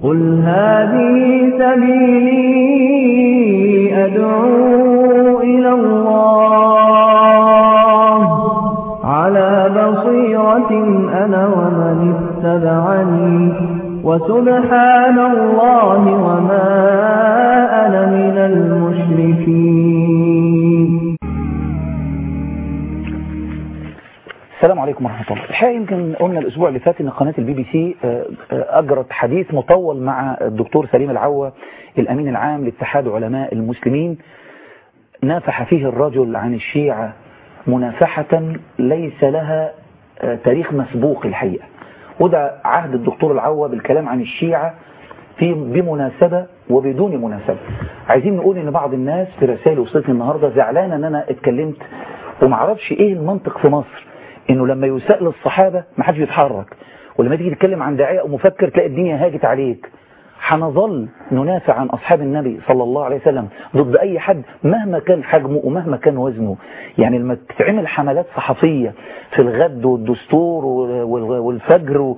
قل هذه سبيلي أدعو إلى الله على بصيرة أنا ومن اتبعني وسبحان الله وما أنا من المشركين السلام عليكم ورحمة الله الحقيقة يمكن قلنا الأسبوع اللي فات أن قناة البي بي سي أجرت حديث مطول مع الدكتور سليم العوة الأمين العام لاتحاد علماء المسلمين نافح فيه الرجل عن الشيعة منافحة ليس لها تاريخ مسبوق الحقيقة وده عهد الدكتور العوة بالكلام عن الشيعة في بمناسبة وبدون مناسبة عايزين نقول ان بعض الناس في رسائل وصلتني النهاردة زعلانة ان انا اتكلمت ومعرفش ايه المنطق في مصر انه لما يساء للصحابة ما حدش يتحرك ولما تيجي تتكلم عن داعية او مفكر تلاقي الدنيا هاجت عليك هنظل ندافع عن أصحاب النبي صلى الله عليه وسلم ضد أي حد مهما كان حجمه ومهما كان وزنه يعني لما تتعمل حملات صحفية في الغد والدستور والفجر و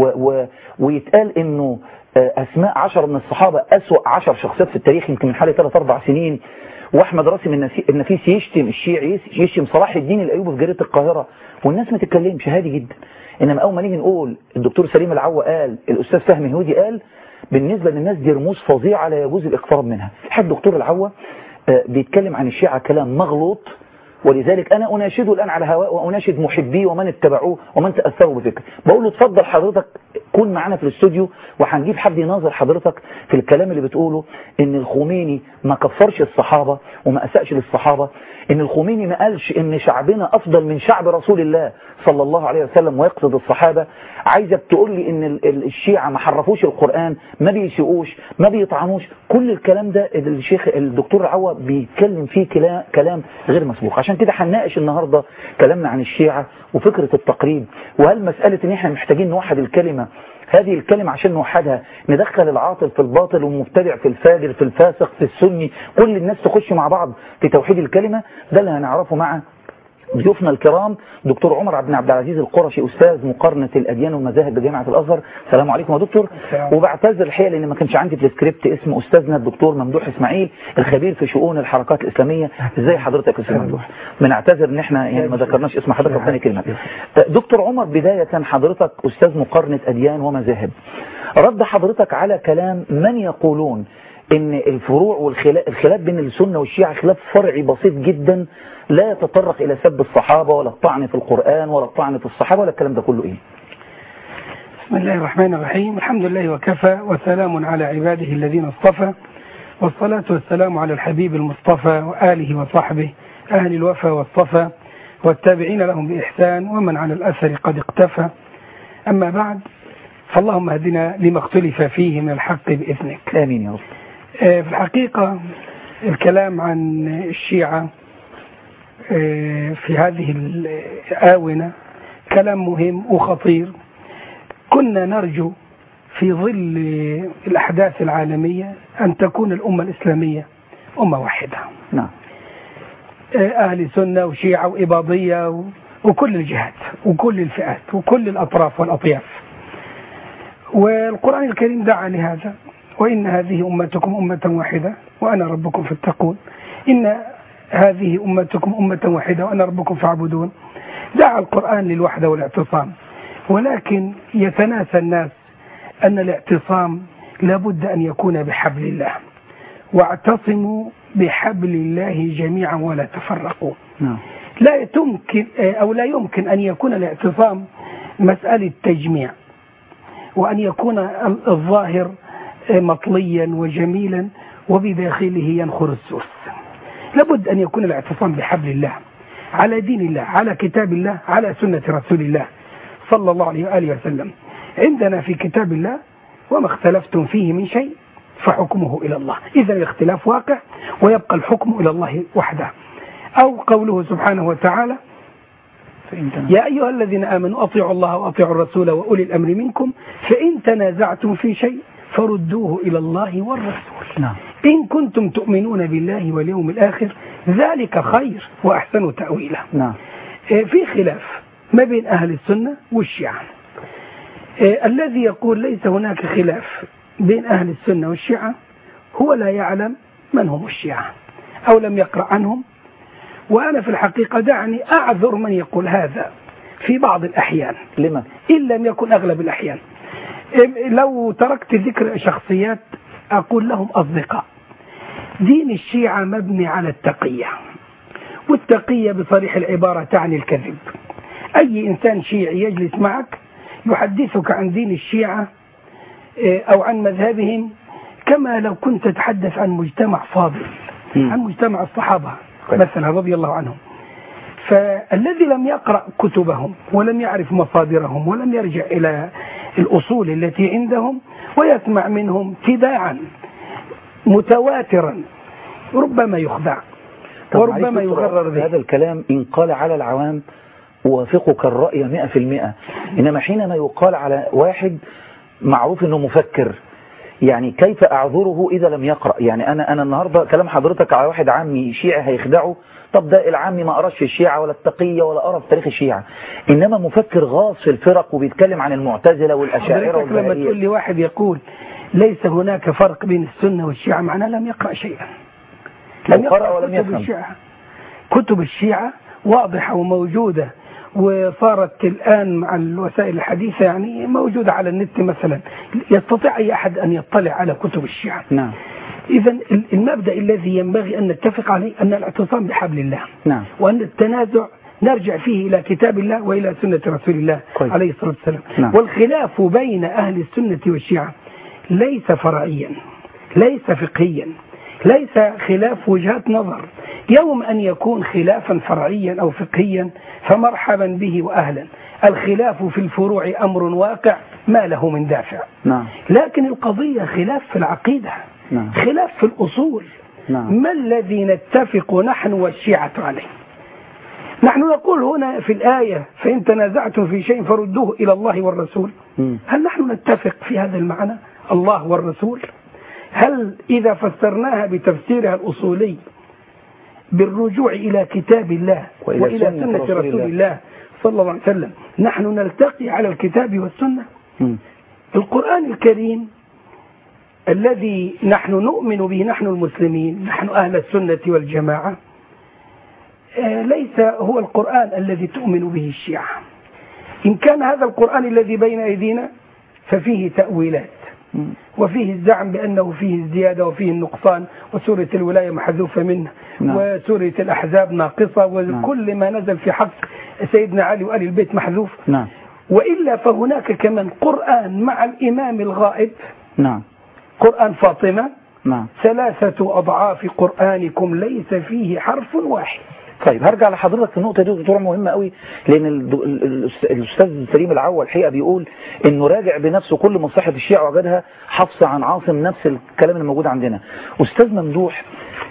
و ويتقال إنه أسماء عشر من الصحابة أسوأ عشر شخصيات في التاريخ يمكن من حوالي ثلاث أربع سنين واحمد راسم النفيس يشتم الشيعي يشتم صلاح الدين الايوبي في جريده القاهره والناس ما تتكلمش هادي جدا انما اول ما نيجي نقول الدكتور سليم العوا قال الاستاذ فهمي هودي قال بالنسبة للناس دي رموز فظيعة لا يجوز الاقتراب منها الحاج الدكتور العوا بيتكلم عن الشيعة كلام مغلوط ولذلك أنا أناشده الآن على هواء وأناشد محبيه ومن اتبعوه ومن تأثروا بفكره بقول له اتفضل حضرتك كون معانا في الاستوديو وهنجيب حد يناظر حضرتك في الكلام اللي بتقوله ان الخميني ما كفرش الصحابة وما أسأش للصحابة ان الخميني ما قالش ان شعبنا أفضل من شعب رسول الله صلى الله عليه وسلم ويقصد الصحابة عايزك تقول لي ان الشيعة ما حرفوش القرآن ما بيسيئوش ما بيطعنوش كل الكلام ده الشيخ الدكتور عوا بيتكلم فيه كلام غير مسبوق عشان كده هنناقش النهاردة كلامنا عن الشيعة وفكرة التقريب وهل مسألة ان احنا محتاجين نوحد الكلمة هذه الكلمة عشان نوحدها ندخل العاطل في الباطل والمبتدع في الفاجر في الفاسق في السني كل الناس تخش مع بعض في توحيد الكلمة ده اللي هنعرفه مع ضيوفنا الكرام دكتور عمر عبد عبد العزيز القرشي استاذ مقارنه الاديان والمذاهب بجامعه الازهر السلام عليكم يا دكتور وبعتذر الحقيقه لان ما كانش عندي في السكريبت اسم استاذنا الدكتور ممدوح اسماعيل الخبير في شؤون الحركات الاسلاميه ازاي حضرتك يا استاذ ممدوح بنعتذر ان احنا يعني ما ذكرناش اسم حضرتك ربنا كلمه دكتور عمر بدايه حضرتك استاذ مقارنه اديان ومذاهب رد حضرتك على كلام من يقولون ان الفروع والخلاف بين السنة والشيعة خلاف فرعي بسيط جدا لا يتطرق الى سب الصحابة ولا الطعن في القرآن ولا الطعن في الصحابة ولا الكلام ده كله ايه بسم الله الرحمن الرحيم الحمد لله وكفى وسلام على عباده الذين اصطفى والصلاة والسلام على الحبيب المصطفى وآله وصحبه أهل الوفا والصفا والتابعين لهم بإحسان ومن على الأثر قد اقتفى أما بعد فاللهم اهدنا لما اختلف فيه من الحق بإذنك آمين يا رب في الحقيقة الكلام عن الشيعة في هذه الآونة كلام مهم وخطير كنا نرجو في ظل الأحداث العالمية أن تكون الأمة الإسلامية أمة واحدة نعم أهل سنة وشيعة وإباضية وكل الجهات وكل الفئات وكل الأطراف والأطياف والقرآن الكريم دعا لهذا وإن هذه أمتكم أمة واحدة وأنا ربكم فاتقون إن هذه أمتكم أمة واحدة وأنا ربكم فاعبدون دعا القرآن للوحدة والاعتصام ولكن يتناسى الناس أن الاعتصام لابد أن يكون بحبل الله واعتصموا بحبل الله جميعا ولا تفرقوا نعم لا تمكن أو لا يمكن أن يكون الاعتصام مسألة تجميع وأن يكون الظاهر مطليا وجميلا وبداخله ينخر السوس لابد أن يكون الاعتصام بحبل الله على دين الله على كتاب الله على سنة رسول الله صلى الله عليه وآله وسلم عندنا في كتاب الله وما اختلفتم فيه من شيء فحكمه إلى الله إذا الاختلاف واقع ويبقى الحكم إلى الله وحده أو قوله سبحانه وتعالى يا أيها الذين آمنوا أطيعوا الله وأطيعوا الرسول وأولي الأمر منكم فإن تنازعتم في شيء فردوه إلى الله والرسول نعم إن كنتم تؤمنون بالله واليوم الآخر ذلك خير وأحسن تأويلا نعم في خلاف ما بين أهل السنة والشيعة الذي يقول ليس هناك خلاف بين أهل السنة والشيعة هو لا يعلم من هم الشيعة أو لم يقرأ عنهم وأنا في الحقيقة دعني أعذر من يقول هذا في بعض الأحيان لما إن لم يكن أغلب الأحيان لو تركت ذكر شخصيات أقول لهم أصدقاء دين الشيعة مبني على التقية والتقية بصريح العبارة تعني الكذب أي إنسان شيعي يجلس معك يحدثك عن دين الشيعة آه، أو عن مذهبهم كما لو كنت تتحدث عن مجتمع فاضل مم. عن مجتمع الصحابة كويس. مثلا رضي الله عنهم فالذي لم يقرأ كتبهم ولم يعرف مصادرهم ولم يرجع إلى الأصول التي عندهم ويسمع منهم تباعا متواترا ربما يخدع طب وربما معلش دكتور، يغرر به هذا الكلام إن قال على العوام وافقك الرأي مئة في المئة إنما حينما يقال على واحد معروف أنه مفكر يعني كيف أعذره إذا لم يقرأ يعني أنا أنا النهاردة كلام حضرتك على واحد عامي شيعي هيخدعه طب ده العامي ما قراش في الشيعة ولا التقية ولا قرا في تاريخ الشيعة إنما مفكر غاص في الفرق وبيتكلم عن المعتزلة والأشاعرة حضرتك لما تقول والبهائية لي واحد يقول ليس هناك فرق بين السنة والشيعة معناه لم يقرأ شيئا لو قرأ ولم كتب يفهم. الشيعة كتب الشيعة واضحة وموجودة وصارت الآن مع الوسائل الحديثة يعني موجودة على النت مثلا يستطيع أي أحد أن يطلع على كتب الشيعة نعم إذا المبدأ الذي ينبغي أن نتفق عليه أن الاعتصام بحبل الله نعم وأن التنازع نرجع فيه إلى كتاب الله وإلى سنة رسول الله كويس. عليه الصلاة والسلام نعم. والخلاف بين أهل السنة والشيعة ليس فرعيا ليس فقهيا ليس خلاف وجهات نظر يوم أن يكون خلافا فرعيا أو فقهيا فمرحبا به وأهلا الخلاف في الفروع أمر واقع ما له من دافع نعم لكن القضية خلاف في العقيدة نعم. خلاف في الأصول نعم. ما الذي نتفق نحن والشيعة عليه نحن نقول هنا في الآية فإن تنازعتم في شيء فردوه إلى الله والرسول مم. هل نحن نتفق في هذا المعنى الله والرسول هل إذا فسرناها بتفسيرها الأصولي بالرجوع إلى كتاب الله وإلى وإلى, سنة سنة رسول رسول الله. الله صلى الله عليه وسلم نحن نلتقي على الكتاب والسنة مم. القرآن الكريم الذي نحن نؤمن به نحن المسلمين نحن أهل السنة والجماعة آه، ليس هو القرآن الذي تؤمن به الشيعة إن كان هذا القرآن الذي بين أيدينا ففيه تأويلات مم. وفيه الزعم بأنه فيه الزيادة وفيه النقصان وسورة الولاية محذوفة منه نعم. وسورة الأحزاب ناقصة وكل ما نزل في حق سيدنا علي وآل البيت محذوف نعم وإلا فهناك كمان قرآن مع الإمام الغائب نعم قرآن فاطمة نعم ثلاثة أضعاف قرآنكم ليس فيه حرف واحد طيب هرجع لحضرتك في النقطة دي دكتورة مهمة قوي لأن ال- ال- الأس- الأستاذ سليم العوى الحقيقة بيقول إنه راجع بنفسه كل مصاحف الشيعة وجدها حفص عن عاصم نفس الكلام اللي موجود عندنا أستاذ ممدوح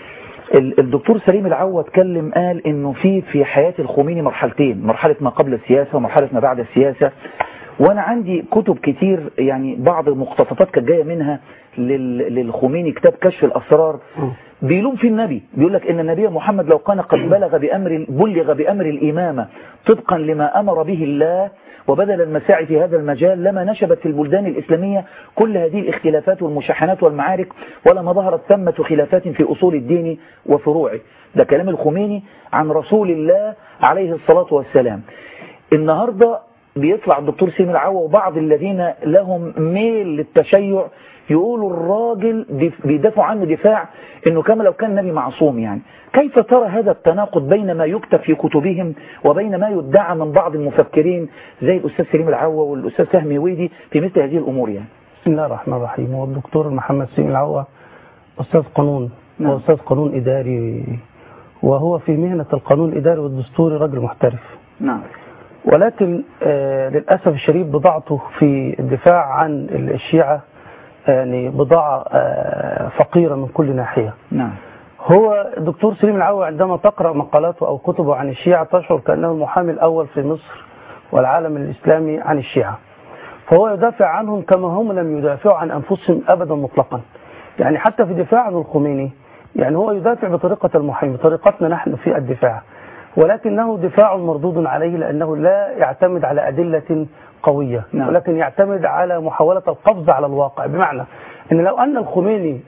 ال- الدكتور سليم العوى اتكلم قال إنه في في حياة الخميني مرحلتين مرحلة ما قبل السياسة ومرحلة ما بعد السياسة وانا عندي كتب كتير يعني بعض المقتطفات كانت جايه منها لل- للخميني كتاب كشف الاسرار بيلوم في النبي بيقول لك ان النبي محمد لو كان قد بلغ بامر بلغ بامر الامامه طبقا لما امر به الله وبذل المساعي في هذا المجال لما نشبت في البلدان الاسلاميه كل هذه الاختلافات والمشاحنات والمعارك ولما ظهرت ثمه خلافات في اصول الدين وفروعه ده كلام الخميني عن رسول الله عليه الصلاه والسلام النهارده بيطلع الدكتور سيم العوا وبعض الذين لهم ميل للتشيع يقولوا الراجل دف- بيدافعوا عنه دفاع انه كما لو كان نبي معصوم يعني كيف ترى هذا التناقض بين ما يكتب في كتبهم وبين ما يدعى من بعض المفكرين زي الاستاذ سليم العوا والاستاذ فهمي ويدي في مثل هذه الامور يعني بسم الله الرحمن الرحيم هو الدكتور محمد سيم العوا أستاذ قانون نعم. وأستاذ قانون إداري وهو في مهنة القانون الإداري والدستوري رجل محترف نعم ولكن آه للأسف الشديد بضاعته في الدفاع عن الشيعة يعني بضاعة آه فقيرة من كل ناحية نعم هو الدكتور سليم العوا عندما تقرأ مقالاته أو كتبه عن الشيعة تشعر كأنه المحامي الأول في مصر والعالم الإسلامي عن الشيعة فهو يدافع عنهم كما هم لم يدافعوا عن أنفسهم أبدا مطلقا يعني حتى في دفاع عن الخميني يعني هو يدافع بطريقة المحامي طريقتنا نحن في الدفاع ولكنه دفاع مردود عليه لأنه لا يعتمد على أدلة قوية نعم. ولكن يعتمد على محاولة القفز على الواقع بمعنى ان لو ان الخميني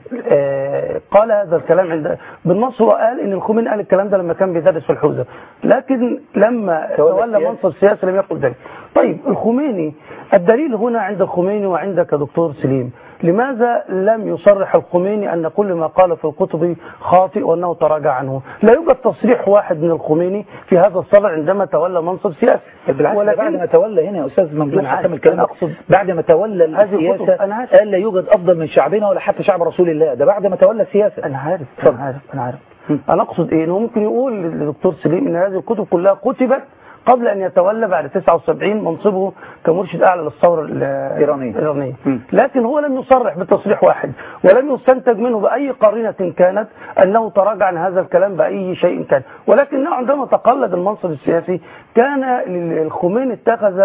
آه، قال هذا الكلام عند بالنص هو قال ان الخميني قال الكلام ده لما كان بيدرس في الحوزه لكن لما تولى تولى السياسة. منصب سياسي لم يقل ذلك طيب الخميني الدليل هنا عند الخميني وعندك دكتور سليم لماذا لم يصرح الخميني أن كل ما قال في الكتب خاطئ وأنه تراجع عنه لا يوجد تصريح واحد من الخميني في هذا الصدد عندما تولى منصب سياسي بالعكس ده بعد ما تولى هنا يا استاذ ممدوح أنا عارف، حكم الكلام أنا أقصد بعد ما تولى هذه الكتب، السياسه أنا عارف. قال لا يوجد افضل من شعبنا ولا حتى شعب رسول الله ده بعد ما تولى السياسه أنا عارف اتفضل. أنا عارف أنا عارف أنا أقصد إيه إنه ممكن يقول للدكتور سليم إن هذه الكتب كلها كتبت قبل أن يتولى بعد 79 منصبه كمرشد أعلى للثورة ال- الإيرانية. الإيرانية مم. لكن هو لم يصرح بتصريح واحد ولم يستنتج منه بأي قرينة كانت أنه تراجع عن هذا الكلام بأي شيء كان ولكنه عندما تقلد المنصب السياسي كان الخميني اتخذ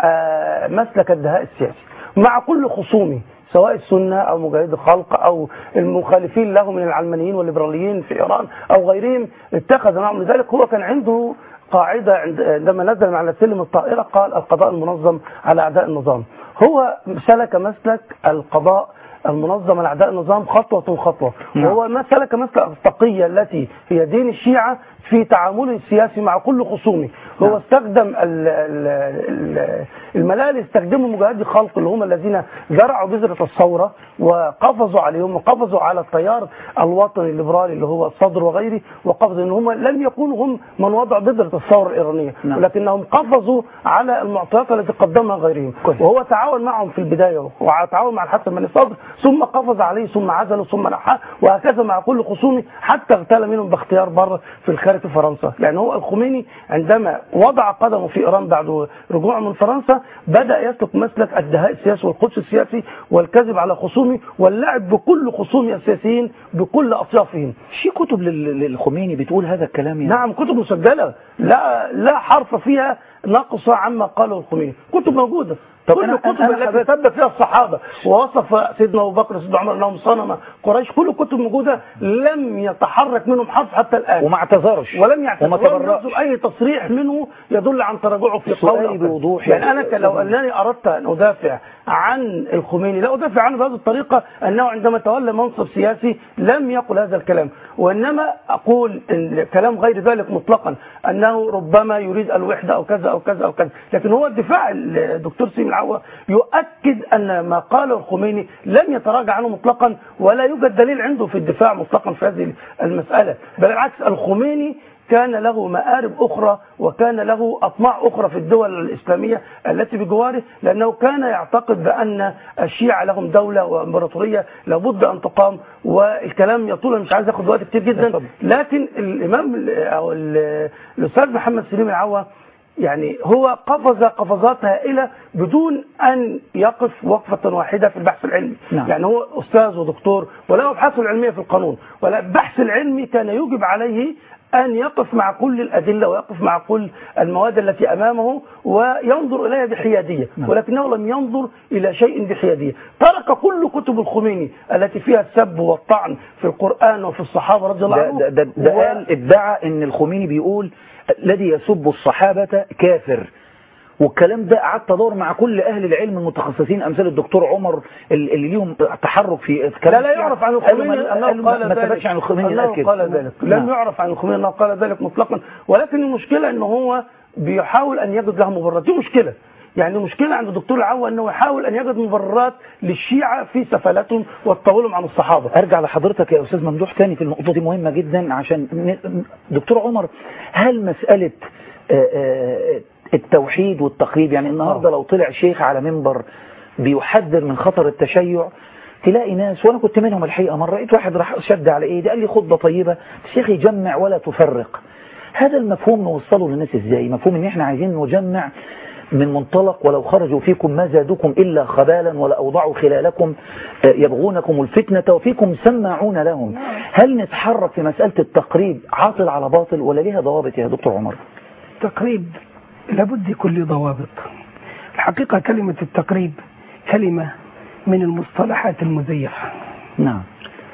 آه، مسلك الدهاء السياسي مع كل خصومه سواء السنة أو مجاهد الخلق أو المخالفين له من العلمانيين والليبراليين في إيران أو غيرهم اتخذ نوع من ذلك هو كان عنده قاعدة عند- عندما نزل من على سلم الطائرة قال القضاء المنظم على أعداء النظام هو سلك مسلك القضاء المنظم على أعداء النظام خطوة خطوة نعم. وهو ما سلك مسلك التقية التي هي دين الشيعة في تعامله السياسي مع كل خصومه هو نعم. استخدم ال- ال- ال- الملاء اللي استخدموا مجاهدي الخلق اللي هم الذين زرعوا بذرة الثورة وقفزوا عليهم وقفزوا على التيار الوطني الليبرالي اللي هو الصدر وغيره وقفزوا ان هم لم يكونوا هم من وضعوا بذرة الثورة الإيرانية نعم. ولكنهم قفزوا على المعطيات التي قدمها غيرهم كويس. وهو تعاون معهم في البداية وتعاون مع الحسن بن صدر ثم قفز عليه ثم عزله ثم نحاه وهكذا مع كل خصومه حتى اغتال منهم باختيار بره في الخارج في فرنسا يعني هو الخميني عندما وضع قدمه في إيران بعد رجوعه من فرنسا بدأ يسلك مسلك الدهاء السياسي والقدس السياسي والكذب على خصومه واللعب بكل خصومه السياسيين بكل أطيافهم في كتب لل- للخميني بتقول هذا الكلام يعني نعم كتب مسجلة لا لا حرف فيها نقص عما قاله الخميني كتب موجودة طب كل أنا- الكتب أنا التي سب فيها الصحابة ووصف سيدنا أبو بكر سيدنا عمر أنهم صنم قريش كل الكتب موجودة لم يتحرك منهم حرف حتى الآن وما اعتذرش ولم يعتذر وما ولم تبرأش يصدر أي تصريح منه يدل عن تراجعه في سؤالي قوله أو كذا. بوضوح يعني يا أنا ك- لو أنني أردت أن أدافع عن الخميني لا أدافع عنه بهذه الطريقة أنه عندما تولى منصب سياسي لم يقل هذا الكلام وإنما أقول إن كلام غير ذلك مطلقا أنه ربما يريد الوحدة أو كذا أو كذا أو كذا لكن هو الدفاع الدكتور سيم العوة يؤكد أن ما قاله الخميني لم يتراجع عنه مطلقا ولا يوجد دليل عنده في الدفاع مطلقا في هذه المسألة بل بالعكس الخميني كان له مآرب أخرى وكان له أطماع أخرى في الدول الإسلامية التي بجواره لأنه كان يعتقد بأن الشيعة لهم دولة وإمبراطورية لابد أن تقام والكلام يطول أنا مش عايز أخذ وقت كتير جدا اتفضل. لكن الإمام ال- أو ال- الأستاذ محمد سليم العوا يعني هو قفز قفزات هائلة بدون أن يقف وقفة واحدة في البحث العلمي نعم. يعني هو أستاذ ودكتور وله أبحاثه العلمية في القانون ولا البحث العلمي كان يجب عليه أن يقف مع كل الأدلة ويقف مع كل المواد التي أمامه وينظر إليها بحيادية نعم. ولكنه لم ينظر إلى شيء بحيادية ترك كل كتب الخميني التي فيها السب والطعن في القرآن وفي الصحابة رضي الله ده, عنهم ده, ده, ده و- قال ادعى ان الخميني بيقول الذي يسب الصحابة كافر والكلام ده قعدت ادور مع كل اهل العلم المتخصصين امثال الدكتور عمر اللي اللي ليهم تحرك في في كلام لا لا الشيعة. يعرف عن قالوا الخميني ما- أنه قالوا قال ما ذلك ثبتش عن الخميني أنه قال كده قال ذلك لم نعم. يعرف عن الخميني أنه قال ذلك مطلقا ولكن المشكلة أنه هو بيحاول أن يجد له مبررات دي مشكلة يعني مشكلة عند الدكتور العوا أنه يحاول أن يجد مبررات للشيعة في سفلاتهم وتطاولهم عن الصحابة ارجع لحضرتك يا استاذ ممدوح تاني في النقطه دي مهمه جدا عشان ن- دكتور عمر هل مساله آه، آه، التوحيد والتقريب يعني النهارده لو طلع شيخ على منبر بيحذر من خطر التشيع تلاقي ناس وانا كنت منهم الحقيقه مره لقيت واحد راح شد على ايدي قال لي خطبه طيبه الشيخ يجمع ولا تفرق هذا المفهوم نوصله للناس ازاي مفهوم ان احنا عايزين نجمع من منطلق ولو خرجوا فيكم ما زادوكم إلا خبالا ولا أوضعوا خلالكم آه، يبغونكم الفتنة وفيكم سماعون لهم هل نتحرك في مسألة التقريب عاطل على باطل ولا ليها ضوابط يا دكتور عمر التقريب لابد يكون له ضوابط الحقيقة كلمة التقريب كلمة من المصطلحات المزيفة نعم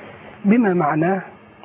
بما معناه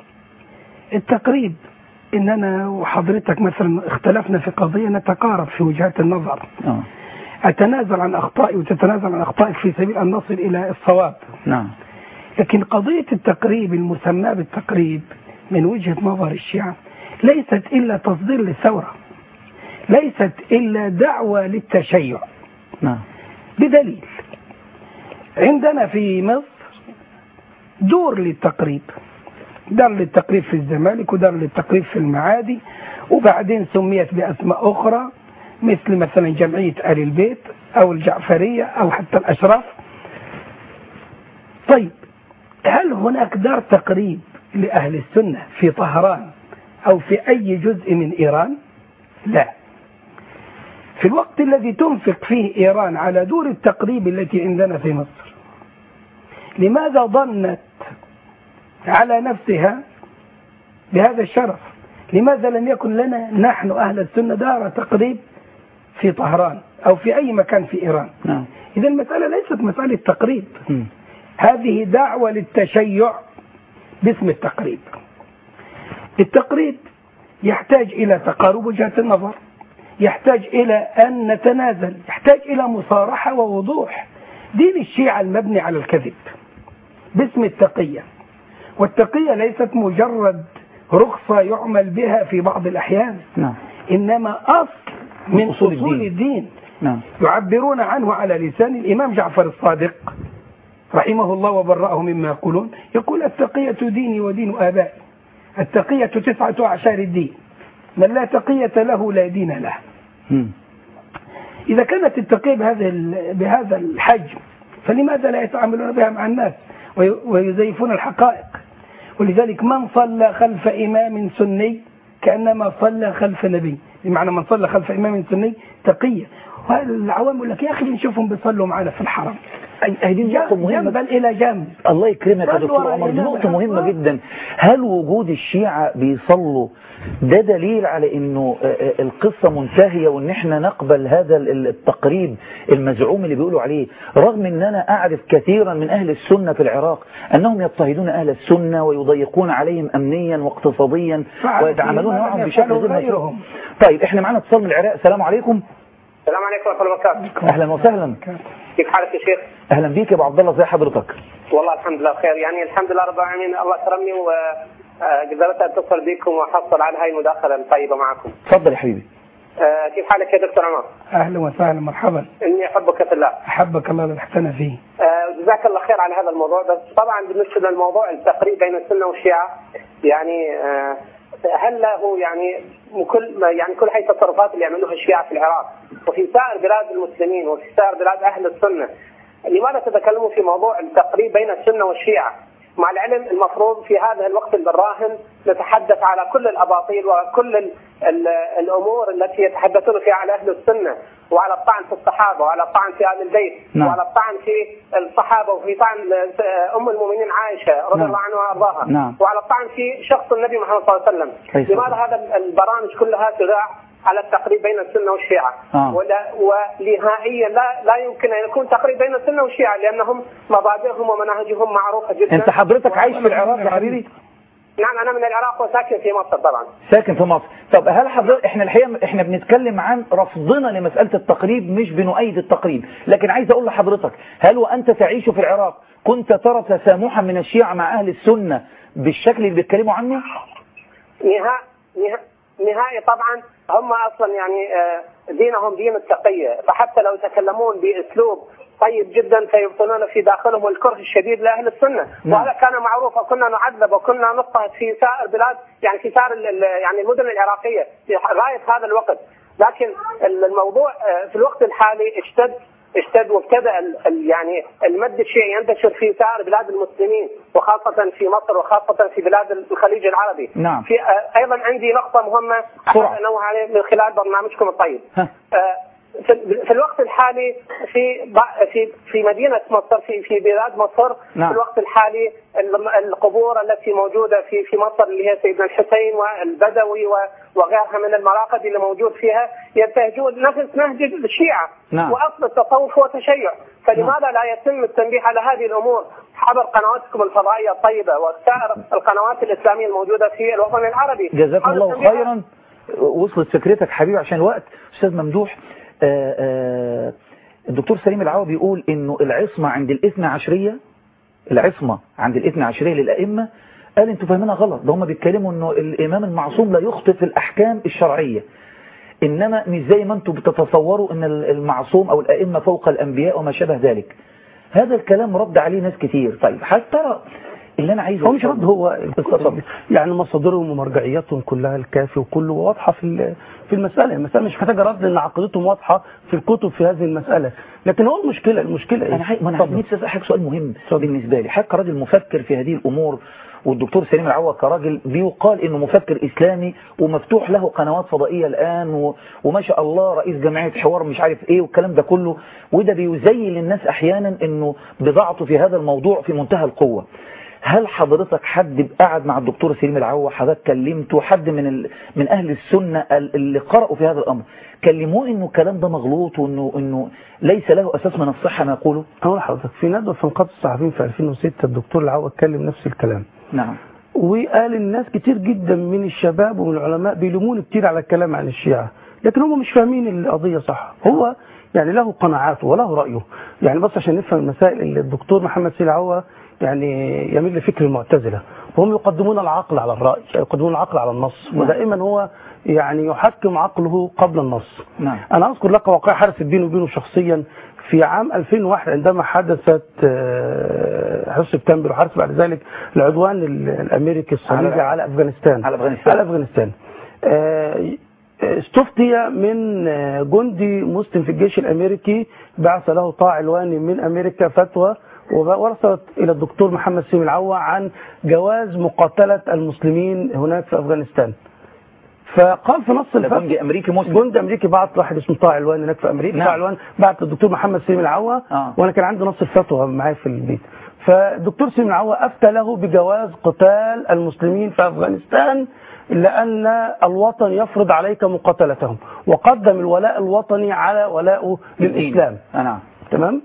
التقريب ان انا وحضرتك مثلا اختلفنا في قضية نتقارب في وجهات النظر آه. اتنازل عن اخطائي وتتنازل عن اخطائك في سبيل ان نصل الى الصواب نعم لكن قضية التقريب المسمى بالتقريب من وجهة نظر الشيعة ليست إلا تصدير للثورة ليست إلا دعوة للتشيع نعم بدليل عندنا في مصر دور للتقريب دار للتقريب في الزمالك ودار للتقريب في المعادي وبعدين سميت بأسماء أخرى مثل مثلا جمعية آل البيت أو الجعفرية أو حتى الأشراف طيب هل هناك دار تقريب لأهل السنة في طهران أو في أي جزء من إيران لا في الوقت الذي تنفق فيه إيران على دور التقريب التي عندنا في مصر لماذا ظنت على نفسها بهذا الشرف لماذا لم يكن لنا نحن أهل السنة دار تقريب في طهران أو في أي مكان في إيران نعم إذا المسألة ليست مسألة تقريب مم. هذه دعوة للتشيع باسم التقريب التقريب يحتاج إلى تقارب وجهات النظر يحتاج إلى أن نتنازل يحتاج إلى مصارحة ووضوح دين الشيعة المبني على الكذب باسم التقية والتقية ليست مجرد رخصة يعمل بها في بعض الأحيان نعم إنما أصل من أصول أصول الدين. الدين نعم يعبرون عنه على لسان الإمام جعفر الصادق رحمه الله وبرأه مما يقولون يقول التقية ديني ودين آبائي التقية تسعة أعشار الدين من لا تقية له لا دين له مم. إذا كانت التقية بهذا ال- بهذا الحجم فلماذا لا يتعاملون بها مع الناس وي- ويزيفون الحقائق ولذلك من صلى خلف إمام سني كأنما صلى خلف نبي بمعنى من صلى خلف إمام سني تقية والعوام يقول لك يا أخي نشوفهم بيصلوا معنا في الحرم أي- أي دي نقطة مهمة جنبا إلى جنب الله يكرمك يا صلوا دكتور على عمر دي الإمام نقطة مهمة الحق. جدا هل وجود الشيعة بيصلوا ده دليل على انه آه، آه، القصة منتهية وان احنا نقبل هذا ال- التقريب المزعوم اللي بيقولوا عليه رغم ان انا اعرف كثيرا من اهل السنة في العراق انهم يضطهدون اهل السنة ويضيقون عليهم امنيا واقتصاديا فعلوا ويتعاملون فيما معهم لم بشكل يفعله غير مسؤول. غيرهم. طيب احنا معانا اتصال من العراق السلام عليكم السلام عليكم ورحمه الله وبركاته اهلا وسهلا كيف حالك يا شيخ؟ اهلا بيك يا ابو عبد الله زي حضرتك والله الحمد لله بخير يعني الحمد لله رب العالمين الله كرمني وقدرت اتصل بكم واحصل على هاي المداخله الطيبه معكم. اتفضل يا حبيبي آه، كيف حالك يا دكتور عمر؟ أهلا وسهلا مرحبا اني احبك في الله. أحبك الله الذي احتنى فيه آه، جزاك الله خير على هذا الموضوع بس طبعا بالنسبه للموضوع التقريب بين السنه والشيعه يعني آه، هل له يعني كل ما- يعني كل هاي التصرفات اللي يعملوها الشيعه في العراق وفي سائر بلاد المسلمين وفي سائر بلاد اهل السنه لماذا تتكلموا في موضوع التقريب بين السنه والشيعه؟ مع العلم المفروض في هذا الوقت الراهن نتحدث على كل الاباطيل وكل ال ال الامور التي يتحدثون فيها على اهل السنه وعلى الطعن في الصحابه وعلى الطعن في اهل البيت نعم. وعلى الطعن في الصحابه وفي طعن ام المؤمنين عائشه رضي نعم. الله عنها وارضاها نعم. وعلى الطعن في شخص النبي محمد صلى الله عليه وسلم كيف؟ لماذا هذا البرامج كلها تذاع على التقريب بين السنه والشيعه آه. ولا ونهائيا لا لا يمكن ان يكون تقريب بين السنه والشيعه لانهم مبادئهم ومناهجهم معروفه جدا انت حضرتك عايش في العراق يا حبيبي نعم انا من العراق وساكن في مصر طبعا ساكن في مصر طب هل حضرتك احنا الحقيقه احنا بنتكلم عن رفضنا لمساله التقريب مش بنؤيد التقريب لكن عايز اقول لحضرتك هل وانت تعيش في العراق كنت ترى تسامحا من الشيعة مع اهل السنه بالشكل اللي بيتكلموا عنه نهاء نهاء نهائي طبعا هم اصلا يعني آه، دينهم دين التقيه فحتى لو يتكلمون باسلوب طيب جدا فيبطنون في داخلهم الكره الشديد لاهل السنه نعم. وهذا كان معروف وكنا نعذب وكنا نضطهد في سائر بلاد يعني في سائر ال- ال- يعني المدن العراقيه في غايه هذا الوقت لكن الموضوع آه، في الوقت الحالي اشتد اشتد وابتدا ال- ال- يعني المد الشيعي ينتشر في سائر بلاد المسلمين وخاصه في مصر وخاصه في بلاد الخليج العربي. نعم. في آه، ايضا عندي نقطه مهمه احب بسرعة. انوه عليه من خلال برنامجكم الطيب. ها. آه، في في الوقت الحالي في بع- في في مدينه مصر في في بلاد مصر نعم. في الوقت الحالي ال- القبور التي موجوده في في مصر اللي هي سيدنا الحسين والبدوي و- وغيرها من المراقد اللي موجود فيها ينتهجون نفس نهج الشيعه نعم. واصل التصوف هو تشيع فلماذا لا يتم التنبيه على هذه الامور عبر قنواتكم الفضائيه الطيبه وسائر القنوات الاسلاميه الموجوده في الوطن العربي جزاكم حول الله التنبيه خيرا وصلت فكرتك حبيبي عشان الوقت استاذ ممدوح آه، آه، الدكتور سليم العوا بيقول انه العصمه عند الاثنى عشريه العصمة عند الاثنى عشرية للأئمة قال انتوا فاهمينها غلط ده هم بيتكلموا انه الامام المعصوم لا يخطئ في الاحكام الشرعية انما مش زي ما انتوا بتتصوروا ان المعصوم او الائمة فوق الانبياء وما شابه ذلك هذا الكلام رد عليه ناس كتير طيب حتى اللي انا عايزه هو مش رد هو يعني مصادرهم ومرجعياتهم كلها الكافي وكله واضحه في في المساله المساله مش محتاجه رد لان عقيدتهم واضحه في الكتب في هذه المساله لكن هو المشكله المشكله ايه انا عايز انا نفسي اسالك سؤال مهم بالنسبه لي حضرتك راجل مفكر في هذه الامور والدكتور سليم العوض كراجل بيقال انه مفكر اسلامي ومفتوح له قنوات فضائيه الان و... وما شاء الله رئيس جمعيه حوار مش عارف ايه والكلام ده كله وده بيزين للناس احيانا انه بضاعته في هذا الموضوع في منتهى القوه هل حضرتك حد قعد مع الدكتور سليم العوا حضرتك كلمته حد من ال... من اهل السنه اللي قرأوا في هذا الامر كلموه انه الكلام ده مغلوط وانه انه ليس له اساس من الصحه ما يقوله اقول لحضرتك في ندوه في نقابه الصحفيين في 2006 الدكتور العوا اتكلم نفس الكلام نعم وقال الناس كتير جدا من الشباب ومن العلماء بيلوموني كتير على الكلام عن الشيعة لكن هم مش فاهمين القضية صح هو يعني له قناعاته وله رأيه يعني بس عشان نفهم المسائل اللي الدكتور محمد سيلعوا يعني يميل لفكر المعتزلة وهم يقدمون العقل على الرأي يقدمون العقل على النص نعم. ودائما هو يعني يحكم عقله قبل النص نعم. أنا أذكر لك واقع حدثت بيني وبينه شخصيا في عام 2001 عندما حدثت آه، 11 سبتمبر وحدث بعد ذلك العدوان ال- الامريكي الصليبي على- على افغانستان على أفغانستان. على افغانستان آه، استفتي من آه، جندي مسلم في الجيش الامريكي بعث له طاع علواني من امريكا فتوى وب- ورسلت الى الدكتور محمد سيم العوا عن جواز مقاتله المسلمين هناك في افغانستان فقال في نص ده الفتوى جندي امريكي مسلم جندي امريكي بعت واحد اسمه طه علوان هناك في امريكا نعم. طه علوان بعت للدكتور محمد سليم العوا آه. وانا كان عندي نص الفتوى معايا في البيت فالدكتور سليم العوا افتى له بجواز قتال المسلمين في افغانستان لان الوطن يفرض عليك مقاتلتهم وقدم الولاء الوطني على ولائه للاسلام آه، نعم تمام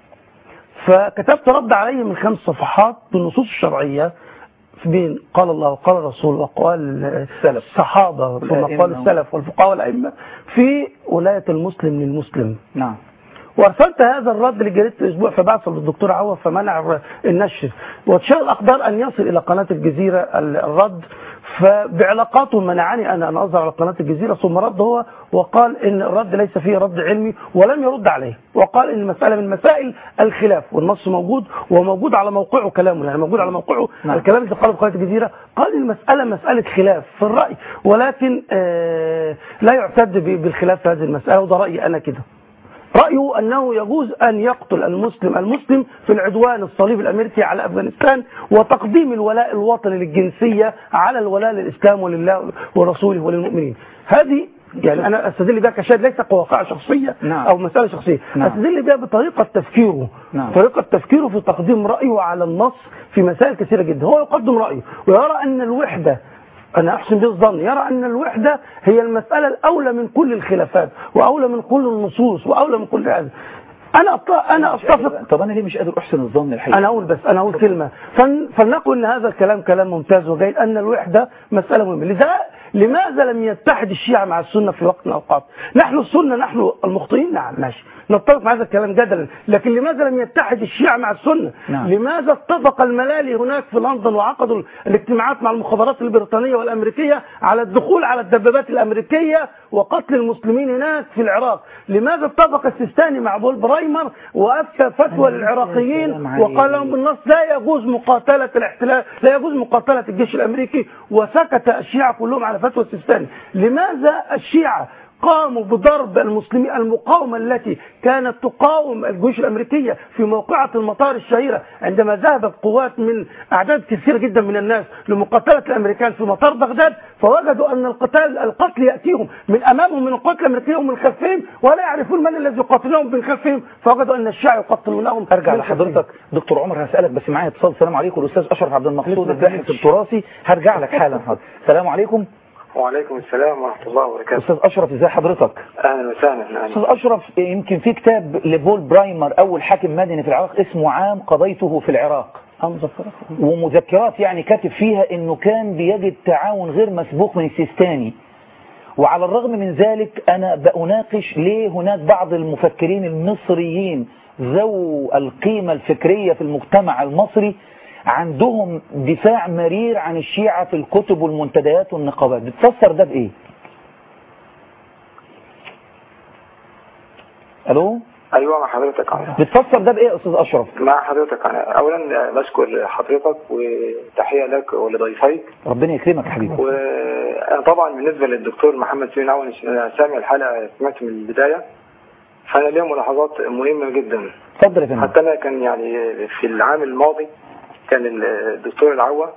فكتبت رد عليه من خمس صفحات بالنصوص الشرعية بين قال الله وقال الرسول وقال السلف. الصحابة ثم والأئمة. قال السلف والفقهاء والأئمة في ولاية المسلم للمسلم نعم وارسلت هذا الرد لجريده الاسبوع فبعثه للدكتور عوض فمنع النشر وتشاء الاقدار ان يصل الى قناه الجزيره الرد فبعلاقاته منعني انا ان اظهر على قناه الجزيره ثم رد هو وقال ان الرد ليس فيه رد علمي ولم يرد عليه وقال ان المساله من مسائل الخلاف والنص موجود وموجود على موقعه كلامه يعني موجود على موقعه نعم. الكلام اللي قاله في قناه الجزيره قال المساله مساله خلاف في الراي ولكن آه لا يعتد ب- بالخلاف في هذه المساله وده رايي انا كده رأيه أنه يجوز أن يقتل المسلم المسلم في العدوان الصليبي الأمريكي على أفغانستان وتقديم الولاء الوطني للجنسية على الولاء للإسلام ولله ورسوله وللمؤمنين هذه يعني أنا أستدل بها كشاهد ليس كواقع شخصية نعم. أو مسألة شخصية نعم. أستدل بها بطريقة تفكيره نعم. طريقة تفكيره في تقديم رأيه على النص في مسائل كثيرة جدا هو يقدم رأيه ويرى أن الوحدة أنا أحسن به الظن يرى أن الوحدة هي المسألة الأولى من كل الخلافات وأولى من كل النصوص وأولى من كل هذا أنا أط- أنا أتفق طب انا ليه مش قادر احسن الظن الحقيقه أنا أقول بس أنا أقول كلمة فن- فلنقل أن هذا الكلام كلام ممتاز وجيد أن الوحدة مسألة مهمة لذا لماذا لم يتحد الشيعة مع السنة في وقت من الأوقات نحن السنة نحن المخطئين نعم ماشي نتفق مع هذا الكلام جدلا لكن لماذا لم يتحد الشيعة مع السنة نعم. لماذا اتفق الملالي هناك في لندن وعقدوا الاجتماعات مع المخابرات البريطانية والأمريكية على الدخول على الدبابات الأمريكية وقتل المسلمين هناك في العراق لماذا اتفق السيستاني مع بول برايمر وأفتى فتوى للعراقيين سلام عليك. وقال لهم بالنص لا يجوز مقاتلة الاحتلال لا يجوز مقاتلة الجيش الأمريكي وسكت الشيعة كلهم على فتوى السيستاني لماذا الشيعة قاموا بضرب المسلمين المقاومة التي كانت تقاوم الجيوش الأمريكية في موقعة المطار الشهيرة عندما ذهبت قوات من أعداد كثيرة جدا من الناس لمقاتلة الأمريكان في مطار بغداد فوجدوا أن القتال القتل يأتيهم من أمامهم من القوات الأمريكية ومن خلفهم ولا يعرفون من الذي يقاتلهم من خلفهم فوجدوا أن الشيعة يقتلونهم ارجع من خلفهم. لحضرتك دكتور عمر هسالك بس معايا اتصال السلام عليكم الاستاذ اشرف عبد المقصود لسه الباحث التراثي هرجع لك حالا حاضر السلام عليكم وعليكم السلام ورحمة الله وبركاته استاذ اشرف ازي حضرتك أهلا وسهلا استاذ أهلا اشرف يمكن في كتاب لبول برايمر اول حاكم مدني في العراق اسمه عام قضيته في العراق أم ظفرك. ومذكرات يعني كاتب فيها انه كان بيجد تعاون غير مسبوق من السيستاني وعلى الرغم من ذلك انا بأناقش ليه هناك بعض المفكرين المصريين ذو القيمة الفكرية في المجتمع المصري عندهم دفاع مرير عن الشيعة في الكتب والمنتديات والنقابات بتفسر ده بإيه؟ ألو؟ ايوه مع حضرتك أنا. بتفسر ده بإيه يا أستاذ أشرف؟ مع حضرتك أنا. اولا بشكر حضرتك وتحيه لك ولضيفيك ربنا يكرمك يا حبيبي وانا طبعا بالنسبه للدكتور محمد سيدنا عون أنا سامع الحلقه سمعت من البدايه فانا ليا ملاحظات مهمه جدا اتفضل يا فندم حتى انا كان يعني في العام الماضي كان الدكتور العوة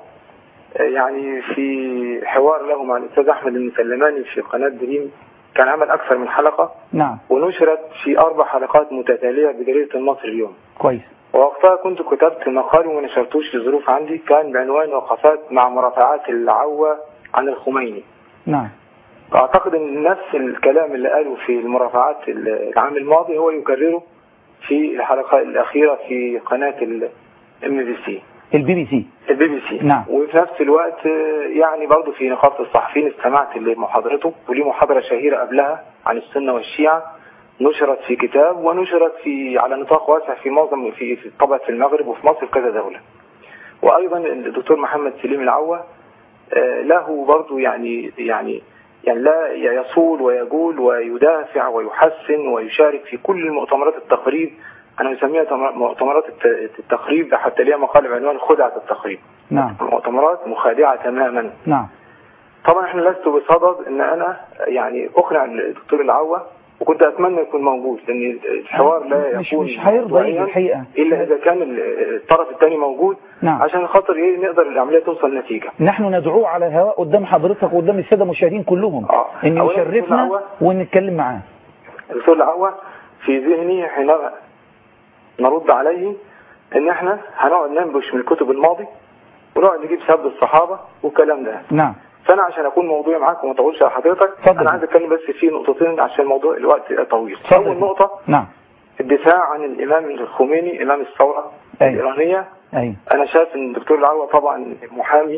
يعني في حوار له مع الاستاذ احمد المسلماني في قناه دريم كان عمل اكثر من حلقه نعم ونشرت في اربع حلقات متتاليه بجريده المصري اليوم كويس ووقتها كنت كتبت مقال وما نشرتوش لظروف عندي كان بعنوان وقفات مع مرافعات العوة عن الخميني نعم اعتقد ان نفس الكلام اللي قاله في المرافعات العام الماضي هو يكرره في الحلقة الاخيرة في قناة الام بي سي البي بي سي البي بي سي نعم. وفي نفس الوقت يعني برضه في نقابة الصحفيين استمعت لمحاضرته وليه محاضرة شهيرة قبلها عن السنة والشيعة نشرت في كتاب ونشرت في على نطاق واسع في معظم في في طبعة في المغرب وفي مصر في كذا دولة وايضا الدكتور محمد سليم العوة آه، له برضه يعني يعني يعني لا يصول ويقول ويدافع ويحسن ويشارك في كل مؤتمرات التقريب انا بسميها تم- مؤتمرات الت- التقريب حتى ليها مقال بعنوان خدعة التقريب نعم مؤتمرات مخادعة تماما نعم طبعا احنا لست بصدد ان انا يعني اقنع الدكتور العوة وكنت اتمنى يكون موجود لان الحوار لا مش يكون مش هيرضى يجي موضوعياً الحقيقة الا اذا كان ال- الطرف الثاني موجود نعم. عشان خاطر ايه نقدر العمليه توصل نتيجه نحن ندعوه على الهواء قدام حضرتك وقدام السادة المشاهدين كلهم آه. ان أولاً يشرفنا الدعوة. ونتكلم معاه الدكتور العوة في ذهني حينما نرد عليه ان احنا هنقعد ننبش من كتب الماضي ونقعد نجيب سب الصحابه والكلام ده نعم فانا عشان اكون موضوعي معاك وما اطولش على حضرتك اتفضل. انا عايز اتكلم بس في نقطتين عشان الموضوع الوقت طويل اتفضل. اول نقطه نعم الدفاع عن الامام الخميني امام الثوره أيوة. الايرانيه ايوه انا شايف ان الدكتور العوة طبعا محامي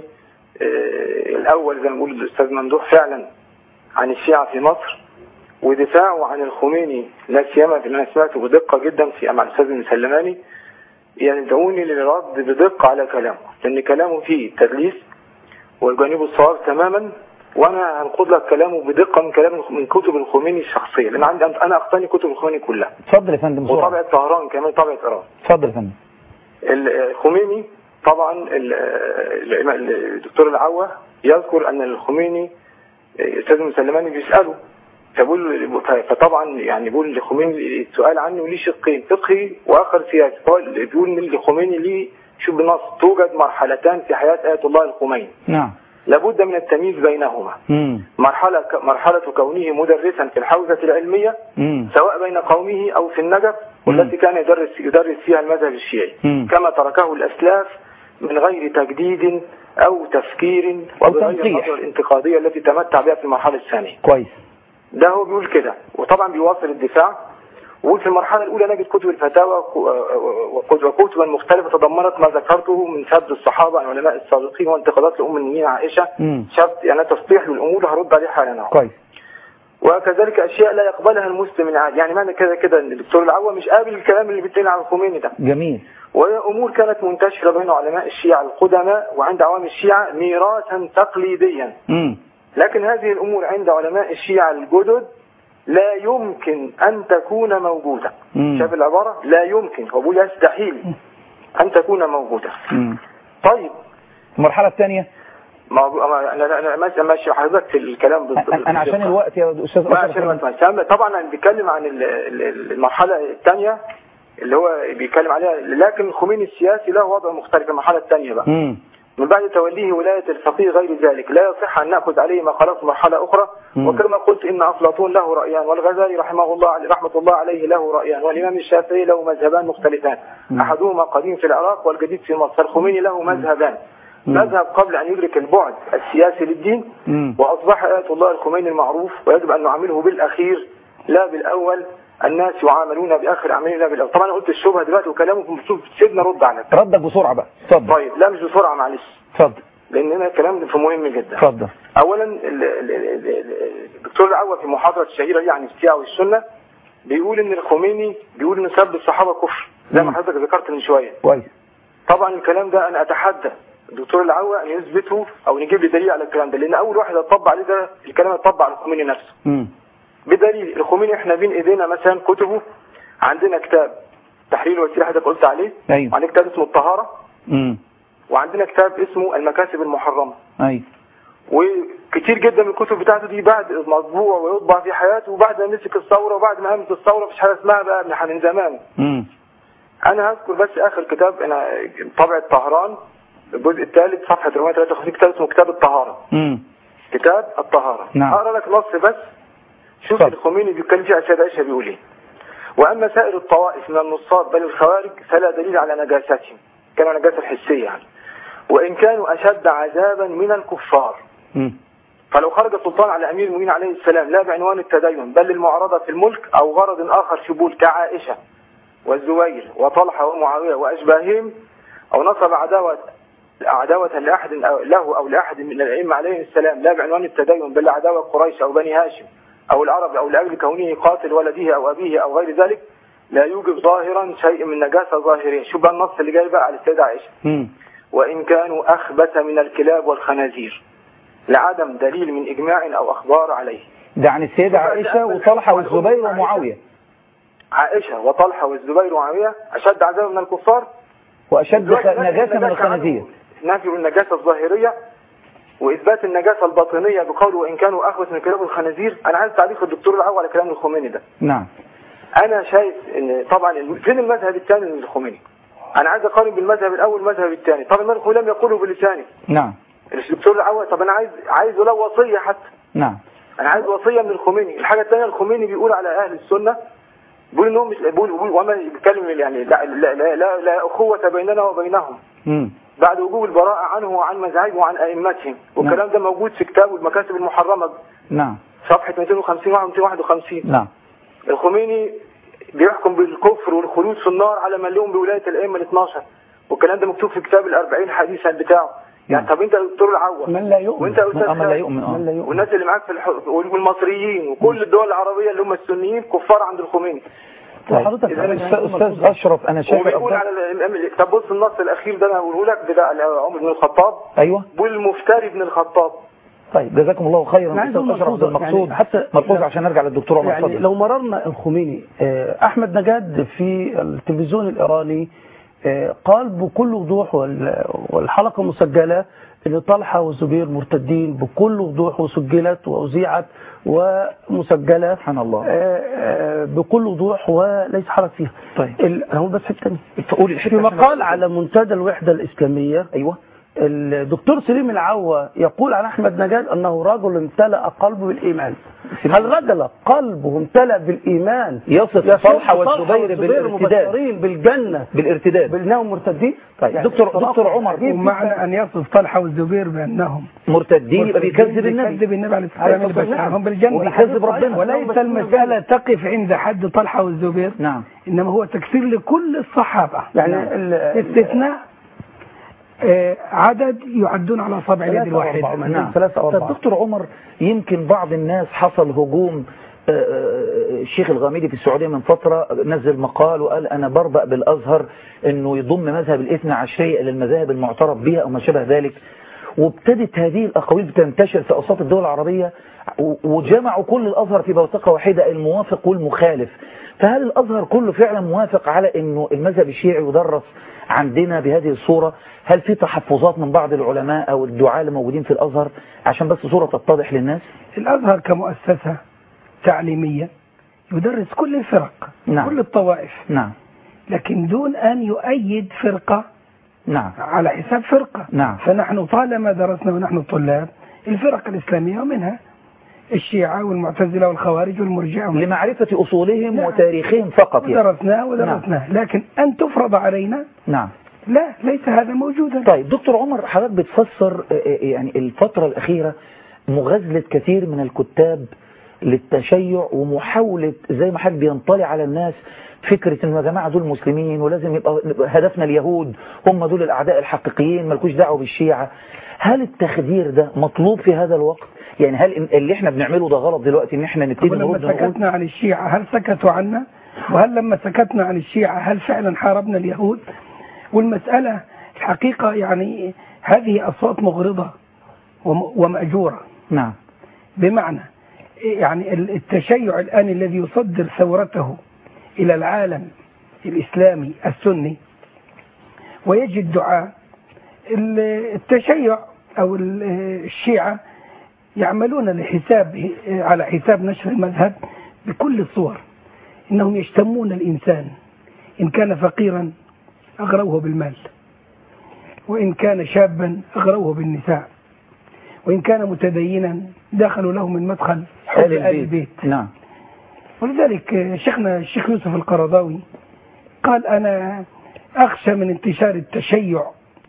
آه، الاول زي ما بيقول الاستاذ ممدوح فعلا عن الشيعة في مصر ودفاعه عن الخميني لا سيما في اللي انا سمعته بدقة جدا في مع الاستاذ المسلماني يدعوني للرد بدقة على كلامه لان كلامه فيه تدليس وجانبه الصواب تماما وانا هنقول لك كلامه بدقة من كلام من كتب الخميني الشخصية لان عندي انا اقتني كتب الخميني كلها اتفضل يا فندم بسرعة وطبعة طهران كمان طبعة ايران اتفضل يا فندم الخميني طبعا ال- ال- الدكتور العوة يذكر ان الخميني الاستاذ المسلماني بيساله فبقول فطبعا يعني بيقول لخميني السؤال عنه ليه شقين فقهي واخر سياسي هو اللي بيقول ان الخميني ليه شوف بالنص توجد مرحلتان في حياه ايه الله الخميني نعم لابد من التمييز بينهما امم مرحله مرحله كونه مدرسا في الحوزه العلميه امم سواء بين قومه أو في النجف والتي كان يدرس يدرس فيها المذهب الشيعي مم. كما تركه الأسلاف من غير تجديد أو تفكير أو وبغير تنقيح. النظرة الانتقادية التي تمتع بها في المرحلة الثانية كويس ده هو بيقول كده وطبعا بيواصل الدفاع وفي المرحلة الأولى نجد كتب الفتاوى وكتب- وكتبا مختلفة تضمنت ما ذكرته من سب الصحابة عن علماء السابقين وانتقادات لأم المؤمنين عائشة مم. شفت يعني تصليح للأمور هرد عليه حالا أهو. كويس وكذلك اشياء لا يقبلها المسلم العادي يعني معنى كده كده ان الدكتور العوا مش قابل الكلام اللي بيتقال عن الخميني ده جميل وهي امور كانت منتشره بين علماء الشيعه القدماء وعند عوام الشيعه ميراثا تقليديا امم لكن هذه الامور عند علماء الشيعه الجدد لا يمكن ان تكون موجوده مم. شايف العباره لا يمكن هو بيقول يستحيل ان تكون موجوده امم طيب المرحلة الثانية ما ما- انا انا ماشي ماشي حضرتك في الكلام بالضبط أنا أنا عشان الوقت يا أستاذ ما أشرف عشان ما تفهم. طبعا انا بيتكلم عن ال- ال- المرحله الثانيه اللي هو بيتكلم عليها لكن الخميني السياسي له وضع مختلف المرحله الثانيه بقى امم من بعد توليه ولايه الفقيه غير ذلك لا يصح ان ناخذ عليه ما قاله في مرحله اخرى مم. وكما قلت ان افلاطون له رايان والغزالي رحمه الله رحمه الله عليه له رايان والامام الشافعي له مذهبان مختلفان مم. احدهما قديم في العراق والجديد في مصر الخميني له مذهبان مم. مذهب قبل ان يدرك البعد السياسي للدين مم. وأصبح آية الله الخميني المعروف ويجب أن نعامله بالأخير لا بالأول الناس يعاملون بآخر أعمالهم لا بالأول طبعا أنا قلت الشبهة دلوقتي وكلامه في مكتوب سيبنا رد على ردك بسرعة بقى اتفضل طيب لا مش بسرعة معلش اتفضل لأن هنا الكلام ده في مهم جدا بيقول ان الخميني بيقول ان سب الصحابه كفر زي ما مم. حضرتك ذكرت من شويه كويس طبعا الكلام ده انا اتحدى الدكتور العوا ان يثبته او يجيب لي دليل على الكلام ده لان اول واحد هتطبق عليه ده الكلام هيطبق على الخميني نفسه مم. بدليل الخميني احنا بين ايدينا مثلا كتبه عندنا كتاب تحرير الوسيله حضرتك قلت عليه ايوه وعندنا كتاب اسمه الطهاره مم. وعندنا كتاب اسمه المكاسب المحرمه ايوه وكتير جدا من الكتب بتاعته دي بعد مطبوع ويطبع في حياته وبعد ما مسك الثوره وبعد ما قامت الثوره مفيش حاجه اسمها بقى من من زمان مم. انا هذكر بس اخر كتاب انا طبع طهران الجزء الثالث صفحه 453 كتاب اسمه كتاب الطهاره مم. كتاب الطهاره نعم. اقرا لك نص بس شوف اتفضل. الخميني بيتكلم فيه على السيده عائشه بيقول ايه واما سائر الطوائف من النصاب بل الخوارج فلا دليل على نجاستهم كانوا نجاسه الحسيه يعني وان كانوا اشد عذابا من الكفار مم. فلو خرج السلطان على امير المؤمنين عليه السلام لا بعنوان التدين بل للمعارضه في الملك او غرض اخر شبول كعائشه والزبير وطلحه ومعاويه واشباههم او نصب عداوه عداوة لأحد أو له أو لأحد من الأئمة عليهم السلام لا بعنوان التدين بل عداوة قريش أو بني هاشم أو العرب أو لأجل كونه قاتل ولده أو أبيه أو غير ذلك لا يوجب ظاهرا شيء من نجاسة ظاهرية شوف بقى النص اللي جاي بقى على السيدة عائشة مم. وإن كانوا أخبث من الكلاب والخنازير لعدم دليل من إجماع أو أخبار عليه ده عن السيدة عائشة وطلحة والزبير ومعاوية عائشة وطلحة والزبير ومعاوية أشد عذابا من الكفار وأشد خ- نجاسة من الخنازير نفي النجاسة الظاهرية وإثبات النجاسة الباطنية بقوله وإن كانوا أخبث من الكلاب والخنازير أنا عايز تعليق الدكتور العوا على كلام الخميني ده نعم أنا شايف إن طبعا الم- فين المذهب الثاني للخميني أنا عايز أقارن بالمذهب الأول والمذهب الثاني طبعا الإمام الخميني لم يقوله بلسانه نعم الدكتور العوا طب أنا عايز عايز له وصية حتى نعم انا عايز وصيه من الخميني الحاجه الثانيه الخميني بيقول على اهل السنه بيقول انهم مش بيقول بيقول وما بيتكلم يعني لا لا لا, لا, لا اخوه بيننا وبينهم مم. بعد وجوب البراءه عنه وعن مذاهبه وعن ائمتهم والكلام ده موجود في كتاب المكاسب المحرمه نعم صفحه 250 و 251 نعم الخميني بيحكم بالكفر والخلود في النار على من لهم بولايه الائمه ال 12 والكلام ده مكتوب في كتاب الأربعين حديثا بتاعه يعني طب انت يا دكتور العوض من لا يؤمن وانت يا استاذ من لا خالد، يؤمن من لا اه يؤمن والناس اللي معاك في الح... والمصريين وكل الدول العربيه اللي هم السنيين كفار عند الخميني طيب. وحضرتك أستاذ أستاذ أشرف أنا شايف وبيقول على الامام طب بص النص الاخير ده انا هقوله لك بتاع عمر بن الخطاب أيوه بيقول المفتري بن الخطاب طيب جزاكم الله خيرا أنا عايز أستاذ أقول أشرف ملحوظة، المقصود يعني حتى ملحوظ لو- عشان نرجع للدكتور عمر يعني اتفضل لو مررنا الخميني آه، أحمد نجاد في التلفزيون الإيراني آه، قال بكل وضوح وال- والحلقة مسجلة أن طلحة والزبير مرتدين بكل وضوح وسجلت وأذيعت ومسجلة سبحان الله آه، آه، بكل وضوح وليس حرج فيها طيب. ال- هو بس حته تانية. فقولي الحتة في عشان مقال نرجع. على منتدى الوحدة الإسلامية أيوه الدكتور سليم العوة يقول عن أحمد نجاد أنه رجل امتلأ قلبه بالإيمان هل رجل قلبه امتلأ بالإيمان يصف طلحة والزبير بالارتداد مبشرين بالجنة بالارتداد بالنهم مرتدين طيب يعني دكتور صراحة دكتور عمر عجيب ومعنى أن يصف طلحة والزبير بأنهم مرتدين يبقى بيكذب النبي بيكذب النبي عليه الصلاة والسلام اللي بشرهم بالجنة وبيكذب ربنا وليس المسألة تقف عند حد طلحة والزبير نعم إنما هو تكسير لكل الصحابة يعني نعم. ال- استثناء آه، عدد يعدون على أصابع اليد ثلاثة أو الواحدة أربعة. نعم ثلاثة أو طب أربعة. دكتور عمر يمكن بعض الناس حصل هجوم آه، آه، الشيخ الغامدي في السعودية من فترة نزل مقال وقال أنا بربأ بالأزهر أنه يضم مذهب الاثنى عشرية إلى المذاهب المعترف بها أو ما شابه ذلك وابتدت هذه الأقاويل بتنتشر في أوساط الدول العربية و- وجمعوا كل الأزهر في بوتقة واحدة الموافق والمخالف فهل الأزهر كله فعلا موافق على أنه المذهب الشيعي يدرس عندنا بهذه الصورة هل في تحفظات من بعض العلماء أو الدعاة اللي موجودين في الأزهر عشان بس صورة تتضح للناس الأزهر كمؤسسة تعليمية يدرس كل الفرق نعم. كل الطوائف نعم لكن دون أن يؤيد فرقة نعم على حساب فرقة نعم. فنحن طالما درسنا ونحن طلاب الفرق الإسلامية ومنها الشيعة والمعتزلة والخوارج والمرجئة لمعرفة أصولهم نعم. وتاريخهم فقط يعني. ودرسناه ودرسناه لكن أن تفرض علينا نعم لا ليس هذا موجودا طيب دكتور عمر حضرتك بتفسر آه، آه، يعني الفترة الأخيرة مغازلة كثير من الكتاب للتشيع ومحاولة زي ما حد بينطلي على الناس فكرة انه يا جماعة دول مسلمين ولازم يبقى نبقى هدفنا اليهود هم دول الاعداء الحقيقيين ملكوش دعوة بالشيعة هل التخدير ده مطلوب في هذا الوقت يعني هل إن- اللي احنا بنعمله ده غلط دلوقتي ان احنا نبتدي ولما نرد نقول سكتنا عن الشيعة هل سكتوا عنا وهل لما سكتنا عن الشيعة هل فعلا حاربنا اليهود والمسألة الحقيقة يعني هذه أصوات مغرضة وم- ومأجورة نعم بمعنى يعني ال- التشيع الآن الذي يصدر ثورته إلى العالم الإسلامي السني ويجد دعاء ال- التشيع أو ال- الشيعة يعملون لحساب على حساب نشر المذهب بكل الصور إنهم يشتمون الإنسان إن كان فقيرا أغروه بالمال وإن كان شابا أغروه بالنساء وإن كان متدينا دخلوا له من مدخل حب آل آل البيت نعم ولذلك شيخنا الشيخ يوسف القرضاوي قال أنا أخشى من انتشار التشيع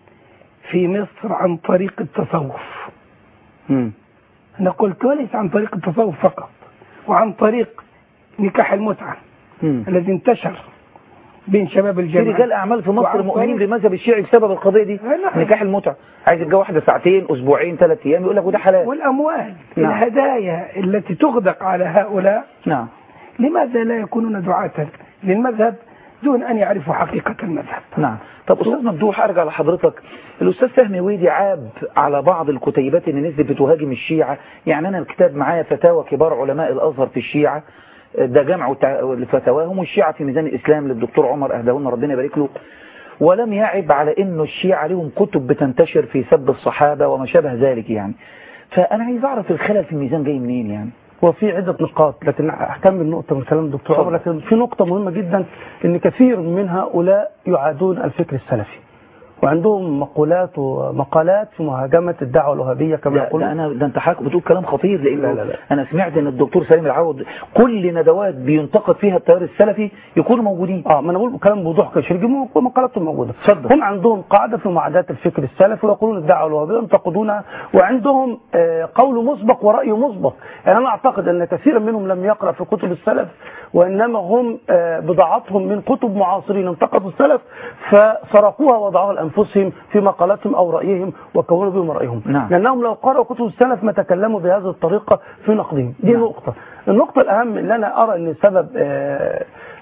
في مصر عن طريق التصوف مم. أنا قلت وليس عن طريق التصوف فقط وعن طريق نكاح المتعة مم. الذي انتشر بين شباب في الجامعة رجال اعمال في مصر وعن مؤمنين طريق- بالمذهب الشيعي بسبب القضيه دي نعم. نكاح المتعه عايز يتجوز واحده ساعتين اسبوعين ثلاث ايام يقول لك وده حلال والأموال نعم. الهدايا التي تغدق على هؤلاء نعم لماذا لا يكونون دعاة للمذهب دون أن يعرفوا حقيقة المذهب نعم طب استاذ ممدوح ارجع لحضرتك الاستاذ فهمي ويدي عاب على بعض الكتيبات اللي نزلت بتهاجم الشيعه يعني انا الكتاب معايا فتاوى كبار علماء الازهر في الشيعه ده جمع وتع- فتاواهم والشيعه في ميزان الاسلام للدكتور عمر اهداهن ربنا يبارك له ولم يعب على انه الشيعه لهم كتب بتنتشر في سب الصحابه وما شابه ذلك يعني فانا عايز اعرف الخلل في الميزان جاي منين يعني وفي عدة نقاط لكن أكمل نقطة من كلام الدكتور عمر لكن في نقطة مهمة جدا إن كثير من هؤلاء يعادون الفكر السلفي وعندهم مقولات ومقالات في مهاجمة الدعوة الوهابية كما ده, يقول ده انا ده انت حضرتك بتقول كلام خطير لانه لا، لا، لا. انا سمعت ان الدكتور سليم العوض كل ندوات بينتقد فيها التيار السلفي يكونوا موجودين اه ما انا بقول كلام بوضوح كشرجم ومقالاتهم موجوده اتفضل. هم عندهم قاعده في معاداه الفكر السلفي ويقولون الدعوه الوهابيه ينتقدونها وعندهم آه قول مسبق وراي مسبق يعني انا اعتقد ان كثيرا منهم لم يقرا في كتب السلف وانما هم آه بضاعتهم من كتب معاصرين انتقدوا السلف فسرقوها وضعوها لانفسهم في مقالاتهم او رايهم وكونوا بهم رايهم نعم. لانهم لو قرأوا كتب السلف ما تكلموا بهذه الطريقه في نقدهم دي نعم. نقطه النقطه الاهم اللي انا ارى ان سبب آه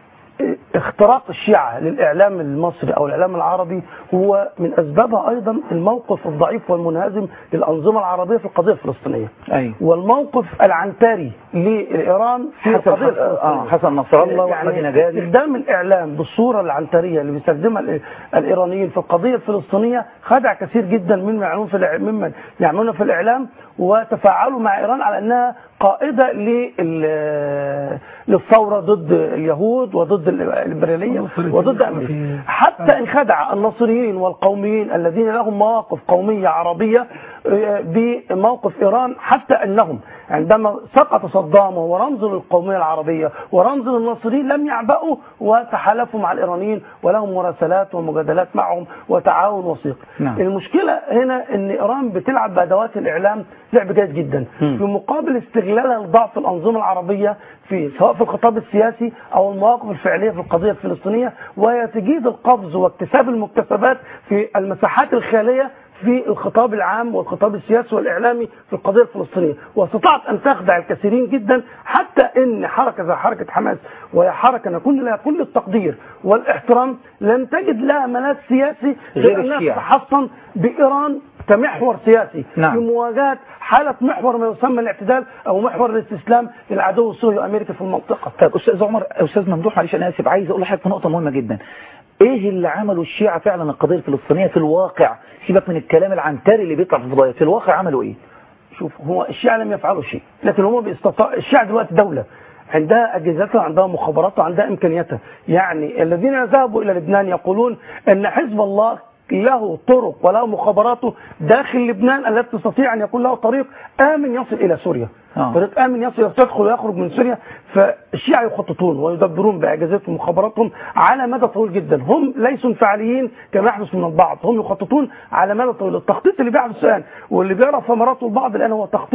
اختراق الشيعة للإعلام المصري أو الإعلام العربي هو من أسبابها أيضا الموقف الضعيف والمنهزم للأنظمة العربية في القضية الفلسطينية ايوه والموقف العنتري لإيران في حسن القضية حسن- آه، الفلسطينية حسن نصر الله واحمد يعني نجادي استخدام الإعلام بالصورة العنترية اللي بيستخدمها ال- الإيرانيين في القضية الفلسطينية خدع كثير جدا ممن يعملون في الإع- ممن يعملون في الإعلام وتفاعلوا مع إيران على أنها قائدة لل- للثورة ضد اليهود وضد الليبرالية ونصرة وضد الإسلام أمريكا في- حتى انخدع النصريين والقوميين الذين لهم مواقف قومية عربية آه، بموقف إيران حتى أنهم عندما سقط صدام وهو رمز للقومية العربية ورمز للنصريين لم يعبأوا وتحالفوا مع الإيرانيين ولهم مراسلات ومجادلات معهم وتعاون وثيق نعم. المشكلة هنا أن إيران بتلعب بأدوات الإعلام لعب جيد جدا مم. في مقابل استغلالها لضعف الأنظمة العربية في سواء في الخطاب السياسي أو المواقف الفعلية في القضية الفلسطينية وهي تجيد القفز واكتساب المكتسبات في المساحات الخالية في الخطاب العام والخطاب السياسي والإعلامي في القضية الفلسطينية واستطاعت أن تخدع الكثيرين جدا حتى أن حركة زي حركة حماس وهي حركة نكون لها كل التقدير والاحترام لم تجد لها ملاذ سياسي غير لأنها الشيعة. تتحصن بإيران كمحور سياسي نعم. في مواجهة حالة محور ما يسمى الاعتدال أو محور الاستسلام للعدو السوري وأمريكا في المنطقة طيب استاذ عمر استاذ ممدوح معلش انا اسف عايز اقول لحضرتك في نقطه مهمه جدا ايه اللي عمله الشيعه فعلا القضيه الفلسطينيه في الواقع سيبك من الكلام العنتري اللي بيطلع في الفضائيات في الواقع عملوا ايه شوف هو الشيعة لم يفعلوا شيء لكن هم بيستطاع الشيعة دلوقتي دولة عندها أجهزتها عندها مخابراتها عندها إمكانياتها يعني الذين ذهبوا إلى لبنان يقولون أن حزب الله له طرق وله مخابراته داخل لبنان التي تستطيع أن يكون له طريق آمن يصل إلى سوريا آه. طريق آمن يصل تدخل ويخرج من سوريا فالشيعة يخططون ويدبرون بأجهزتهم ومخابراتهم على مدى طويل جدا هم ليسوا انفعاليين كما يحدث من البعض هم يخططون على مدى طويل التخطيط اللي بيحدث الآن واللي بيرى ثمراته البعض الآن هو تخطيط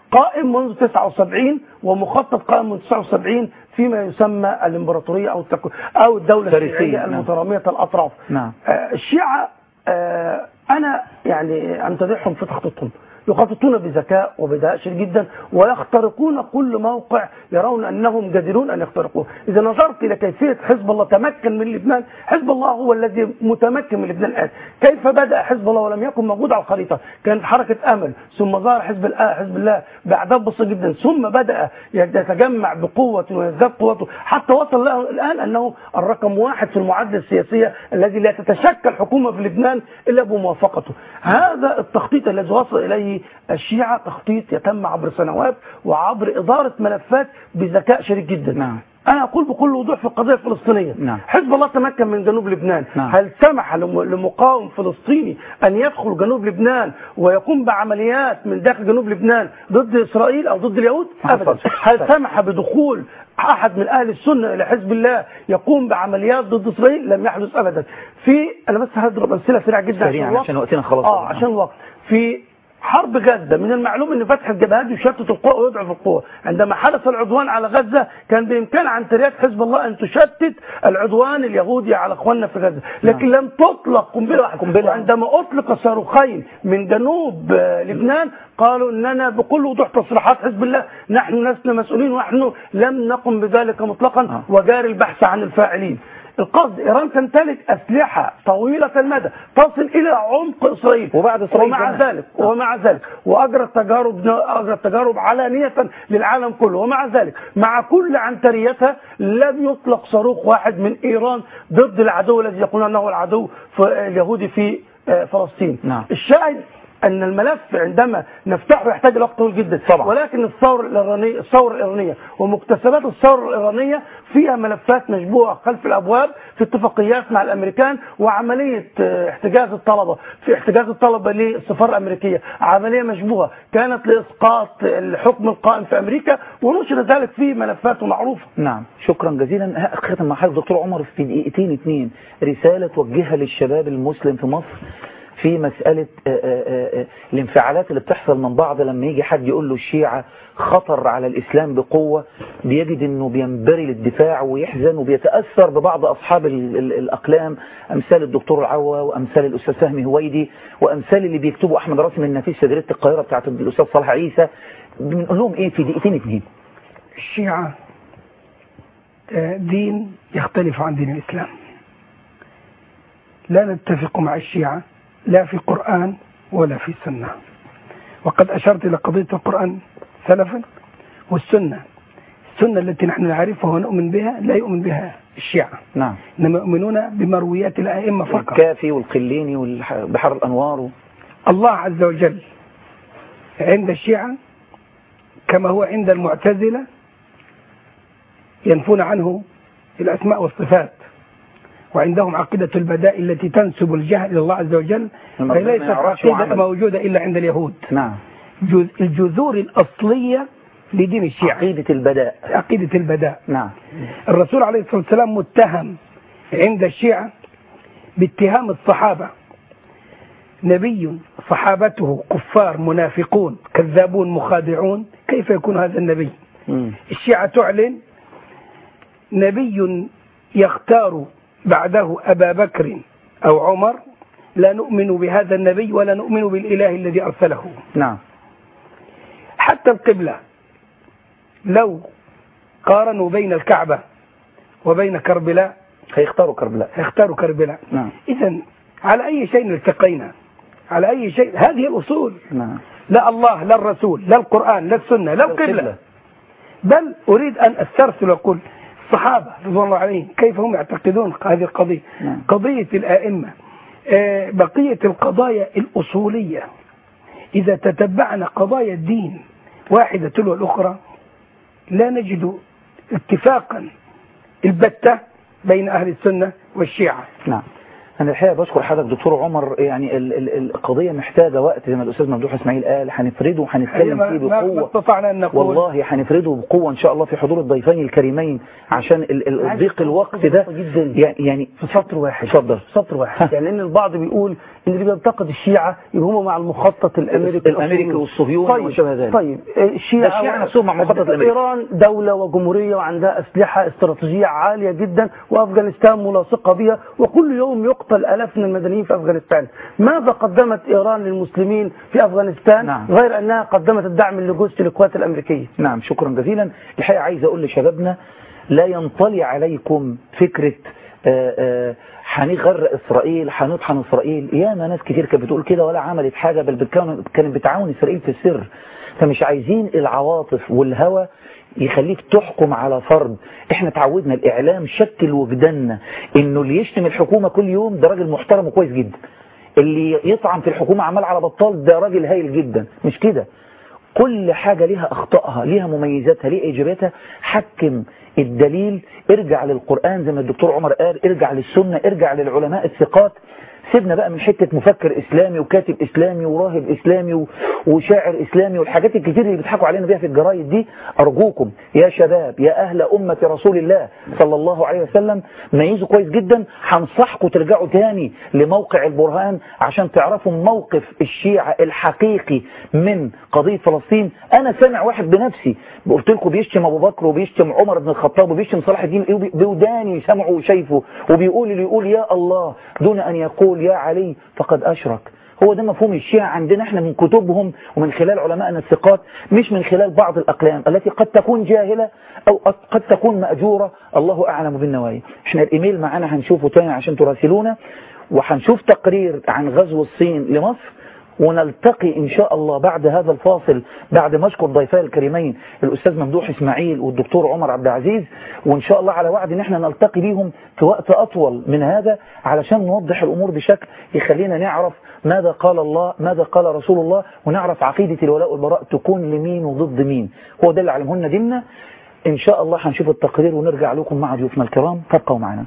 قائم منذ 79 ومخطط قائم منذ 79 فيما يسمى الامبراطوريه او التك... او الدوله الفارسية، الشيعيه نعم. المتراميه الاطراف نعم. آه، الشيعة آه، أنا يعني أمتدحهم في تخطيطهم يخططون بذكاء وبدهاء شديد جدا ويخترقون كل موقع يرون أنهم جديرون أن يخترقوه إذا نظرت إلى كيفية حزب الله تمكن من لبنان حزب الله هو الذي متمكن من لبنان الآن كيف بدأ حزب الله ولم يكن موجود على الخريطة كانت حركة أمل ثم ظهر حزب الله حزب الله بأعداد بسيطة جدا ثم بدأ يتجمع بقوة ويزداد قوته حتى وصل له الآن أنه الرقم واحد في المعادلة السياسية الذي لا تتشكل حكومة في لبنان إلا بموافقته هذا التخطيط الذي وصل إليه الشيعة تخطيط يتم عبر سنوات وعبر إدارة ملفات بذكاء شديد جدا نعم. أنا أقول بكل وضوح في القضية الفلسطينية نعم. حزب الله تمكن من جنوب لبنان نعم. هل سمح لم- لمقاوم فلسطيني أن يدخل جنوب لبنان ويقوم بعمليات من داخل جنوب لبنان ضد إسرائيل أو ضد اليهود ما أبدا حصلش. هل سمح بدخول أحد من أهل السنة إلى حزب الله يقوم بعمليات ضد إسرائيل لم يحدث أبدا في أنا بس هضرب أمثلة سريعة جدا سريعاً الوقت. عشان وقتنا خلاص. آه عشان الوقت في حرب غزة من المعلوم ان فتح الجبهات يشتت القوى ويضعف القوى عندما حدث العدوان على غزة كان بامكان عنتريات حزب الله ان تشتت العدوان اليهودي على اخواننا في غزة لكن لم تطلق قنبلة واحدة قنبلة. وعندما اطلق صاروخين من جنوب آه، لبنان قالوا اننا بكل وضوح تصريحات حزب الله نحن لسنا مسؤولين ونحن لم نقم بذلك مطلقا آه. وجاري البحث عن الفاعلين القصد ايران تمتلك اسلحه طويله المدى تصل الى عمق اسرائيل وبعد إسرائيل ومع كمان. ذلك ومع ذلك واجرت تجارب اجرت تجارب علانيه للعالم كله ومع ذلك مع كل عنتريتها لم يطلق صاروخ واحد من ايران ضد العدو الذي يقولون انه العدو ف- اليهودي في آه، فلسطين نعم. الشاهد ان الملف عندما نفتحه يحتاج الى وقت طويل جدا طبعا. ولكن الثوره الايرانيه الثوره الايرانيه ومكتسبات الثوره الايرانيه فيها ملفات مشبوهه خلف الابواب في اتفاقيات مع الامريكان وعمليه آه، احتجاز الطلبه في احتجاز الطلبه للسفاره الامريكيه عمليه مشبوهه كانت لاسقاط الحكم القائم في امريكا ونشر ذلك في ملفات معروفه نعم شكرا جزيلا ختم مع حضرتك دكتور عمر في دقيقتين اتنين رسالة توجهها للشباب المسلم في مصر في مسألة آه، آه، آه، الانفعالات اللي بتحصل من بعض لما يجي حد يقول له الشيعة خطر على الإسلام بقوة بيجد أنه بينبري للدفاع ويحزن وبيتأثر ببعض أصحاب ال- ال- الأقلام أمثال الدكتور العوا وأمثال الأستاذ فهمي هويدي وأمثال اللي بيكتبوا أحمد راسم النفيس في جريدة القاهرة بتاعت الأستاذ صالح عيسى بنقول لهم إيه في دقيقتين اتنين الشيعة آه، دين يختلف عن دين الإسلام لا نتفق مع الشيعة لا في القرآن ولا في السنة وقد أشرت إلى قضية القرآن سلفا والسنة السنة التي نحن نعرفها ونؤمن بها لا يؤمن بها الشيعة نعم إنما يؤمنون بمرويات الأئمة فقط الكافي والقليني وبحر الأنوار و... الله عز وجل عند الشيعة كما هو عند المعتزلة ينفون عنه الأسماء والصفات وعندهم عقيدة البداء التي تنسب الجهل إلى الله عز وجل المفروض وهي ما ليست يعرفش عقيدة وعمل. موجودة إلا عند اليهود نعم جز- الجذور الأصلية لدين الشيعة عقيدة البداء عقيدة البداء نعم الرسول عليه الصلاة والسلام متهم عند الشيعة باتهام الصحابة نبي صحابته كفار منافقون كذابون مخادعون كيف يكون هذا النبي مم. الشيعة تعلن نبي يختار بعده أبا بكر أو عمر لا نؤمن بهذا النبي ولا نؤمن بالإله الذي أرسله نعم حتى القبلة لو قارنوا بين الكعبة وبين كربلاء هيختاروا كربلاء اختاروا كربلاء نعم إذا على أي شيء التقينا على أي شيء هذه الأصول نعم لا الله لا الرسول لا القرآن لا السنة لا القبلة بل أريد أن أسترسل وأقول الصحابة رضوان الله عليهم كيف هم يعتقدون هذه القضية نعم. قضية الآئمة آه، بقية القضايا الأصولية إذا تتبعنا قضايا الدين واحدة تلو الأخرى لا نجد اتفاقا البتة بين أهل السنة والشيعة نعم انا الحقيقه بشكر حضرتك دكتور عمر يعني ال- ال- القضيه محتاجه وقت زي ما الاستاذ ممدوح اسماعيل قال هنفرده وهنتكلم ما- فيه ما- ما بقوه استطعنا أن نقول والله هنفرده بقوه ان شاء الله في حضور الضيفين الكريمين عشان ال- ال- ضيق الوقت ده جدا يعني يعني في سطر واحد اتفضل. في سطر واحد يعني ان البعض بيقول ان اللي بينتقد الشيعة يبقى هم مع المخطط الامريكي الأمريكي والصهيوني طيب وشبه ذلك. طيب آه، الشيعة ده الشيعة نفسهم مع المخطط الأمريكي. ايران دولة وجمهورية وعندها اسلحة استراتيجية عالية جدا وافغانستان ملاصقة بها وكل يوم يقتل الاف من المدنيين في افغانستان ماذا قدمت ايران للمسلمين في افغانستان نعم. غير انها قدمت الدعم اللوجستي للقوات الامريكيه نعم شكرا جزيلا الحقيقة عايز أقول لشبابنا لا ينطلي عليكم فكرة آه، آه، هنغرق إسرائيل هنطحن إسرائيل ياما ناس كتير كانت بتقول كده ولا عملت حاجة بل بتكون- كانت بتعاون إسرائيل في السر فمش عايزين العواطف والهوى يخليك تحكم على فرد احنا تعودنا الاعلام شكل وجداننا انه اللي يشتم الحكومة كل يوم ده راجل محترم وكويس جدا اللي يطعن في الحكومة عمال على بطال ده راجل هايل جدا مش كده كل حاجة ليها أخطائها ليها مميزاتها ليها إيجابياتها حكم الدليل ارجع للقرآن زي ما الدكتور عمر قال ارجع للسنة ارجع للعلماء الثقات سيبنا بقى من حتة مفكر إسلامي وكاتب إسلامي وراهب إسلامي و- وشاعر إسلامي والحاجات الكتير اللي بيضحكوا علينا بيها في الجرايد دي أرجوكم يا شباب يا أهل أمة رسول الله صلى الله عليه وسلم ميزوا كويس جدا هنصحكم ترجعوا تاني لموقع البرهان عشان تعرفوا موقف الشيعة الحقيقي من قضية فلسطين أنا سامع واحد بنفسي قلت لكم بيشتم أبو بكر وبيشتم عمر بن الخطاب وبيشتم صلاح الدين الأيوبي بوداني سمعه وشايفه وبيقول اللي يقول يا الله دون أن يقول يا علي فقد أشرك هو ده مفهوم الشيعة عندنا احنا من كتبهم ومن خلال علمائنا الثقات مش من خلال بعض الأقلام التي قد تكون جاهلة أو قد تكون مأجورة الله أعلم بالنوايا احنا الإيميل معانا هنشوفه تاني عشان تراسلونا وهنشوف تقرير عن غزو الصين لمصر ونلتقي إن شاء الله بعد هذا الفاصل بعد ما أشكر ضيفي الكريمين الأستاذ ممدوح إسماعيل والدكتور عمر عبد العزيز وإن شاء الله على وعد إن احنا نلتقي بيهم في وقت أطول من هذا علشان نوضح الأمور بشكل يخلينا نعرف ماذا قال الله ماذا قال رسول الله ونعرف عقيدة الولاء والبراء تكون لمين وضد مين هو ده اللي علمهن ديننا إن شاء الله هنشوف التقرير ونرجع لكم مع ضيوفنا الكرام تبقوا معنا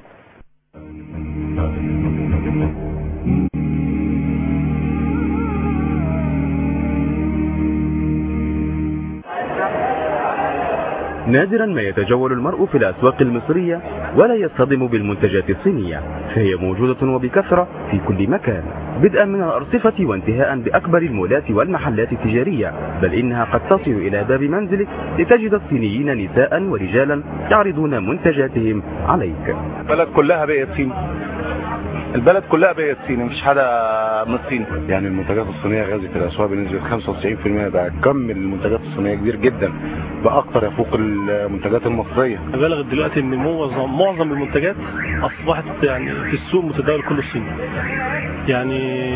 نادرا ما يتجول المرء في الأسواق المصرية ولا يصطدم بالمنتجات الصينية فهي موجودة وبكثرة في كل مكان بدءا من الأرصفة وانتهاء بأكبر المولات والمحلات التجارية بل إنها قد تصل إلى باب منزلك لتجد الصينيين نساء ورجالا يعرضون منتجاتهم عليك البلد كلها بقت صيني البلد كلها بقت صيني مفيش حدا من الصين يعني المنتجات الصينية غزت الأسواق بنسبة 95% بقى كم المنتجات الصينية كبير جدا بأكتر يفوق المنتجات المصرية بلغت دلوقتي ان معظم معظم المنتجات اصبحت يعني في السوق متداول كله الصيني يعني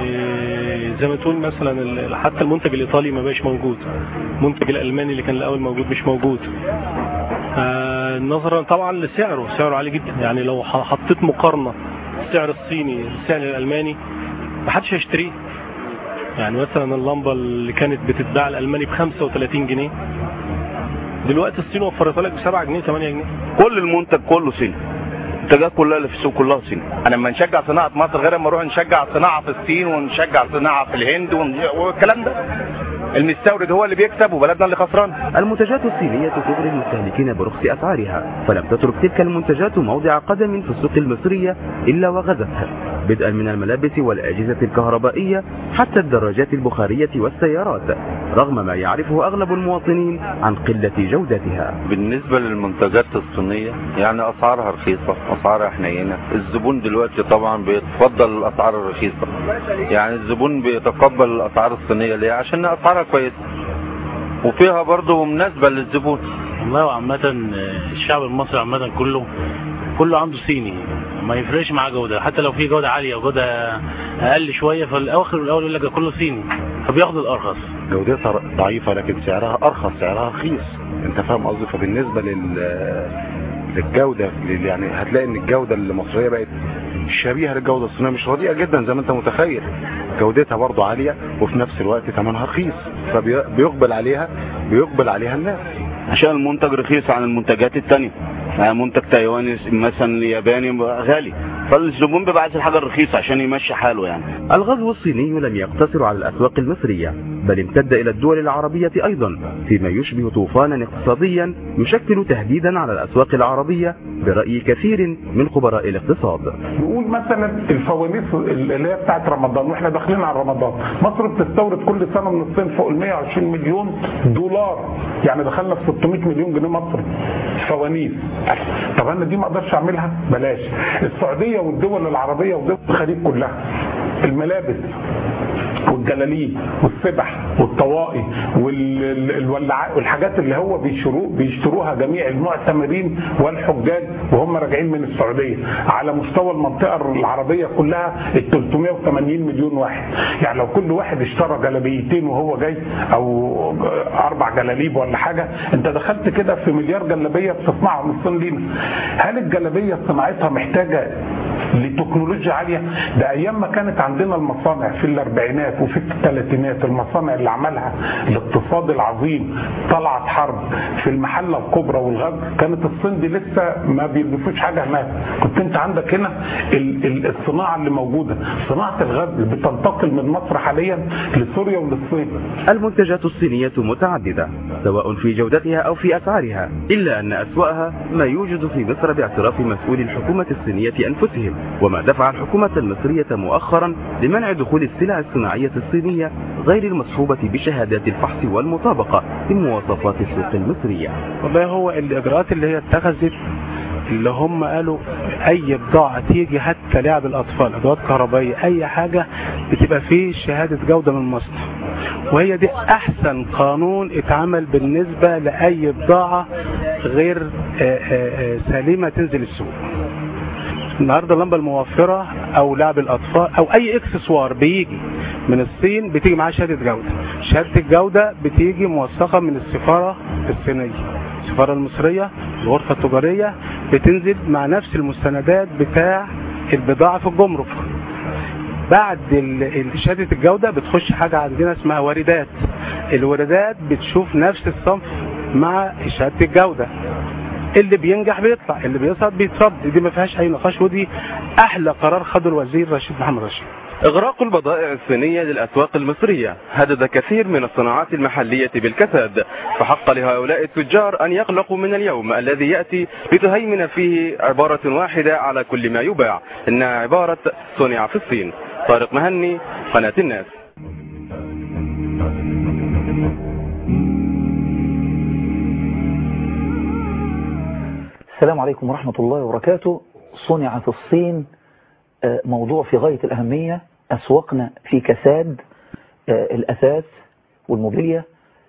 زي ما تقول مثلا ال- حتى المنتج الايطالي ما بقاش موجود المنتج الالماني اللي كان الاول موجود مش موجود آه، نظرا طبعا لسعره سعره عالي جدا يعني لو ح- حطيت مقارنه السعر الصيني السعر الالماني محدش هيشتريه يعني مثلا اللمبه اللي كانت بتتباع الالماني ب 35 جنيه دلوقتي الصين وفرتها لك ب 7 جنيه 8 جنيه كل المنتج كله صيني المنتجات كلها اللي في السوق كلها صيني انا لما نشجع صناعه مصر غير اما نروح نشجع صناعه في الصين ونشجع صناعه في الهند ون- والكلام ده المستورد هو اللي بيكسب وبلدنا اللي خسران المنتجات الصينية تغري المستهلكين برخص أسعارها فلم تترك تلك المنتجات موضع قدم في السوق المصرية إلا وغزتها بدءا من الملابس والأجهزة الكهربائية حتى الدراجات البخارية والسيارات رغم ما يعرفه أغلب المواطنين عن قلة جودتها بالنسبة للمنتجات الصينية يعني أسعارها رخيصة أسعارها حنينة الزبون دلوقتي طبعا بيتفضل الأسعار الرخيصة يعني الزبون بيتقبل الأسعار الصينية ليه عشان أسعارها كويسة وفيها برضه مناسبة للزبون والله عامة الشعب المصري عامة كله كله عنده صيني ما يفرقش معاه جودة حتى لو في جودة عالية وجودة أقل شوية فالأواخر والأول يقول لك ده كله صيني فبياخد الأرخص جودتها ضعيفة لكن سعرها أرخص سعرها رخيص أنت فاهم قصدي فبالنسبة لل للجودة لل- يعني هتلاقي ان الجودة المصرية بقت شبيهة للجودة الصينية مش رديئة جدا زي ما انت متخيل جودتها برضو عالية وفي نفس الوقت ثمنها رخيص فبيقبل عليها بيقبل عليها الناس عشان المنتج رخيص عن المنتجات التانية يعني منتج تايواني مثلا ياباني غالي فالزبون بيبقى عايز الحاجه الرخيصه عشان يمشي حاله يعني الغزو الصيني لم يقتصر على الأسواق المصرية بل امتد إلى الدول العربية أيضا فيما يشبه طوفانا اقتصاديا يشكل تهديدا على الأسواق العربية برأي كثير من خبراء الاقتصاد نقول مثلا الفوانيس اللي هي بتاعت رمضان واحنا داخلين على رمضان مصر بتستورد كل سنه من الصين فوق ال 120 مليون دولار يعني دخلنا في 600 مليون جنيه مصري فوانيس طب انا دي ما اقدرش اعملها بلاش السعوديه والدول العربيه ودول الخليج كلها الملابس والجلاليب والسبح والطواقي والولعاء والحاجات اللي هو بيشترو بيشتروها جميع المعتمرين والحجاج وهم راجعين من السعوديه على مستوى المنطقه العربيه كلها ال 380 مليون واحد يعني لو كل واحد اشترى جلابيتين وهو جاي او اربع جلاليب ولا حاجه انت دخلت كده في مليار جلابيه بتصنعهم الصين لينا هل الجلابيه صناعتها محتاجه لتكنولوجيا عاليه ده ايام ما كانت عندنا المصانع في الاربعينات وفي الثلاثينات المصانع اللي عملها الاقتصاد العظيم طلعت حرب في المحله الكبرى والغرب كانت الصين دي لسه ما بيضيفوش حاجه هناك كنت انت عندك هنا ال- ال- الصناعه اللي موجوده صناعه الغزل بتنتقل من مصر حاليا لسوريا وللصين المنتجات الصينية متعددة سواء في جودتها أو في أسعارها إلا أن أسوأها ما يوجد في مصر باعتراف مسؤولي الحكومة الصينية أنفسهم وما دفع الحكومة المصرية مؤخرا لمنع دخول السلع الصناعية الصينية غير المصحوبة بشهادات الفحص والمطابقة لمواصفات السوق المصرية والله هو الاجراءات اللي هي اتخذت اللي هم قالوا اي بضاعه تيجي حتى لعب الاطفال ادوات كهربائيه اي حاجه بتبقى فيه شهاده جوده من مصنع وهي دي احسن قانون اتعمل بالنسبه لاي بضاعه غير آه، آه، آه، سليمه تنزل السوق النهارده اللمبه الموفره او لعب الاطفال او اي اكسسوار بيجي من الصين بتيجي معاه شهاده جوده شهاده الجوده بتيجي موثقه من السفاره الصينيه السفاره المصريه الغرفه التجاريه بتنزل مع نفس المستندات بتاع البضاعه في الجمرك بعد ال- ال- شهاده الجوده بتخش حاجه عندنا اسمها واردات الواردات بتشوف نفس الصنف مع شهاده الجوده اللي بينجح بيطلع اللي بيسقط بيترد دي ما فيهاش اي نقاش ودي احلى قرار خده الوزير رشيد محمد رشيد إغراق البضائع الصينية للأسواق المصرية هدد كثير من الصناعات المحلية بالكساد فحق لهؤلاء التجار أن يقلقوا من اليوم الذي يأتي لتهيمن فيه عبارة واحدة على كل ما يباع إنها عبارة صنع في الصين طارق مهني قناة الناس السلام عليكم ورحمة الله وبركاته صنع في الصين آه، موضوع في غاية الأهمية أسواقنا في كساد آه، الأثاث والموبيليا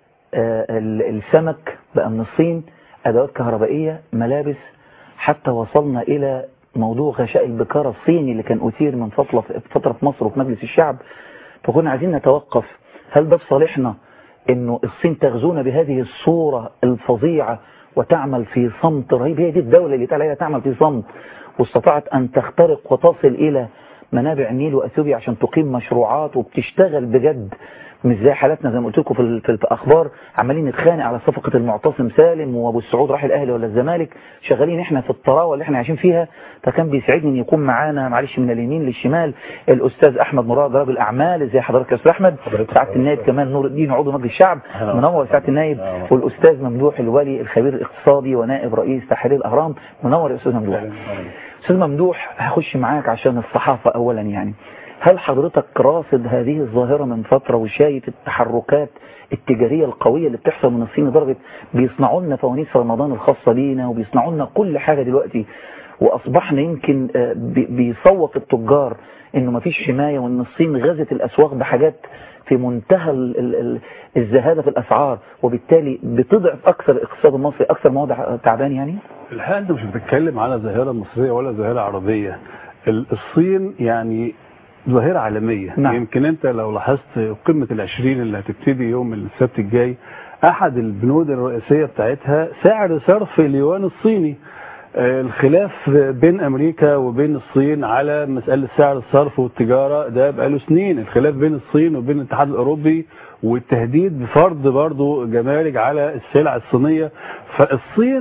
آه، ال- السمك بقى من الصين أدوات كهربائية ملابس حتى وصلنا إلى موضوع غشاء البكارة الصيني اللي كان أثير من فترة فترة في مصر وفي مجلس الشعب فكنا عايزين نتوقف هل ده في صالحنا انه الصين تغزونا بهذه الصورة الفظيعة وتعمل في صمت رهيب هي دي الدولة اللي تعالى تعمل في صمت واستطاعت ان تخترق وتصل الى منابع النيل واثيوبيا عشان تقيم مشروعات وبتشتغل بجد مش زي حالاتنا زي ما قلت لكم في, ال- في الاخبار عمالين نتخانق على صفقه المعتصم سالم وابو السعود راح الاهلي ولا الزمالك شغالين احنا في الطراوه اللي احنا عايشين فيها فكان بيسعدني ان يكون معانا معلش من اليمين للشمال الاستاذ احمد مراد راجل اعمال زي حضرتك يا استاذ احمد سعاده النائب كمان نور الدين عضو مجلس الشعب منور سعاده النائب والاستاذ ممدوح الولي الخبير الاقتصادي ونائب رئيس تحرير الاهرام منور يا استاذ ممدوح استاذ ممدوح هخش معاك عشان الصحافه اولا يعني هل حضرتك راصد هذه الظاهرة من فترة وشايف التحركات التجارية القوية اللي بتحصل من الصين لدرجة بيصنعوا لنا فوانيس رمضان الخاصة بينا وبيصنعوا لنا كل حاجة دلوقتي وأصبحنا يمكن آه، بي- بيسوق التجار إنه مفيش حماية وإن الصين غزت الأسواق بحاجات في منتهى ال- ال- ال- الزهادة في الأسعار وبالتالي بتضعف أكثر الاقتصاد المصري أكثر ما هو دع- تعبان يعني؟ الحقيقه انت مش بتتكلم على ظاهره مصريه ولا ظاهره عربيه ال- الصين يعني ظاهره عالميه نعم. يمكن انت لو لاحظت قمه العشرين اللي هتبتدي يوم السبت الجاي احد البنود الرئيسيه بتاعتها سعر صرف اليوان الصيني آه، الخلاف بين امريكا وبين الصين على مساله سعر الصرف والتجاره ده بقاله سنين الخلاف بين الصين وبين الاتحاد الاوروبي والتهديد بفرض برضه جمارك على السلع الصينيه فالصين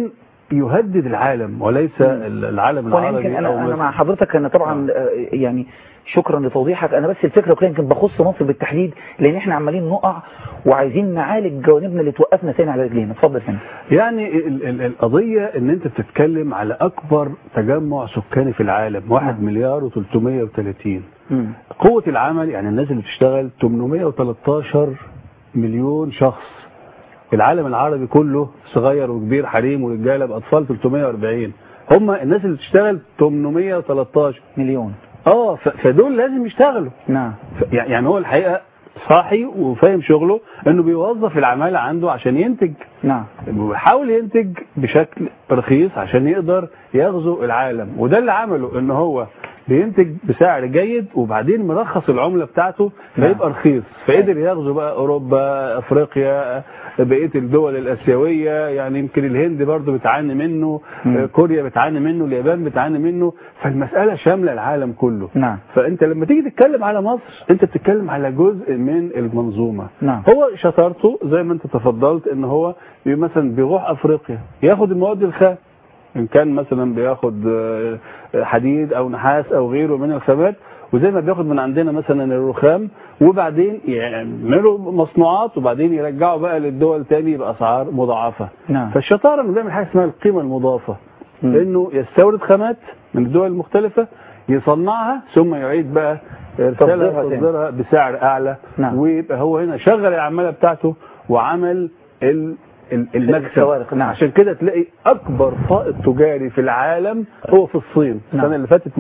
يهدد العالم وليس العالم وانا العربي يمكن أو انا انا مصر. مع حضرتك انا طبعا آه، يعني شكرا لتوضيحك انا بس الفكره كلها يمكن بخص مصر بالتحديد لان احنا عمالين نقع وعايزين نعالج جوانبنا اللي توقفنا تاني على رجلينا اتفضل فندم يعني ال ال القضية ان انت بتتكلم على اكبر تجمع سكاني في العالم واحد مليار و330 قوة العمل يعني الناس اللي بتشتغل 813 مليون شخص العالم العربي كله صغير وكبير حريم ورجاله باطفال 340 هم الناس اللي بتشتغل 813 مليون اه ف- فدول لازم يشتغلوا نعم ف- يعني هو الحقيقه صاحي وفاهم شغله انه بيوظف العماله عنده عشان ينتج نعم وبيحاول ينتج بشكل رخيص عشان يقدر يغزو العالم وده اللي عمله ان هو بينتج بسعر جيد وبعدين مرخص العمله بتاعته فيبقى رخيص فقدر يغزو بقى اوروبا افريقيا بقيه الدول الاسيويه يعني يمكن الهند برضو بتعاني منه مم. كوريا بتعاني منه اليابان بتعاني منه فالمساله شامله العالم كله نعم فانت لما تيجي تتكلم على مصر انت بتتكلم على جزء من المنظومه نعم هو شطارته زي ما انت تفضلت ان هو بي- مثلا بيروح افريقيا ياخد المواد الخام ان كان مثلا بياخد آه، حديد او نحاس او غيره من الخامات وزي ما بياخد من عندنا مثلا الرخام وبعدين يعملوا مصنوعات وبعدين يرجعوا بقى للدول تاني باسعار مضاعفه نعم فالشطاره انه بيعمل حاجه اسمها القيمه المضافه انه يستورد خامات من الدول المختلفه يصنعها ثم يعيد بقى تصديرها ارسالها تاني. تصديرها بسعر اعلى نعم. ويبقى هو هنا شغل العماله بتاعته وعمل ال ال- المكسب الفوارق، نعم. عشان كده تلاقي اكبر فائض تجاري في العالم هو في الصين نعم. السنه اللي فاتت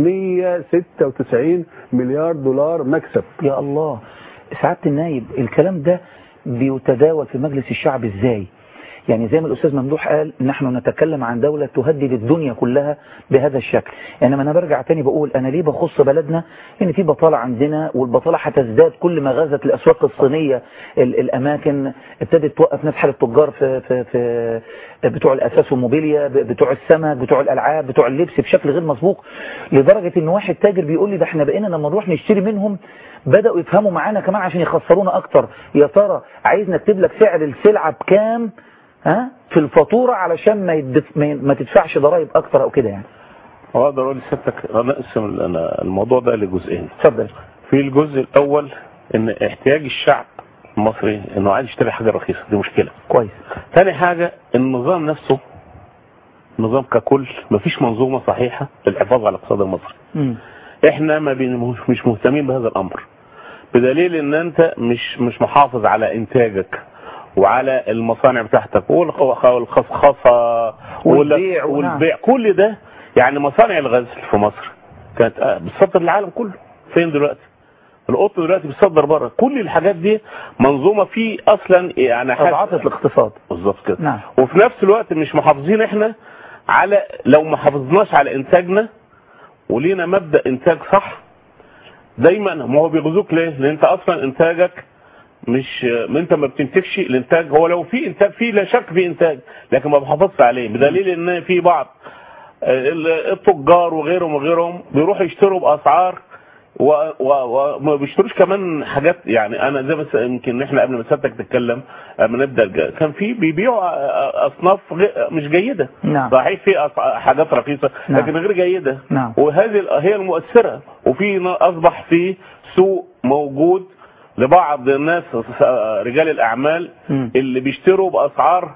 196 مليار دولار مكسب يا الله سعاده النايب الكلام ده بيتداول في مجلس الشعب ازاي يعني زي ما الأستاذ ممدوح قال نحن نتكلم عن دولة تهدد الدنيا كلها بهذا الشكل يعني ما أنا برجع تاني بقول أنا ليه بخص بلدنا إن في بطالة عندنا والبطالة هتزداد كل ما غزت الأسواق الصينية ال- الأماكن ابتدت توقف نفحة التجار في, في, في بتوع الأساس والموبيليا ب- بتوع السمك بتوع الألعاب بتوع اللبس بشكل غير مسبوق لدرجة إن واحد تاجر بيقول لي ده احنا بقينا لما نروح نشتري منهم بدأوا يفهموا معانا كمان عشان يخسرونا أكتر يا ترى عايز نكتب لك سعر السلعة بكام ها في الفاتورة علشان ما, يدف... ما ي- ما تدفعش ضرائب أكتر أو كده يعني هو اقدر اقول لسيادتك انا اقسم ال- أنا الموضوع ده لجزئين اتفضل في الجزء الاول ان احتياج الشعب المصري انه عايز يشتري حاجه رخيصه دي مشكله كويس ثاني حاجه النظام نفسه النظام ككل مفيش منظومه صحيحه للحفاظ على الاقتصاد المصري مم. احنا ما بين مش مهتمين بهذا الامر بدليل ان انت مش مش محافظ على انتاجك وعلى المصانع بتاعتك والخ- والخصخصه والبيع وال- ونعم. والبيع كل ده يعني مصانع الغزل في مصر كانت آه، بتصدر العالم كله فين دلوقتي القطن دلوقتي بتصدر بره كل الحاجات دي منظومه في اصلا يعني حاجة- أضعفت الاقتصاد بالظبط كده نعم وفي نفس الوقت مش محافظين احنا على لو ما حافظناش على انتاجنا ولينا مبدا انتاج صح دايما ما هو بيغزوك ليه؟ لان انت اصلا انتاجك مش ما انت ما بتنتجش الانتاج هو لو في انتاج في لا شك في انتاج لكن ما بحافظش عليه بدليل ان في بعض ال- التجار وغيرهم وغيرهم بيروحوا يشتروا باسعار و- و- وما بيشتروش كمان حاجات يعني انا زي ما س- يمكن احنا قبل ما سيادتك تتكلم قبل ما نبدا الج- كان في بيبيعوا اصناف غ- مش جيده نعم. صحيح في أص- حاجات رخيصه نعم. لكن غير جيده نعم وهذه ال- هي المؤثره وفي ن- اصبح في سوق موجود لبعض الناس رجال الاعمال مم. اللي بيشتروا باسعار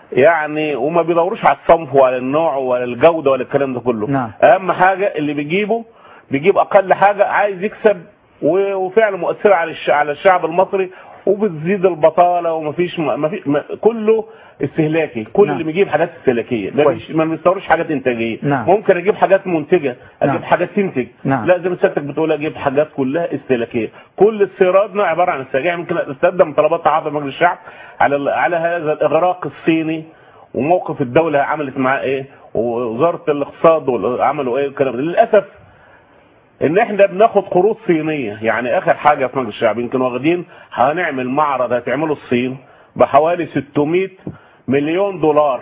يعني وما بيدوروش على الصنف ولا النوع ولا الجوده ولا الكلام ده كله نعم. اهم حاجه اللي بيجيبه بيجيب اقل حاجه عايز يكسب و- وفعلا مؤثره على الش- على الشعب المصري وبتزيد البطاله ومفيش ما في ما كله استهلاكي كل نعم. اللي بيجيب حاجات استهلاكيه ما, كويس. بيش ما بيستوردش حاجات انتاجيه نعم. ممكن اجيب حاجات منتجه اجيب نعم. حاجات تنتج نعم. لا زي ما سيادتك بتقول اجيب حاجات كلها استهلاكيه كل استيرادنا عباره عن استهلاك يعني ممكن استخدم طلبات تعاطي مجلس الشعب على ال- على هذا الاغراق الصيني وموقف الدوله عملت معاه ايه ووزاره الاقتصاد وال- عملوا ايه الكلام ده للاسف ان احنا بناخد قروض صينيه يعني اخر حاجه في مجلس الشعب يمكن واخدين هنعمل معرض هتعمله الصين بحوالي 600 مليون دولار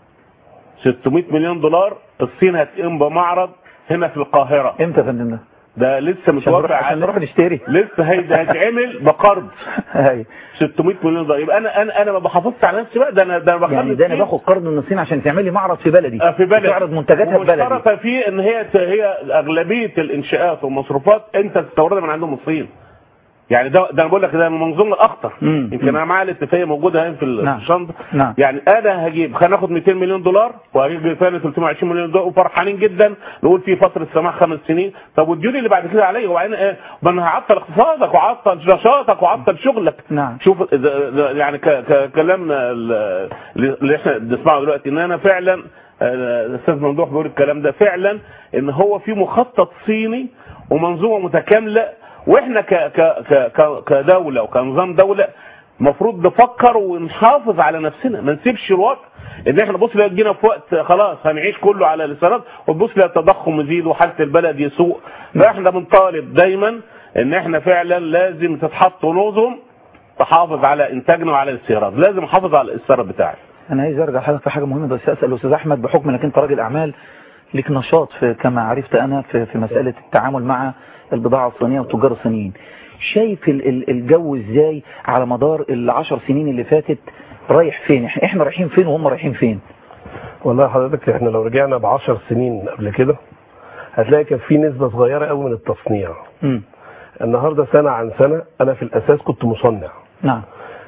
600 مليون دولار الصين هتقوم بمعرض هنا في القاهره امتى يا فندم ده؟ ده لسه متوافق عشان عليه نروح نشتري لسه هي- ده هيتعمل بقرض ايوه 600 مليون دولار يبقى انا انا انا ما بحافظش على نفسي بقى ده انا ده انا بخلي يعني ده انا الصين- باخد قرض من الصين عشان تعمل لي معرض في بلدي آه، في بلد تعرض منتجاتها في بلدي ومشترطه فيه ان هي هي اغلبيه الانشاءات والمصروفات انت تستوردها من عندهم الصين يعني ده ده انا بقول لك ده المنظومه الاخطر مم. يمكن انا معايا الاتفاقيه موجوده هنا في ال- نعم. في الشنطه نعم. يعني انا هجيب خلينا ناخد 200 مليون دولار وهجيب ثاني 320 مليون دولار وفرحانين جدا نقول في فتره سماح خمس سنين طب والديون اللي بعد كده عليا وبعدين ايه ما انا هعطل اقتصادك وعطل نشاطك وعطل شغلك نعم شوف ده- ده يعني ك- ك- كلامنا ال- اللي احنا بنسمعه دلوقتي ان انا فعلا آه، الاستاذ ممدوح بيقول الكلام ده فعلا ان هو في مخطط صيني ومنظومه متكامله واحنا ك ك ك ك- كدوله وكنظام دوله المفروض نفكر ونحافظ على نفسنا ما نسيبش الوقت ان احنا بص لا جينا في وقت خلاص هنعيش كله على الاستيراد وتبص لا التضخم يزيد وحاله البلد يسوء فاحنا بنطالب دايما ان احنا فعلا لازم تتحط نظم تحافظ على انتاجنا وعلى الاستيراد لازم احافظ على الاستيراد بتاعي انا عايز ارجع حضرتك في حاجه مهمه بس اسال استاذ احمد بحكم انك انت راجل اعمال لك نشاط في كما عرفت انا في, في مساله التعامل مع البضاعه الصينيه والتجار الصينيين شايف ال- ال- الجو ازاي على مدار العشر سنين اللي فاتت رايح فين إح- احنا رايحين فين وهم رايحين فين والله حضرتك احنا لو رجعنا بعشر سنين قبل كده هتلاقي كان في نسبة صغيرة قوي من التصنيع مم. النهاردة سنة عن سنة انا في الاساس كنت مصنع نعم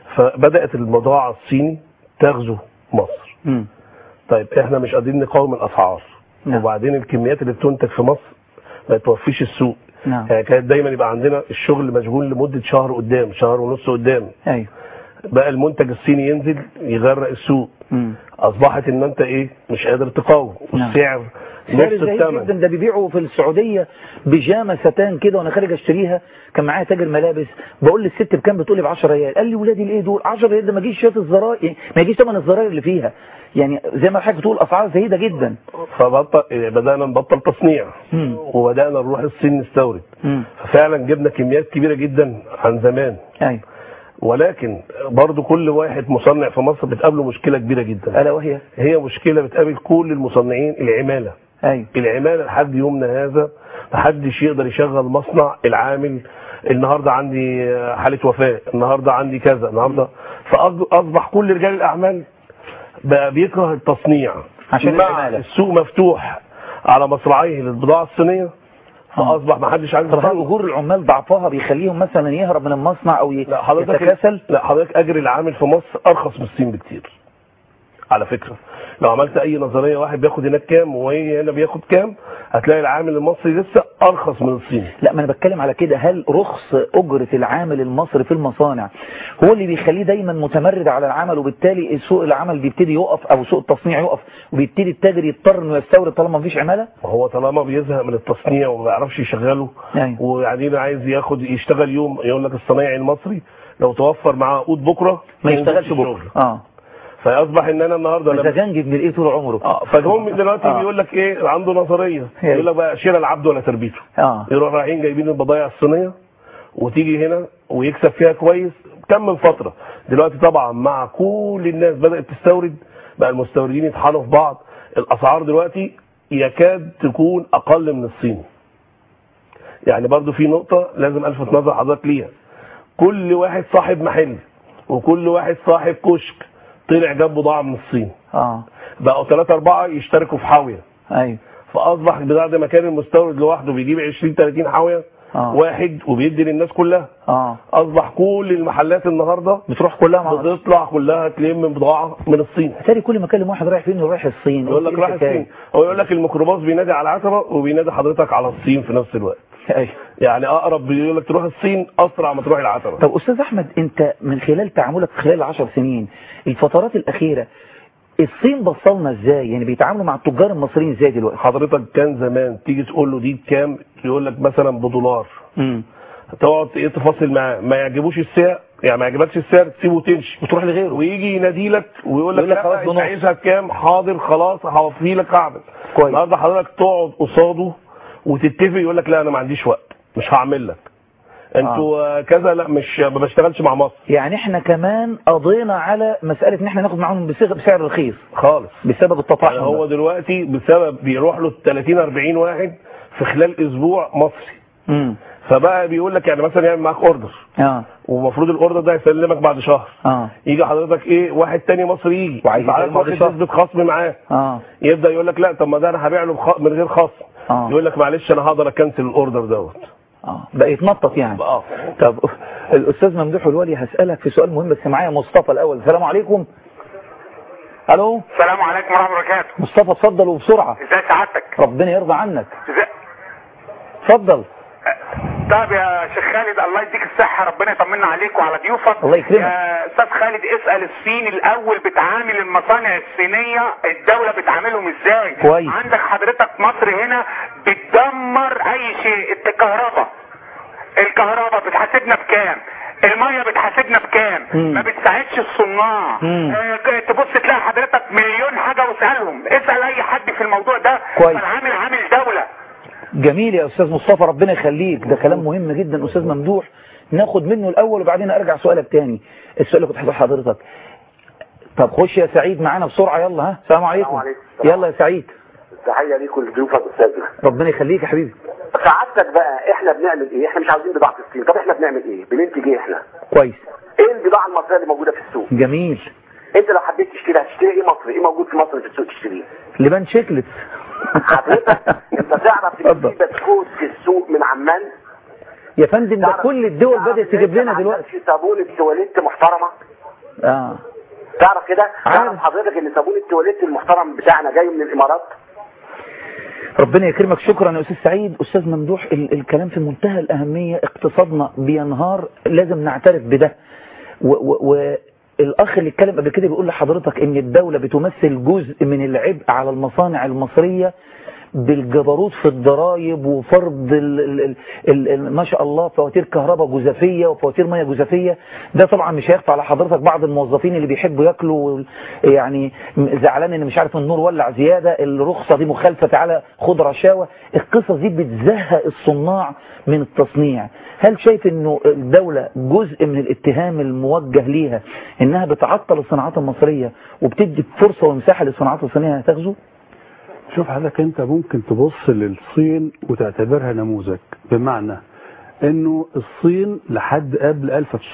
فبدأت البضاعة الصيني تغزو مصر مم. طيب احنا مش قادرين نقاوم الاسعار نعم. وبعدين الكميات اللي بتنتج في مصر ما توفيش السوق نعم يعني كانت دايما يبقى عندنا الشغل مشغول لمدة شهر قدام شهر ونص قدام ايوه بقى المنتج الصيني ينزل يغرق السوق مم. اصبحت ان انت ايه مش قادر تقاوم نعم. والسعر سعر نص زهيد الثمن جدا ده بيبيعوا في السعوديه بيجامه ستان كده وانا خارج اشتريها كان معايا تاجر ملابس بقول للست بكام بتقول لي ب 10 ريال قال لي ولادي الايه دول 10 ريال ده ما يجيش شويه الزراير ما يجيش ثمن الزراير اللي فيها يعني زي ما حضرتك بتقول اسعار زهيده جدا فبطل بدانا نبطل تصنيع مم. وبدانا نروح الصين نستورد مم. ففعلا جبنا كميات كبيره جدا عن زمان ايوه ولكن برضو كل واحد مصنع في مصر بتقابله مشكله كبيره جدا الا وهي هي مشكله بتقابل كل المصنعين العماله ايوه العماله لحد يومنا هذا محدش يقدر يشغل مصنع العامل النهارده عندي حاله وفاه النهارده عندي كذا النهارده فاصبح كل رجال الاعمال بقى بيكره التصنيع عشان مع العمالة. السوق مفتوح على مصراعيه للبضاعه الصينيه فاصبح ما حدش عايز طب هل يصنع. اجور العمال ضعفها بيخليهم مثلا يهرب من المصنع او ي- لا حضرتك يتكاسل لا حضرتك اجر العامل في مصر ارخص من الصين بكتير على فكره لو عملت اي نظريه واحد بياخد هناك كام وهي هنا بياخد كام هتلاقي العامل المصري لسه ارخص من الصين لا ما انا بتكلم على كده هل رخص اجرة العامل المصري في المصانع هو اللي بيخليه دايما متمرد على العمل وبالتالي سوق العمل بيبتدي يقف او سوق التصنيع يقف وبيبتدي التاجر يضطر انه يستورد طالما مفيش عماله وهو طالما بيزهق من التصنيع وما بيعرفش يشغله أيوة. وبعدين عايز ياخد يشتغل يوم يقول لك الصنايعي المصري لو توفر معاه عقود بكره ما ينزلش يشتغلش الشغل. بكره اه فيصبح ان انا النهارده لما مزاجنجي ابن الايه طول عمره اه فهم دلوقتي آه. بيقول لك ايه عنده نظريه هي. يقول لك بقى شراء العبد ولا تربيته اه يروح رايحين جايبين البضائع الصينيه وتيجي هنا ويكسب فيها كويس كم من فتره دلوقتي طبعا مع كل الناس بدات تستورد بقى المستوردين يطحنوا في بعض الاسعار دلوقتي يكاد تكون اقل من الصين يعني برضو في نقطه لازم الفت نظر حضرتك ليها كل واحد صاحب محل وكل واحد صاحب كشك طلع جاب بضاعه من الصين اه بقوا ثلاثة أربعة يشتركوا في حاوية ايوه فأصبح بعد ما كان المستورد لوحده بيجيب 20 30 حاوية آه. واحد وبيدي للناس كلها اه أصبح كل المحلات النهاردة بتروح كلها مع بتطلع كلها تلم من بضاعة من الصين تاني كل ما اكلم واحد رايح فين يقول رايح الصين يقول لك إيه راح الحكاية؟ الصين هو يقول لك الميكروباص بينادي على العتبة وبينادي حضرتك على الصين في نفس الوقت ايوه يعني أقرب بيقول لك تروح الصين أسرع ما تروح العتبة طب استاذ احمد انت من خلال تعاملك خلال العشر سنين الفترات الاخيره الصين بصلنا ازاي يعني بيتعاملوا مع التجار المصريين ازاي دلوقتي حضرتك كان زمان تيجي تقول له دي بكام يقول لك مثلا بدولار امم تقعد ايه تفاصل معاه ما يعجبوش السعر يعني ما يعجبكش السعر تسيبه وتمشي وتروح لغيره ويجي ينادي لك ويقول لك يقول لك لا خلاص انت بنص. عايزها بكام حاضر خلاص هوفي لك هعمل كويس. النهارده حضرتك تقعد قصاده وتتفق يقول لك لا انا ما عنديش وقت مش هعمل لك انتوا آه. كذا لا مش ما بشتغلش مع مصر يعني احنا كمان قضينا على مساله ان احنا ناخد معاهم بصيغه بسعر رخيص خالص بسبب التطحن يعني هو دلوقتي بسبب بيروح له 30 40 واحد في خلال اسبوع مصري امم فبقى بيقول لك يعني مثلا يعمل معاك اوردر اه ومفروض الاوردر ده يسلمك بعد شهر اه يجي حضرتك ايه واحد تاني مصري يجي وعايز يبقى يسلمه بعد واخد شهر. نسبه خصم معاه اه يبدا يقول لك لا طب ما ده انا هبيع له بخ- من غير خصم آه. يقول لك معلش انا هقدر اكنسل الاوردر دوت اه بقى يتنطط يعني اه طب الاستاذ ممدوح الولي هسالك في سؤال مهم بس معايا مصطفى الاول السلام عليكم الو السلام عليكم ورحمه الله وبركاته مصطفى اتفضل وبسرعه ازي سعادتك ربنا يرضى عنك ازي اتفضل طيب يا شيخ خالد الله يديك الصحه ربنا يطمنا عليك وعلى ضيوفك الله يكرمك. يا استاذ خالد اسال الصين الاول بتعامل المصانع الصينيه الدوله بتعاملهم ازاي كويس. عندك حضرتك مصر هنا بتدمر اي شيء الكهرباء الكهرباء بتحاسبنا بكام الميه بتحاسبنا بكام مم. ما بتساعدش الصناع مم. آه، ك- تبص تلاقي حضرتك مليون حاجه واسالهم اسال اي حد في الموضوع ده كويس. فالعامل عامل دوله جميل يا استاذ مصطفى ربنا يخليك ده كلام مهم جدا استاذ ممدوح ناخد منه الاول وبعدين ارجع سؤالك تاني السؤال اللي كنت هسأله حضرتك طب خش يا سعيد معانا بسرعه يلا ها السلام عليكم عليكم. يلا يا سعيد تحيه ليكم لضيوفك استاذنا ربنا يخليك يا حبيبي سعادتك بقى احنا بنعمل ايه احنا مش عاوزين بضاعه الصين طب احنا بنعمل ايه بننتج ايه احنا كويس ايه البضاعه المصريه اللي موجوده في السوق جميل انت لو حبيت تشتري هتشتري ايه مصري ايه موجود في مصر في السوق تشتريه لبان شيكلت حضرتك انت تعرف ان في بسكوت في السوق من عمان يا فندم ده تعرف- كل الدول تعرف بدات إن تجيب إحنا لنا ما دلوقتي عندناش صابون التواليت محترمه اه تعرف كده عارف. تعرف حضرتك ان صابون التواليت المحترم بتاعنا جاي من الامارات ربنا يكرمك شكرا يا استاذ سعيد استاذ ممدوح ال الكلام في منتهى الاهميه اقتصادنا بينهار لازم نعترف بده والاخ اللي اتكلم قبل كده بيقول لحضرتك ان الدوله بتمثل جزء من العبء على المصانع المصريه بالجبروت في الضرائب وفرض ال ال ال ال ما شاء الله فواتير كهرباء جزافيه وفواتير ميه جزافيه ده طبعا مش هيخفى على حضرتك بعض الموظفين اللي بيحبوا ياكلوا يعني زعلان ان مش عارف النور ولع زياده الرخصه دي مخالفه تعالى خد رشاوى القصص دي بتزهق الصناع من التصنيع هل شايف انه الدوله جزء من الاتهام الموجه ليها انها بتعطل الصناعات المصريه وبتدي فرصه ومساحه للصناعات الصينيه انها تغزو؟ شوف حضرتك انت ممكن تبص للصين وتعتبرها نموذج بمعنى انه الصين لحد قبل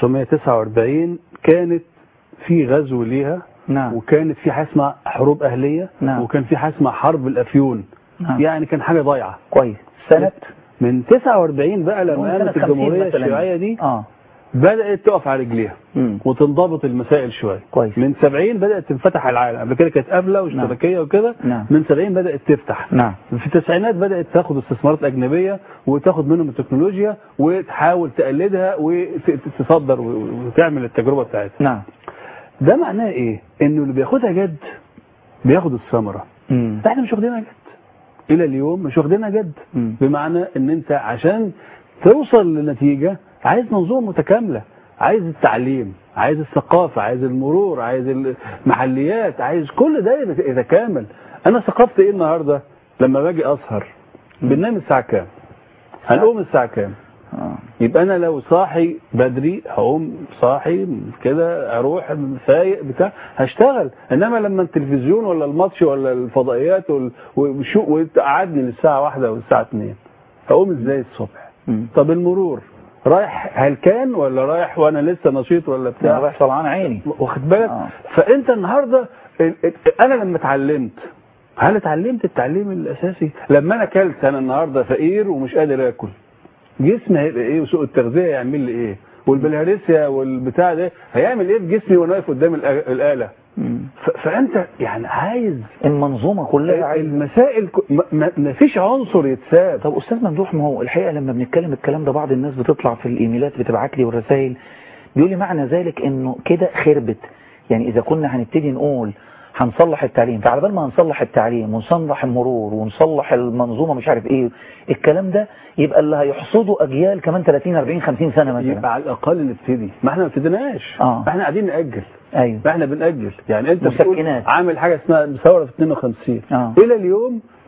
1949 كانت في غزو ليها نعم. وكانت في حاجه اسمها حروب اهليه نعم. وكان في حاجه اسمها حرب الافيون نعم. يعني كان حاجه ضايعه كويس سنه من 49 بقى من لما سنة قامت 50 الجمهوريه مثلاً. الشيوعيه دي اه بدات تقف على رجليها مم. وتنضبط المسائل شويه كويس. من 70 بدات تنفتح العالم قبل كده كانت قافله واشتراكيه وكده نعم. من 70 بدات تفتح نعم في التسعينات بدات تاخد استثمارات اجنبيه وتاخد منهم التكنولوجيا وتحاول تقلدها وتصدر وتعمل التجربه بتاعتها نعم ده معناه ايه انه اللي بياخدها جد بياخد الثمره مم. احنا مش واخدينها جد الى اليوم مش واخدينها جد مم. بمعنى ان انت عشان توصل لنتيجة عايز منظومة متكاملة عايز التعليم عايز الثقافة عايز المرور عايز المحليات عايز كل ده يت- يتكامل انا ثقافتي ايه النهاردة لما باجي اسهر بننام الساعة كام هنقوم الساعة كام آه. يبقى انا لو صاحي بدري هقوم صاحي كده اروح فايق بتاع هشتغل انما لما التلفزيون ولا الماتش ولا الفضائيات وال- وشو وتقعدني للساعه واحدة والساعه اتنين هقوم ازاي الصبح مم. طب المرور رايح هلكان ولا رايح وانا لسه نشيط ولا انا بتاع رايح طلعان عيني واخد بالك آه. فانت النهارده ال- ال- انا لما اتعلمت هل اتعلمت التعليم الاساسي لما انا اكلت انا النهارده فقير ومش قادر اكل جسمي هيبقى ايه وسوء التغذيه يعمل لي ايه والبلهارسيا والبتاع ده هيعمل ايه في جسمي وانا واقف قدام الآ- الاله مم. ف- فانت يعني عايز المنظومه كلها عايزة. المسائل ك- ما- ما ما فيش عنصر يتساب طب استاذ ممدوح ما هو الحقيقه لما بنتكلم الكلام ده بعض الناس بتطلع في الايميلات بتبعت لي والرسائل بيقول لي معنى ذلك انه كده خربت يعني اذا كنا هنبتدي نقول هنصلح التعليم فعلى بال ما هنصلح التعليم ونصلح المرور ونصلح المنظومه مش عارف ايه الكلام ده يبقى اللي هيحصده اجيال كمان 30 40 50 سنه مثلا يبقى على الاقل نبتدي ما احنا ما ابتديناش آه. احنا قاعدين ناجل ايوه احنا بنأجل يعني انت بتقول مسكنات. عامل حاجه اسمها ثوره في 52 آه. الى اليوم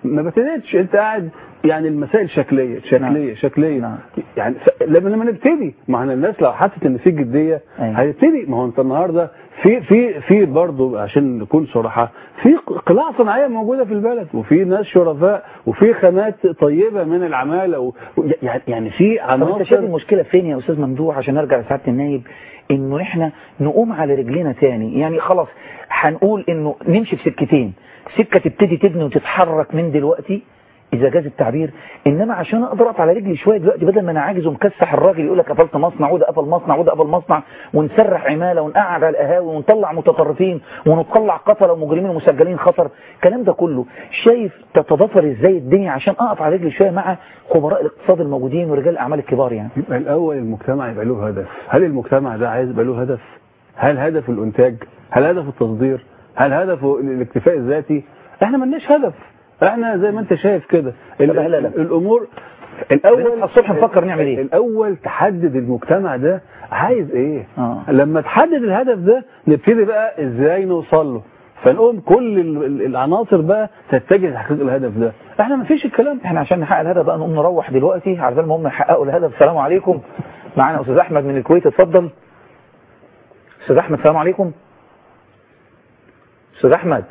ما ابتدتش انت قاعد يعني المسائل شكليه شكليه شكليه يعني ف- لما لما نبتدي ما احنا الناس لو حست ان في جديه هيبتدي ما هو انت النهارده في في في برضه عشان نكون صراحه في قلاع صناعيه موجوده في البلد وفي ناس شرفاء وفي خامات طيبه من العماله و... و- يعني يعني في طب انت شايف عناصر المشكله فين يا استاذ ممدوح عشان نرجع لسعاده النايب انه احنا نقوم على رجلينا تاني يعني خلاص هنقول انه نمشي في سكتين سكه تبتدي تبني وتتحرك من دلوقتي اذا جاز التعبير انما عشان اقدر اقف على رجلي شويه دلوقتي بدل ما انا عاجز ومكسح الراجل يقول لك قفلت مصنع وده قفل مصنع وده قفل مصنع ونسرح عماله ونقعد على القهاوي ونطلع متطرفين ونطلع قتله ومجرمين ومسجلين خطر الكلام ده كله شايف تتضافر ازاي الدنيا عشان اقف على رجلي شويه مع خبراء الاقتصاد الموجودين ورجال الاعمال الكبار يعني يبقى الاول المجتمع يبقى له هدف هل المجتمع ده عايز يبقى له هدف هل هدف الانتاج هل هدف التصدير هل هدف الاكتفاء الذاتي احنا مالناش هدف احنا زي ما انت شايف كده ال- لا، لا، لا. الامور الاول الصبح نفكر نعمل ايه الاول تحدد المجتمع ده عايز ايه آه. لما تحدد الهدف ده نبتدي بقى ازاي نوصل له فنقوم كل ال- ال- العناصر بقى تتجه لتحقيق الهدف ده احنا ما فيش الكلام احنا عشان نحقق الهدف بقى نقوم نروح دلوقتي على بال ما هم يحققوا الهدف السلام عليكم معانا استاذ احمد من الكويت اتفضل استاذ احمد السلام عليكم استاذ احمد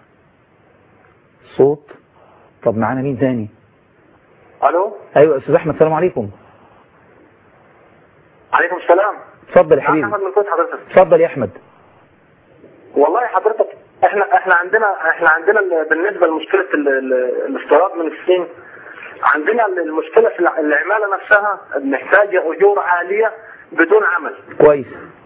صوت طب معانا مين تاني الو ايوه استاذ احمد السلام عليكم عليكم السلام اتفضل يا معك حبيبي احمد من كويت حضرتك اتفضل يا احمد والله حضرتك احنا احنا عندنا احنا عندنا ال- بالنسبه لمشكله ال- ال- الاستيراد من الصين عندنا المشكله في الع- العماله نفسها محتاجه اجور عاليه بدون عمل كويس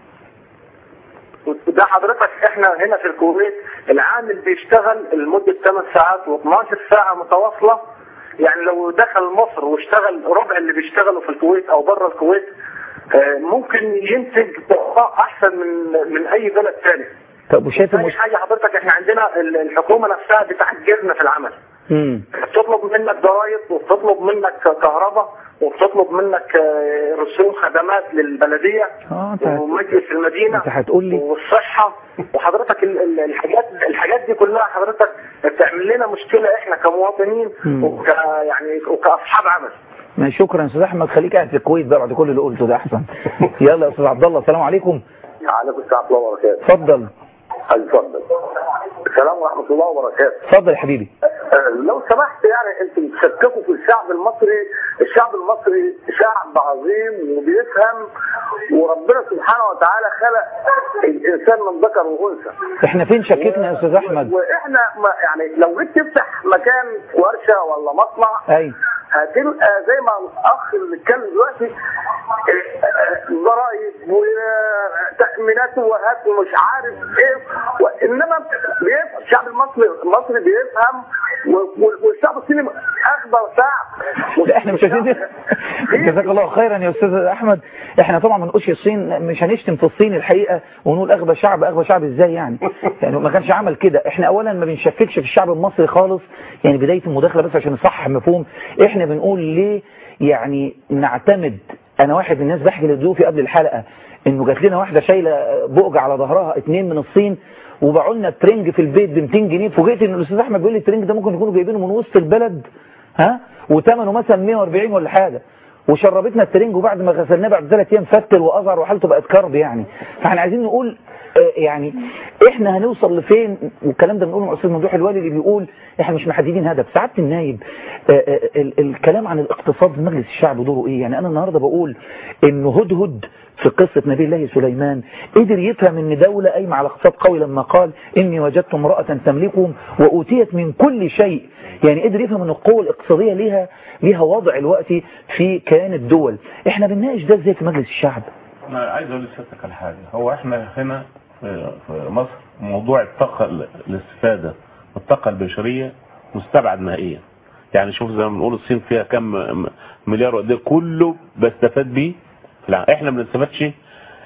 ده حضرتك احنا هنا في الكويت العامل بيشتغل لمده 8 ساعات و12 ساعه متواصله يعني لو دخل مصر واشتغل ربع اللي بيشتغلوا في الكويت او بره الكويت آه، ممكن ينتج طاقة احسن من من اي بلد ثاني طب وشايف ثاني المش... حاجه حضرتك احنا عندنا ال- الحكومه نفسها بتعجزنا في العمل مم. بتطلب منك ضرائب وبتطلب منك كهرباء وبتطلب منك آه، رسوم خدمات للبلديه اه انت هت- ومجلس المدينه انت هتقول لي والصحه وحضرتك ال- ال- الحاجات الحاجات دي كلها حضرتك بتعمل لنا مشكله احنا كمواطنين مم. وك يعني وكاصحاب عمل ما شكرا يا استاذ احمد خليك قاعد في الكويت بقى بعد كل اللي قلته ده احسن يلا يا استاذ عبد الله السلام عليكم عليكم السلام ورحمه الله وبركاته اتفضل اتفضل السلام ورحمه الله وبركاته اتفضل يا حبيبي آه، لو سمحت يعني انتم بتشككوا في الشعب المصري الشعب المصري شعب عظيم وبيفهم وربنا سبحانه وتعالى خلق الانسان من ذكر وانثى احنا فين شككنا يا استاذ احمد واحنا ما يعني لو جيت تفتح مكان ورشه ولا مصنع اي هتلقى زي ما الاخ اللي اتكلم دلوقتي آه، آه، ضرائب وتأمينات وهات ومش عارف ايه و- انما بيفهم الشعب المصري المصري بيفهم و- و- والشعب الصيني اغبى شعب لا احنا مش عايزين جزاك الله خيرا يا استاذ احمد احنا طبعا ما نقولش الصين مش هنشتم في الصين الحقيقه ونقول اغبى شعب اغبى شعب ازاي يعني يعني ما كانش عمل كده احنا اولا ما بنشككش في الشعب المصري خالص يعني بدايه المداخله بس عشان نصحح مفهوم احنا بنقول ليه يعني نعتمد انا واحد من الناس بحكي لضيوفي قبل الحلقه انه جات لنا واحده شايله بؤج على ظهرها اتنين من الصين وباعوا لنا ترنج في البيت ب 200 جنيه فوجئت ان الاستاذ احمد بيقول لي الترنج ده ممكن يكونوا جايبينه من وسط البلد ها وثمنه مثلا 140 ولا حاجه وشربتنا الترنج وبعد ما غسلناه بعد ثلاث ايام فتل واظهر وحالته بقت كرب يعني فاحنا عايزين نقول آه، يعني احنا هنوصل لفين والكلام ده بنقوله مع الاستاذ ممدوح الوالي اللي بيقول احنا مش محددين هدف سعاده النايب آه، آه، ال- الكلام عن الاقتصاد في مجلس الشعب دوره ايه يعني انا النهارده بقول انه هدهد في قصة نبي الله سليمان قدر يفهم ان دولة قايمة على اقتصاد قوي لما قال اني وجدت امرأة تملكهم واوتيت من كل شيء يعني قدر يفهم ان القوة الاقتصادية ليها ليها وضع الوقت في كيان الدول احنا بنناقش ده ازاي في مجلس الشعب انا عايز اقول لسيادتك على حاجه هو احنا هنا في في مصر موضوع الطاقه ال- الاستفاده والطاقه البشريه مستبعد نهائيا يعني شوف زي ما بنقول الصين فيها كم م- مليار وقد إيه، كله بستفاد بيه لا احنا ما بنستفادش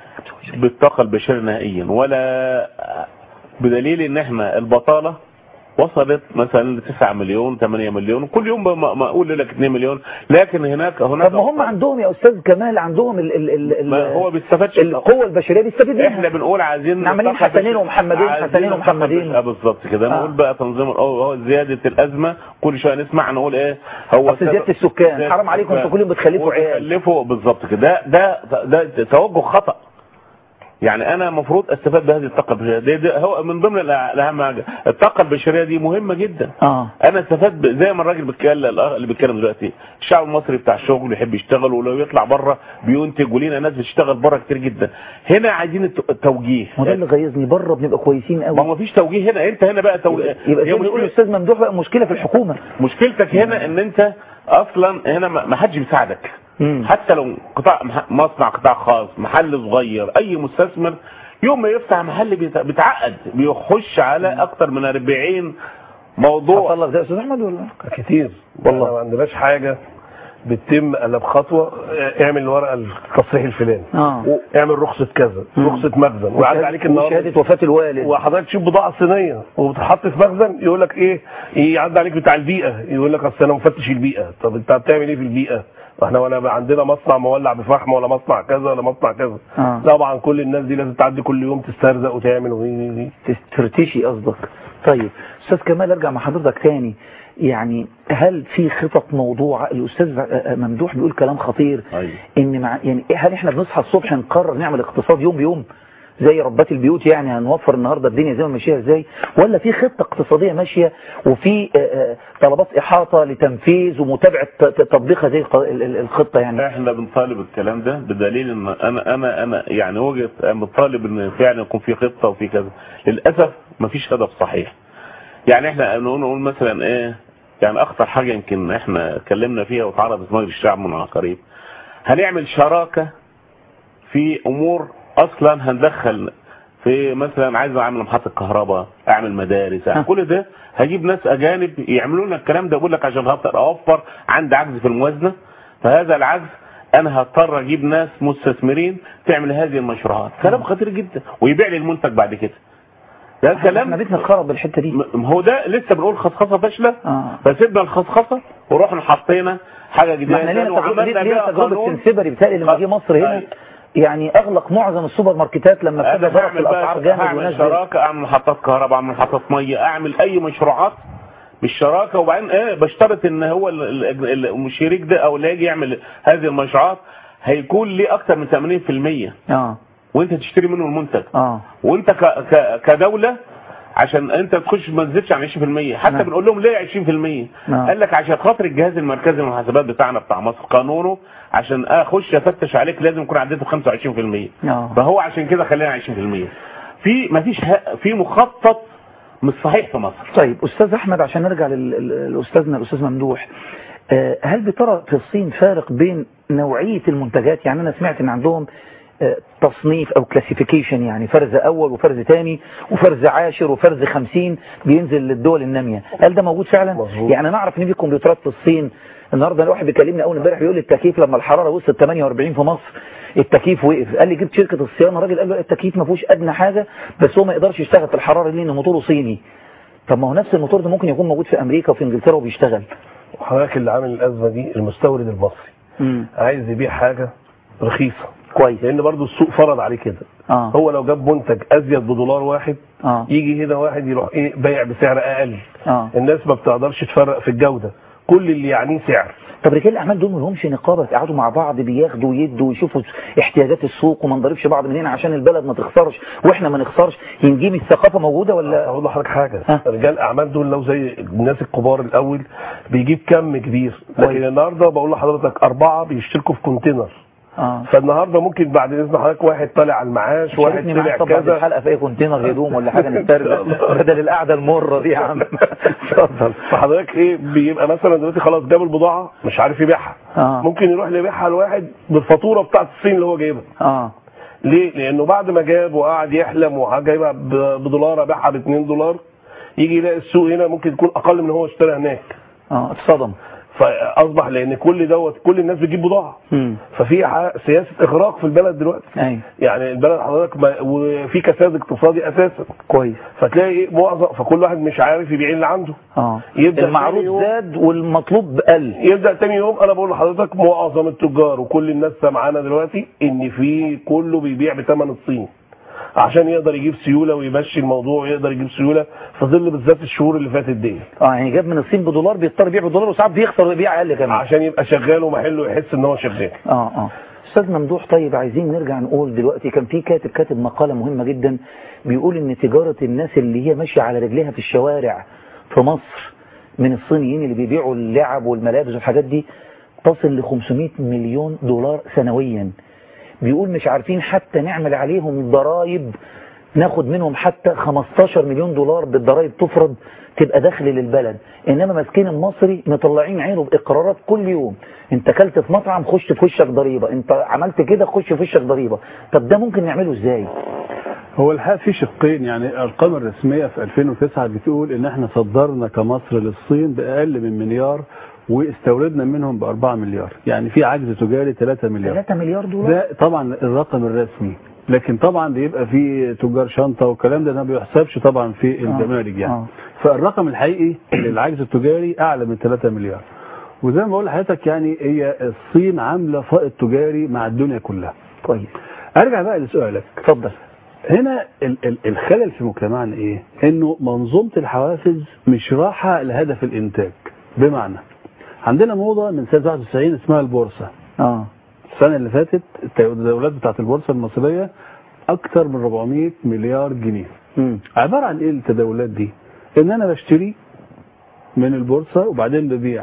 بالطاقه البشريه نهائيا ولا بدليل ان احنا البطاله وصلت مثلا ل 9 مليون 8 مليون كل يوم بم- مقول لك 2 مليون لكن هناك هناك طب ما هم عندهم يا استاذ كمال عندهم ال ال ال ما هو بيستفادش القوه البشريه بيستفيد منها احنا بنقول عايزين عمالين ننتقد- حسنين ومحمدين عايزين حسنين ننتقد- ومحمدين اه بالظبط كده آه. نقول بقى تنظيم هو هو زياده الازمه كل شويه نسمع نقول ايه هو أصل زيادة السكان. زيادة حرام عليكم، السكان. انتوا كل يوم بتخلفوا عيال. بتخلفوا بالظبط كده ده ده ده توجه خطا يعني انا المفروض استفاد بهذه الطاقه البشريه دي, دي هو من ضمن الأ- الاهم حاجه الطاقه البشريه دي مهمه جدا اه انا استفاد ب- زي ما الراجل بيتكلم الأخ اللي بيتكلم دلوقتي الشعب المصري بتاع الشغل يحب يشتغل ولو يطلع بره بينتج ولينا ناس بتشتغل بره كتير جدا هنا عايزين الت- التوجيه ما ده اللي غيظني بره بنبقى كويسين قوي ما هو مفيش توجيه هنا انت هنا بقى توجيه يبقى هي زي ما يقول مشكلة- الاستاذ ممدوح بقى مشكله في الحكومه مشكلتك هنا ان انت اصلا هنا ما ما حدش بيساعدك حتى لو قطاع مح- مصنع قطاع خاص محل صغير اي مستثمر يوم ما يفتح محل بيت- بيتعقد بيخش على اكتر من 40 موضوع حصل لك ده يا استاذ احمد ولا كتير والله ما عندناش حاجه بتتم الا بخطوه اه، اعمل الورقه التصريح الفلاني اه اعمل رخصه كذا رخصه مخزن ويعدي عليك النهارده وشهاده وفاه الوالد وحضرتك تشوف بضاعه صينيه وبتتحط في مخزن يقول لك ايه يعدي عليك بتاع البيئه يقول لك اصل انا مفتش البيئه طب انت بتعمل ايه في البيئه احنا ولا بقى عندنا مصنع مولع بفحم ولا مصنع كذا ولا مصنع كذا آه. طبعا كل الناس دي لازم تعدي كل يوم تسترزق وتعمل وي- وي- وي. ترتشي قصدك طيب استاذ كمال ارجع مع حضرتك تاني يعني هل في خطط موضوعه الاستاذ ممدوح بيقول كلام خطير أيوة. ان مع يعني هل احنا بنصحى الصبح نقرر نعمل اقتصاد يوم بيوم زي ربات البيوت يعني هنوفر النهارده الدنيا زي ما ماشيه ازاي ولا في خطه اقتصاديه ماشيه وفي آه، آه، طلبات احاطه لتنفيذ ومتابعه ت- ت- تطبيقها زي الق- ال- ال- الخطه يعني احنا بنطالب الكلام ده بدليل ان انا انا انا يعني وجهه أنا بنطالب ان فعلا يكون في خطه وفي كذا للاسف مفيش هدف صحيح يعني احنا نقول نقول مثلا ايه يعني اخطر حاجه يمكن احنا اتكلمنا فيها واتعرضت مجلس الشعب من قريب هنعمل شراكه في امور اصلا هندخل في مثلا عايز اعمل محطه كهرباء اعمل مدارس أعمل كل ده هجيب ناس اجانب يعملوا لنا الكلام ده بقول لك عشان خاطر اوفر عندي عجز في الموازنه فهذا العجز انا هضطر اجيب ناس مستثمرين تعمل هذه المشروعات كلام خطير جدا ويبيع لي المنتج بعد كده ده كلام احنا بيتنا اتخرب بالحته دي ما هو ده لسه بنقول خصخصه فاشله اه فسيبنا الخصخصه ورحنا حطينا حاجه ما جديده احنا لينا تاني تجربه وعملنا لينا بيها تجربه قانون. سنسبري بتهيألي لما جه مصر هنا يعني اغلق معظم السوبر ماركتات لما ابتدى انا ضرب هعمل الاسعار بقى جامد هعمل ونزل شراكه اعمل محطات كهرباء اعمل محطات ميه اعمل اي مشروعات بالشراكه وبعدين ايه بشترط ان هو ال- ال- ال- الشريك ده او اللي هيجي يعمل هذه المشروعات هيكون ليه اكتر من 80% اه وانت تشتري منه المنتج اه وانت ك ك كدوله عشان انت تخش ما تزيدش عن 20% حتى نعم. بنقول لهم ليه 20% نعم. قال لك عشان خاطر الجهاز المركزي للمحاسبات بتاعنا بتاع مصر قانونه عشان اخش افتش عليك لازم يكون عديته 25% اه فهو عشان كده خلينا 20% في مفيش ه- في مخطط مش صحيح في مصر طيب استاذ احمد عشان نرجع لل- ل- لاستاذنا الاستاذ ممدوح آه، هل بترى في الصين فارق بين نوعيه المنتجات يعني انا سمعت ان عندهم آه، تصنيف او كلاسيفيكيشن يعني فرز اول وفرز ثاني وفرز عاشر وفرز خمسين بينزل للدول الناميه هل ده موجود فعلا مظبوط. يعني انا اعرف ان في كمبيوترات في الصين النهارده واحد بيكلمني اول امبارح بيقول لي التكييف لما الحراره وصلت 48 في مصر التكييف وقف قال لي جبت شركه الصيانه الراجل قال له التكييف ما فيهوش ادنى حاجه بس هو ما يقدرش يشتغل في الحراره دي لان موتوره صيني طب ما هو نفس الموتور ده ممكن يكون موجود في امريكا وفي انجلترا وبيشتغل وحضرتك اللي عامل الازمه دي المستورد المصري امم عايز يبيع حاجه رخيصه كويس لان برضو السوق فرض عليه كده اه هو لو جاب منتج ازيد بدولار واحد اه يجي هنا واحد يروح ايه بايع بسعر اقل اه الناس ما بتقدرش تفرق في الجوده كل اللي يعنيه سعر طب رجال الاعمال دول ما لهمش نقابه يقعدوا مع بعض بياخدوا ويدوا ويشوفوا احتياجات السوق وما نضربش بعض من هنا عشان البلد ما تخسرش واحنا ما نخسرش ينجيم الثقافه موجوده ولا اقول لحضرتك حاجه رجال الاعمال دول لو زي الناس الكبار الاول بيجيب كم كبير لكن النهارده بقول لحضرتك اربعه بيشتركوا في كونتينر اه فالنهارده ممكن بعد اذن حضرتك واحد طالع على المعاش واحد شاركني طلع معاك طبعا كذا الحلقه في اي كونتينر هدوم ولا حاجه نسترجع بدل القعده المره دي يا عم اتفضل فحضرتك ايه بيبقى مثلا دلوقتي خلاص جاب البضاعه مش عارف يبيعها اه ممكن يروح يبيعها لواحد بالفاتوره بتاعت الصين اللي هو جايبها اه ليه؟ لانه بعد ما جاب وقعد يحلم وجايبها ب- بدولار ابيعها ب 2 دولار يجي يلاقي السوق هنا ممكن يكون اقل من هو اشترى هناك اه اتصدم فاصبح لان كل دوت كل الناس بتجيب بضاعه ففي ح- سياسه اغراق في البلد دلوقتي أيوة. يعني البلد حضرتك ما- وفي كساد اقتصادي اساسا كويس فتلاقي ايه معظم فكل واحد مش عارف يبيع اللي عنده اه يبدأ المعروض تاني يوم- زاد والمطلوب قل يبدا تاني يوم انا بقول لحضرتك معظم التجار وكل الناس سامعانا دلوقتي ان في كله بيبيع بثمن الصين عشان يقدر يجيب سيوله ويمشي الموضوع ويقدر يجيب سيوله في ظل بالذات الشهور اللي فاتت دي اه يعني جاب من الصين بدولار بيضطر يبيع بدولار وساعات بيخسر ويبيع اقل كمان عشان يبقى شغال ومحله يحس ان هو شغال اه اه استاذ ممدوح طيب عايزين نرجع نقول دلوقتي كان في كاتب كاتب مقاله مهمه جدا بيقول ان تجاره الناس اللي هي ماشيه على رجليها في الشوارع في مصر من الصينيين اللي بيبيعوا اللعب والملابس والحاجات دي تصل ل 500 مليون دولار سنويا بيقول مش عارفين حتى نعمل عليهم ضرائب ناخد منهم حتى 15 مليون دولار بالضرائب تفرض تبقى دخل للبلد انما ماسكين المصري مطلعين عينه باقرارات كل يوم انت اكلت في مطعم خش في وشك ضريبه انت عملت كده خش في وشك ضريبه طب ده ممكن نعمله ازاي هو الحقيقه في شقين يعني الارقام الرسميه في 2009 بتقول ان احنا صدرنا كمصر للصين باقل من مليار واستوردنا منهم ب 4 مليار يعني في عجز تجاري 3 مليار 3 مليار دولار ده طبعا الرقم الرسمي لكن طبعا بيبقى في تجار شنطه والكلام ده ما بيحسبش طبعا في الجمارك يعني آه. فالرقم الحقيقي للعجز التجاري اعلى من 3 مليار وزي ما بقول لحضرتك يعني هي الصين عامله فائض تجاري مع الدنيا كلها كويس ارجع بقى لسؤالك اتفضل هنا ال ال الخلل في مجتمعنا ايه انه منظومه الحوافز مش راحه لهدف الانتاج بمعنى عندنا موضه من سنه 91 اسمها البورصه اه السنه اللي فاتت التداولات بتاعت البورصه المصريه اكتر من 400 مليار جنيه مم. عباره عن ايه التداولات دي ان انا بشتري من البورصه وبعدين ببيع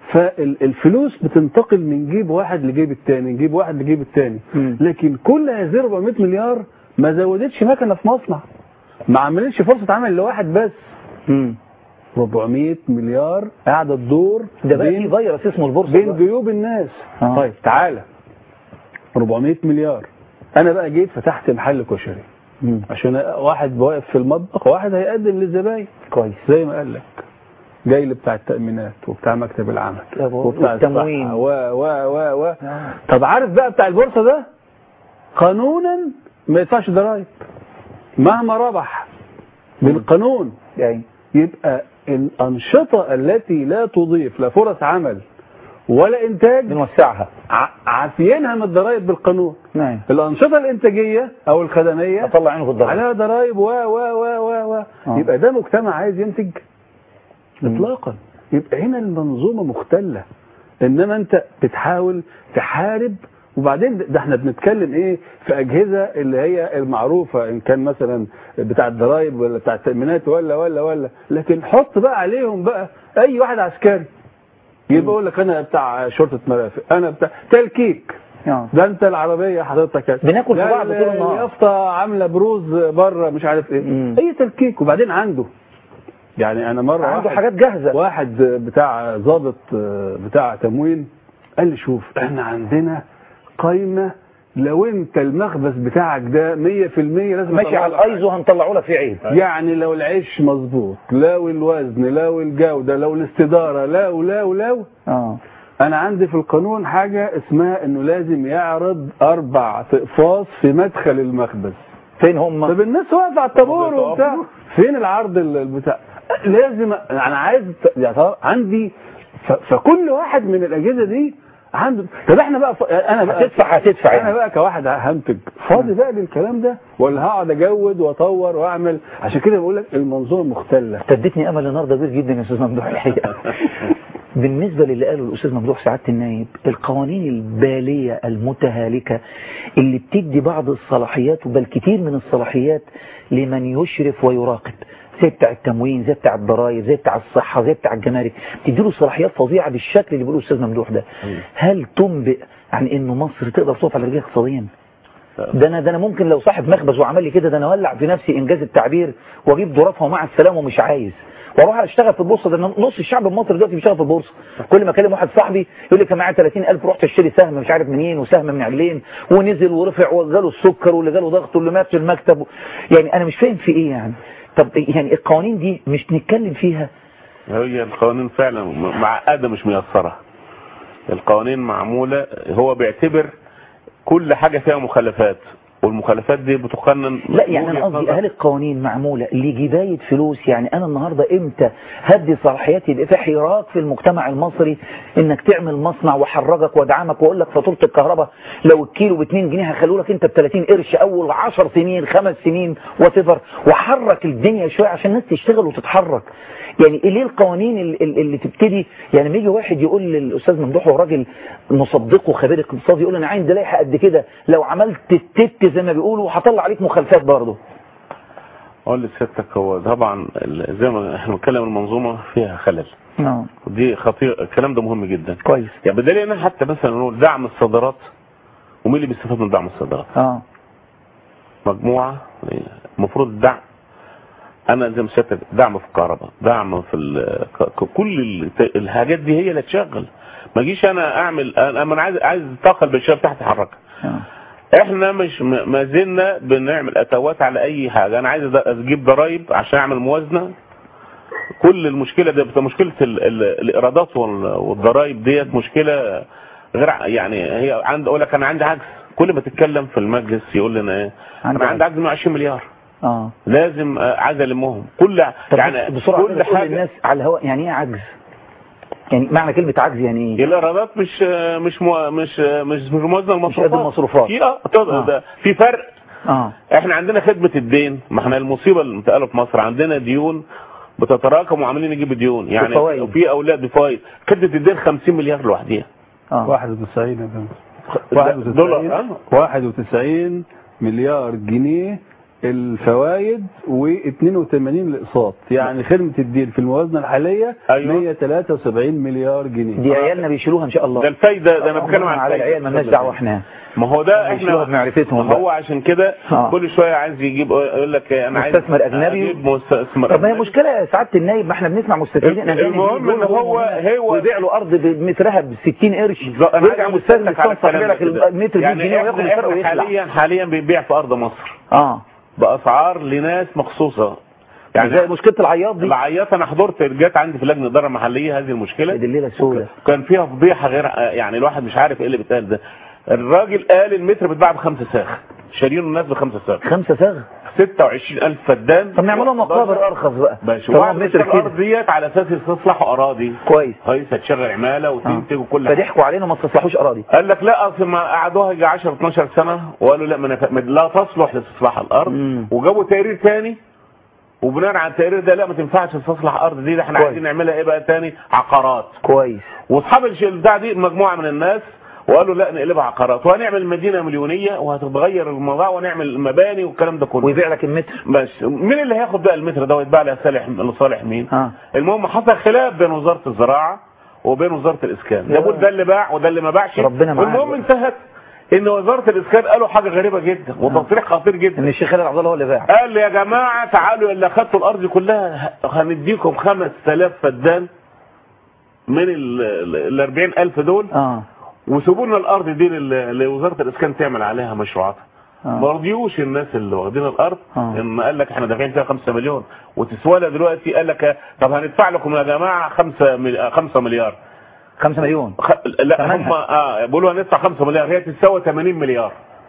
فالفلوس بتنتقل من جيب واحد لجيب التاني جيب واحد لجيب التاني مم. لكن كل هذه 400 مليار ما زودتش مكنه في مصنع ما عملتش فرصه عمل لواحد بس مم. 400 مليار قاعده تدور ده بقى بين في فيروس اسمه البورصه بين بقى. جيوب الناس آه. طيب تعالى 400 مليار انا بقى جيت فتحت محل كشري مم. عشان واحد واقف في المطبخ وواحد هيقدم للزباين كويس زي ما قال لك جاي لي بتاع التأمينات وبتاع مكتب العمل يا بابا، وبتاع والتموين. الصحة و و و و طب عارف بقى بتاع البورصة ده قانونا ما يدفعش ضرائب مهما ربح بالقانون يعني يبقى الأنشطة التي لا تضيف لا فرص عمل ولا إنتاج بنوسعها ع- عافيينها من الضرائب بالقانون نعم الأنشطة الإنتاجية أو الخدمية اطلع عينه في الضرب عليها ضرائب و و و و و آه. يبقى ده مجتمع عايز ينتج اطلاقا يبقى هنا المنظومه مختله انما انت بتحاول تحارب وبعدين ده احنا بنتكلم ايه في اجهزه اللي هي المعروفه ان كان مثلا بتاع الضرائب ولا بتاع التامينات ولا ولا ولا لكن حط بقى عليهم بقى اي واحد عسكري يبقى يقول لك انا بتاع شرطه مرافق انا بتاع تلكيك آه. ده انت العربيه حضرتك بناكل في لا بعض ال- طول النهار. اليافطه عامله بروز بره مش عارف ايه مم. اي تلكيك وبعدين عنده يعني انا مره عنده واحد حاجات جاهزه واحد بتاع ضابط بتاع تموين قال لي شوف احنا عندنا قايمه لو انت المخبز بتاعك ده 100% لازم ماشي أطلع على لك الايزو هنطلعه لك في عيب يعني لو العيش مظبوط لو الوزن لو الجوده لو الاستداره لو لو لو اه انا عندي في القانون حاجه اسمها انه لازم يعرض اربع اقفاص في مدخل المخبز فين هم طب الناس واقفه على الطابور وبتاع فين العرض ال- البتاع لازم انا عايز يعني طبعا عندي ف- فكل واحد من الاجهزه دي عنده طب احنا بقى ف... انا بقى هتدفع هتدفع انا بقى كواحد هنتج فاضي بقى للكلام ده ولا هقعد اجود واطور واعمل عشان كده بقول لك المنظومه مختله اديتني امل النهارده كبير جدا يا استاذ ممدوح الحقيقه بالنسبه للي قاله الاستاذ ممدوح سعاده النايب القوانين الباليه المتهالكه اللي بتدي بعض الصلاحيات بل كتير من الصلاحيات لمن يشرف ويراقب زي بتاع التموين زي بتاع الضرائب زي بتاع الصحه زي بتاع الجمارك بتديله صلاحيات فظيعه بالشكل اللي بيقوله الاستاذ ممدوح ده هل تنبئ عن انه مصر تقدر تقف على رجليها اقتصاديا؟ ده انا ده انا ممكن لو صاحب مخبز وعمل لي كده ده انا اولع في نفسي انجاز التعبير واجيب ظرافها ومع السلامه ومش عايز واروح اشتغل في البورصه ده أنا نص الشعب المصري دلوقتي بيشتغل في البورصه كل ما اكلم واحد صاحبي يقول لي كان معايا 30000 رحت اشتري سهم مش عارف منين وسهم من علين ونزل ورفع وجاله السكر واللي جاله ضغط واللي مات في المكتب يعني انا مش فاهم في ايه يعني طب يعني القوانين دي مش نتكلم فيها هي القوانين فعلا معقده مش ميسره القوانين معمولة هو بيعتبر كل حاجة فيها مخالفات والمخالفات دي بتقنن لا يعني من انا وجهة قصدي نظر. هل القوانين معموله لجبايه فلوس يعني انا النهارده امتى هدي صلاحياتي يبقى في حراك في المجتمع المصري انك تعمل مصنع واحرجك وادعمك واقول لك فاتوره الكهرباء لو الكيلو ب 2 جنيه هخلوه لك انت ب 30 قرش اول 10 سنين خمس سنين وات وحرك الدنيا شويه عشان الناس تشتغل وتتحرك يعني ليه القوانين ال- ال- اللي تبتدي يعني لما يجي واحد يقول للاستاذ ممدوح هو راجل مصدقه خبير اقتصادي يقول انا عندي لائحه قد كده لو عملت التت زي ما بيقولوا هطلع عليك مخالفات برضه اقول لسيادتك هو طبعا ال- زي ما احنا بنتكلم المنظومة فيها خلل اه ودي خطير الكلام ده مهم جدا كويس يعني بدليل ان حتى مثلا نقول دعم الصادرات ومين اللي بيستفاد من دعم الصادرات اه مجموعة المفروض الدعم انا زي ما سيادتك دعم في الكهرباء دعم في ال- ك- كل ال- الحاجات دي هي اللي تشغل ما اجيش انا اعمل انا أنا عايز عايز الطاقه البشريه بتاعتي تحركها احنا مش م- ما زلنا بنعمل اتوات على اي حاجه انا عايز أد- اجيب ضرايب عشان اعمل موازنه كل المشكله دي بتبقى مشكله ال ال الايرادات وال- والضرايب ديت مشكله غير ع- يعني هي عند اقول لك انا عندي عجز كل ما تتكلم في المجلس يقول لنا ايه انا عندي عجز من 20 مليار اه لازم آه، عايز المهم كل طب يعني بسرعه كل كل حاجه الناس على الهواء يعني ايه عجز يعني معنى كلمه عجز يعني ايه الايرادات مش مش مو مش مش مش موازنه المصروفات قد المصروفات. في اه طب- ده في فرق اه احنا عندنا خدمه الدين ما احنا المصيبه اللي متقاله في مصر عندنا ديون بتتراكم وعاملين نجيب ديون يعني بفوائد. وفي اولاد بفوائد خدمه الدين 50 مليار لوحديها اه 91 يا فندم ده دولار 91 اه 91 مليار جنيه الفوائد و82 الاقساط يعني خدمه الدين في الموازنه الحاليه أيوة. 173 مليار جنيه دي عيالنا بيشيلوها ان شاء الله ده الفايده ده انا بتكلم عن على الفايدة. العيال مالناش دعوه احنا ما هو ده بيشيلوها احنا بمعرفتهم ما هو بقى. عشان كده آه. كل شويه عايز يجيب يقول لك انا عايز مستثمر اجنبي اجيب مستثمر طب ما هي أجنبي. مشكله يا سعاده النايب ما احنا بنسمع مستثمرين أجانب المهم ان يقولوا هو هنا هو ويبيع له ارض بمترها ب 60 قرش أنا ويرجع عايز مستثمر أقول لك على يستنصح لك الكلام ده. المتر ب 100 يعني جنيه وياخد إحنا- الفرق إحنا ويخلع حاليا حاليا بيبيع في ارض مصر اه باسعار لناس مخصوصه يعني زي مشكله العياط دي العياط انا حضرت جت عندي في لجنه الاداره المحليه هذه المشكله دي الليله السوداء كان فيها فضيحه غير يعني الواحد مش عارف ايه اللي بيتقال ده الراجل قال المتر بيتباع بخمسة ساغ شارينه الناس بخمسة ساغ خمسة ساغ 26000 فدان طب نعملوا مقابر ارخص بقى ماشي طالما وبعد متر متر كده الارض ديت على اساس يستصلحوا اراضي كويس كويس هتشغل عماله وتنتج وكل حاجه فضحكوا علينا وما استصلحوش اراضي قال لك لا اصل ما قعدوها يجي 10 12 سنه وقالوا لا ما نف... لا تصلح لاستصلاح الارض مم. وجابوا تقرير تاني وبناء على التقرير ده لا ما تنفعش تستصلح الارض دي ده احنا كويس. عايزين نعملها ايه بقى تاني عقارات كويس واصحاب الش- البتاع دي مجموعه من الناس وقالوا لا نقلبها عقارات وهنعمل مدينه مليونيه وهتتغير الموضوع ونعمل مباني والكلام ده كله ويبيع لك المتر بس مين اللي هياخد بقى المتر ده ويتباع لصالح لصالح مين؟ اه المهم حصل خلاف بين وزاره الزراعه وبين وزاره الاسكان ده يا. بيقول ده اللي باع وده اللي ما باعش ربنا معاك المهم بقى. انتهت ان وزاره الاسكان قالوا حاجه غريبه جدا وتصريح خطير جدا ان الشيخ خالد عبد الله هو اللي باع قال يا جماعه تعالوا اللي اخدتوا الارض كلها هنديكم 5000 فدان من ال 40000 دول اه وسيبوا لنا الارض دي لل- لوزاره الاسكان تعمل عليها مشروعات آه. ما رضيوش الناس اللي واخدين الارض آه. اما قال لك احنا دافعين فيها 5 مليون وتسوى لها دلوقتي قال لك طب هندفع لكم يا جماعه 5 مل... 5 مليار 5 مليون خ... لا ثمنها. هم اه بيقولوا هندفع 5 مليار هي تساوي 80 مليار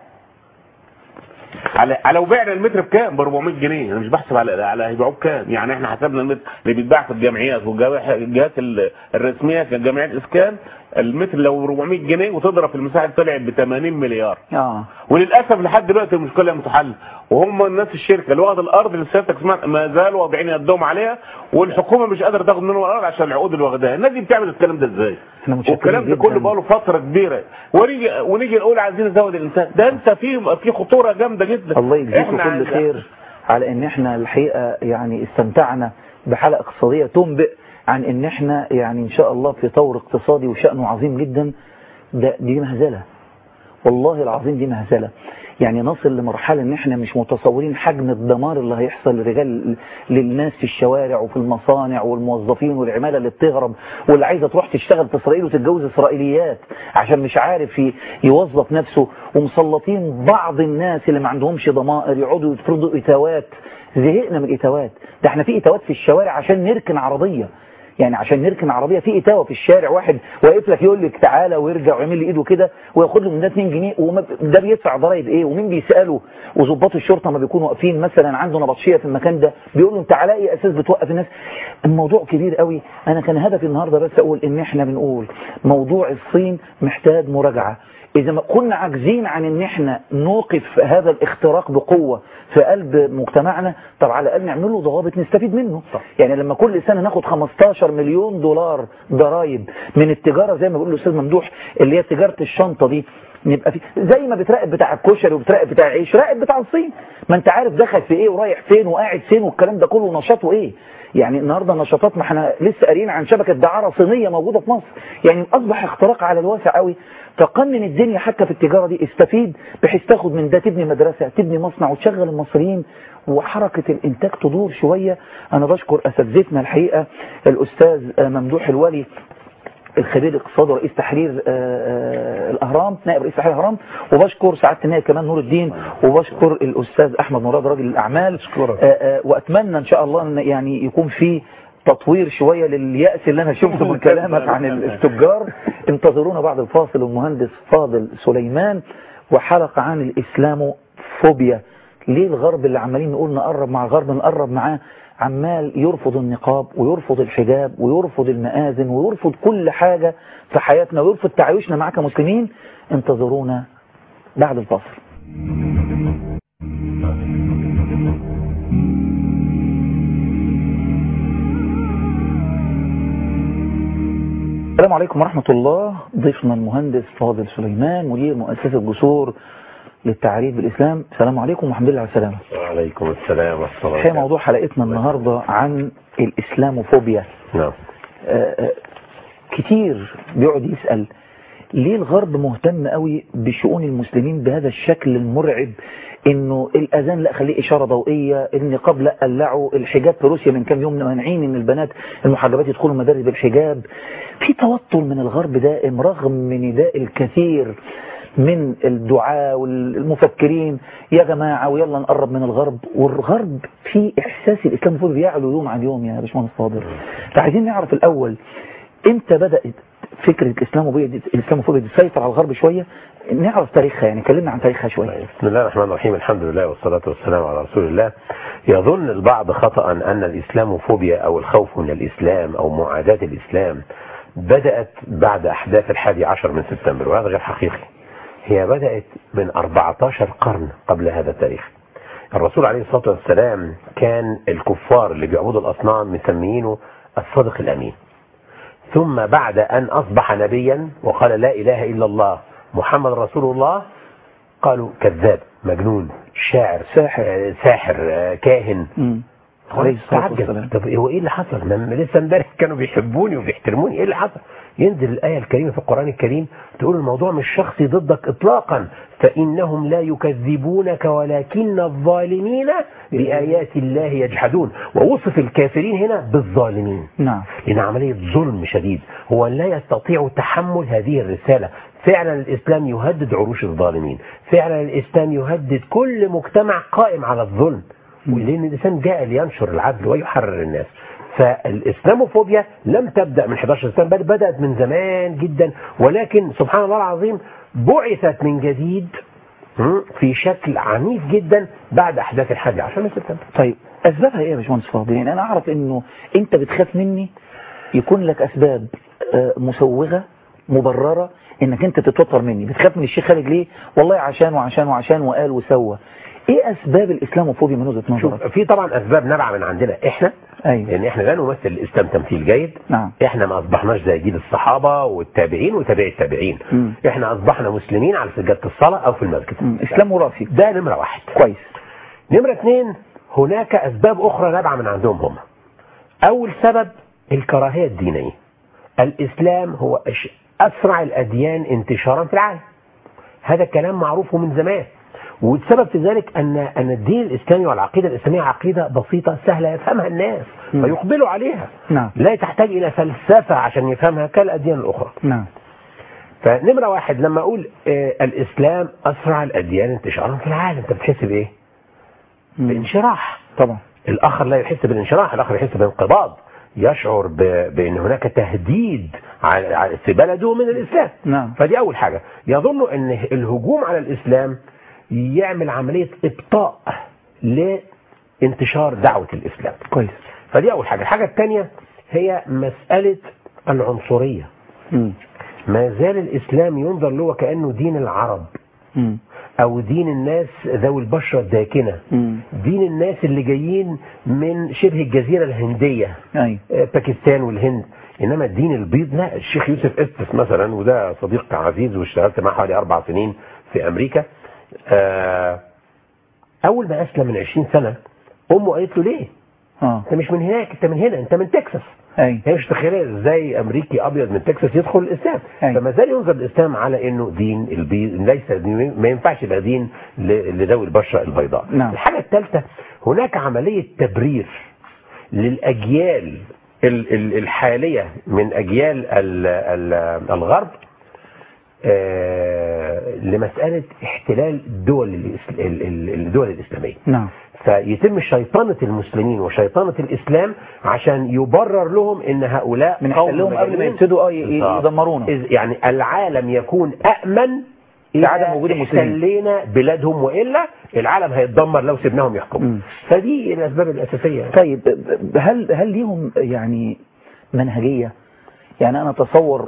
على على وبعنا المتر بكام ب 400 جنيه انا مش بحسب على على هيبيعوه بكام يعني احنا حسبنا المتر اللي بيتباع في الجمعيات والجهات ال- الرسميه كجمعيات اسكان المتر لو 400 جنيه وتضرب في المساحه طلعت ب 80 مليار اه وللاسف لحد دلوقتي المشكله متحل وهم الناس الشركه اللي واخده الارض اللي سيادتك سمعت ما زالوا واضعين يدهم عليها والحكومه مش قادره تاخد منهم الارض عشان العقود اللي واخداها الناس دي بتعمل الكلام ده ازاي احنا متشكرين والكلام ده جداً. كله بقاله فتره كبيره ونيجي ونيجي نقول عايزين نزود الانتاج ده انت في في خطوره جامده جدا الله يجزيكم إحنا كل عايز- خير على ان احنا الحقيقة يعني استمتعنا بحلقة اقتصادية تنبئ عن ان احنا يعني ان شاء الله في طور اقتصادي وشأنه عظيم جدا ده دي مهزلة والله العظيم دي مهزلة يعني نصل لمرحلة ان احنا مش متصورين حجم الدمار اللي هيحصل لرجال للناس في الشوارع وفي المصانع والموظفين والعمالة اللي بتغرب واللي عايزة تروح تشتغل في اسرائيل وتتجوز اسرائيليات عشان مش عارف ي- يوظف نفسه ومسلطين بعض الناس اللي ما عندهمش ضمائر يقعدوا يفرضوا اتاوات زهقنا من الاتاوات ده احنا في اتاوات في الشوارع عشان نركن عربية يعني عشان نركن عربيه في اتاوه في الشارع واحد واقف لك يقول لك تعالى ويرجع ويعمل لي ايده كده وياخد له من ده 2 جنيه وما ده بيدفع ضرايب ايه ومين بيساله وظباط الشرطه ما بيكونوا واقفين مثلا عنده نبطشيه في المكان ده بيقول له انت على اي اساس بتوقف الناس الموضوع كبير قوي انا كان هدفي النهارده بس اقول ان احنا بنقول موضوع الصين محتاج مراجعه إذا ما كنا عاجزين عن إن إحنا نوقف هذا الاختراق بقوة في قلب مجتمعنا طب على الأقل نعمل له ضوابط نستفيد منه يعني لما كل سنة ناخد 15 مليون دولار ضرائب من التجارة زي ما بيقول الأستاذ ممدوح اللي هي تجارة الشنطة دي نبقى في زي ما بتراقب بتاع الكشري وبتراقب بتاع العيش راقب بتاع الصين ما انت عارف دخل في ايه ورايح فين وقاعد فين والكلام ده كله نشاطه ايه يعني النهارده نشاطات ما احنا لسه قاريين عن شبكه دعاره صينيه موجوده في مصر يعني اصبح اختراق على الواسع قوي فقنن الدنيا حتى في التجاره دي استفيد بحيث تاخد من ده تبني مدرسه تبني مصنع وتشغل المصريين وحركه الانتاج تدور شويه انا بشكر اساتذتنا الحقيقه الاستاذ ممدوح الولي الخبير الاقتصادي ورئيس تحرير آه، آه، الاهرام نائب رئيس تحرير الاهرام وبشكر سعاده النائب كمان نور الدين وبشكر الاستاذ احمد مراد راجل الاعمال آه، آه، واتمنى ان شاء الله ان يعني يكون في تطوير شوية لليأس اللي أنا شفته من كلامك عن التجار انتظرونا بعد الفاصل المهندس فاضل سليمان وحلقة عن الإسلام فوبيا ليه الغرب اللي عمالين نقول نقرب مع الغرب نقرب معاه عمال يرفض النقاب ويرفض الحجاب ويرفض المآذن ويرفض كل حاجة في حياتنا ويرفض تعايشنا معاه كمسلمين انتظرونا بعد الفاصل السلام عليكم ورحمة الله ضيفنا المهندس فاضل سليمان مدير مؤسسة جسور للتعريف بالإسلام السلام عليكم والحمد لله على السلامة وعليكم السلام ورحمة هي الله موضوع حلقتنا النهاردة عن الإسلاموفوبيا نعم آه، آه، كتير بيقعد يسأل ليه الغرب مهتم قوي بشؤون المسلمين بهذا الشكل المرعب انه الاذان لا خليه اشاره ضوئيه النقاب لا قلعه الحجاب في روسيا من كام يوم مانعين ان البنات المحجبات يدخلوا المدارس بالحجاب في توتر من الغرب دائم رغم نداء الكثير من الدعاء والمفكرين يا جماعة ويلا نقرب من الغرب والغرب في إحساس الإسلام المفروض بيعلو يوم عن يوم يا باشمهندس فاضل فعايزين نعرف الأول إمتى بدأت فكرة الإسلاموفوبيا دي الإسلاموفوبيا دي تسيطر على الغرب شوية نعرف تاريخها يعني كلمنا عن تاريخها شوية بسم الله الرحمن الرحيم الحمد لله والصلاة والسلام على رسول الله يظن البعض خطأ أن الإسلاموفوبيا أو الخوف من الإسلام أو معاداة الإسلام بدأت بعد أحداث الحادي عشر من سبتمبر وهذا غير حقيقي هي بدأت من 14 قرن قبل هذا التاريخ الرسول عليه الصلاة والسلام كان الكفار اللي بيعبدوا الأصنام مسميينه الصادق الأمين ثم بعد أن أصبح نبيا وقال لا إله إلا الله محمد رسول الله قالوا كذاب مجنون شاعر ساحر ساحر آه، كاهن عليه الصلاة تعجب. والسلام. طب هو ايه اللي حصل؟ ما لسه امبارح كانوا بيحبوني وبيحترموني ايه اللي حصل؟ ينزل الآية الكريمة في القرآن الكريم تقول الموضوع مش شخصي ضدك إطلاقا فإنهم لا يكذبونك ولكن الظالمين بآيات الله يجحدون ووصف الكافرين هنا بالظالمين نعم لأن عملية ظلم شديد هو لا يستطيع تحمل هذه الرسالة فعلا الإسلام يهدد عروش الظالمين فعلا الإسلام يهدد كل مجتمع قائم على الظلم ولأن الإنسان جاء لينشر العدل ويحرر الناس فالإسلاموفوبيا لم تبدأ من 11 سنة بل بدأت من زمان جدا ولكن سبحان الله العظيم بعثت من جديد م، في شكل عنيف جدا بعد أحداث الحادي عشر من سبتمبر طيب أسبابها إيه يا باشمهندس فاضل يعني أنا أعرف إنه أنت بتخاف مني يكون لك أسباب آه، مسوغة مبررة إنك أنت تتوتر مني بتخاف من الشيخ خالد ليه والله عشان وعشان وعشان وقال وسوى إيه أسباب الإسلاموفوبيا من وجهة نظرك في طبعا أسباب نابعة من عندنا إحنا أيوة. لأن إحنا لا نمثل الإسلام تمثيل جيد نعم إحنا ما أصبحناش زي جيل الصحابة والتابعين وتابعي التابعين مم. إحنا أصبحنا مسلمين على سجادة الصلاة أو في المسجد مم. إسلام وراثي ده نمرة واحد كويس نمرة اثنين هناك أسباب أخرى نابعة من عندهم هم أول سبب الكراهية الدينية الإسلام هو أش- أسرع الأديان انتشارا في العالم هذا الكلام معروف من زمان والسبب في ذلك أن أن الدين الإسلامي والعقيدة الإسلامية عقيدة بسيطة سهلة يفهمها الناس فيقبلوا عليها نعم لا تحتاج إلى فلسفة عشان يفهمها كالأديان الأخرى نعم فنمرة واحد لما أقول آه الإسلام أسرع الأديان انتشارا في العالم أنت بتحس بإيه؟ بانشراح طبعا الآخر لا يحس بالانشراح الآخر يحس بانقباض يشعر ب- بان هناك تهديد على- على- في بلده من الاسلام نعم فدي اول حاجه يظن ان الهجوم على الاسلام يعمل عمليه ابطاء لانتشار دعوه الاسلام كويس فدي اول حاجه الحاجه الثانيه هي مساله العنصريه مم. ما زال الاسلام ينظر له وكانه دين العرب مم. او دين الناس ذوي البشره الداكنه مم. دين الناس اللي جايين من شبه الجزيره الهنديه أي. آه، باكستان والهند انما الدين البيض لا الشيخ يوسف استس مثلا وده صديق عزيز واشتغلت معاه حوالي اربع سنين في امريكا آه، اول ما اسلم من 20 سنه امه قالت له ليه؟ اه انت مش من هناك انت من هنا انت من تكساس اي هي مش تخيل ازاي امريكي ابيض من تكساس يدخل الاسلام أي. فما زال ينظر الاسلام على انه دين البيض ليس ما ينفعش يبقى دين ل- لذوي البشره البيضاء نعم. الحاجه الثالثه هناك عمليه تبرير للاجيال ال- ال- الحاليه من اجيال ال- ال- الغرب آه، لمساله احتلال دول الإس- ال- ال- الدول الاسلاميه نعم فيتم شيطنة المسلمين وشيطنة الإسلام عشان يبرر لهم إن هؤلاء من قوم قبل ما مجانين. يبتدوا اه ي- ي- بالظبط. يدمرونا إذ- يعني العالم يكون أأمن في عدم وجود المسلمين. احتلينا بلادهم وإلا العالم هيتدمر لو سيبناهم يحكموا فدي الأسباب الأساسية طيب ب- هل هل ليهم يعني منهجية يعني أنا أتصور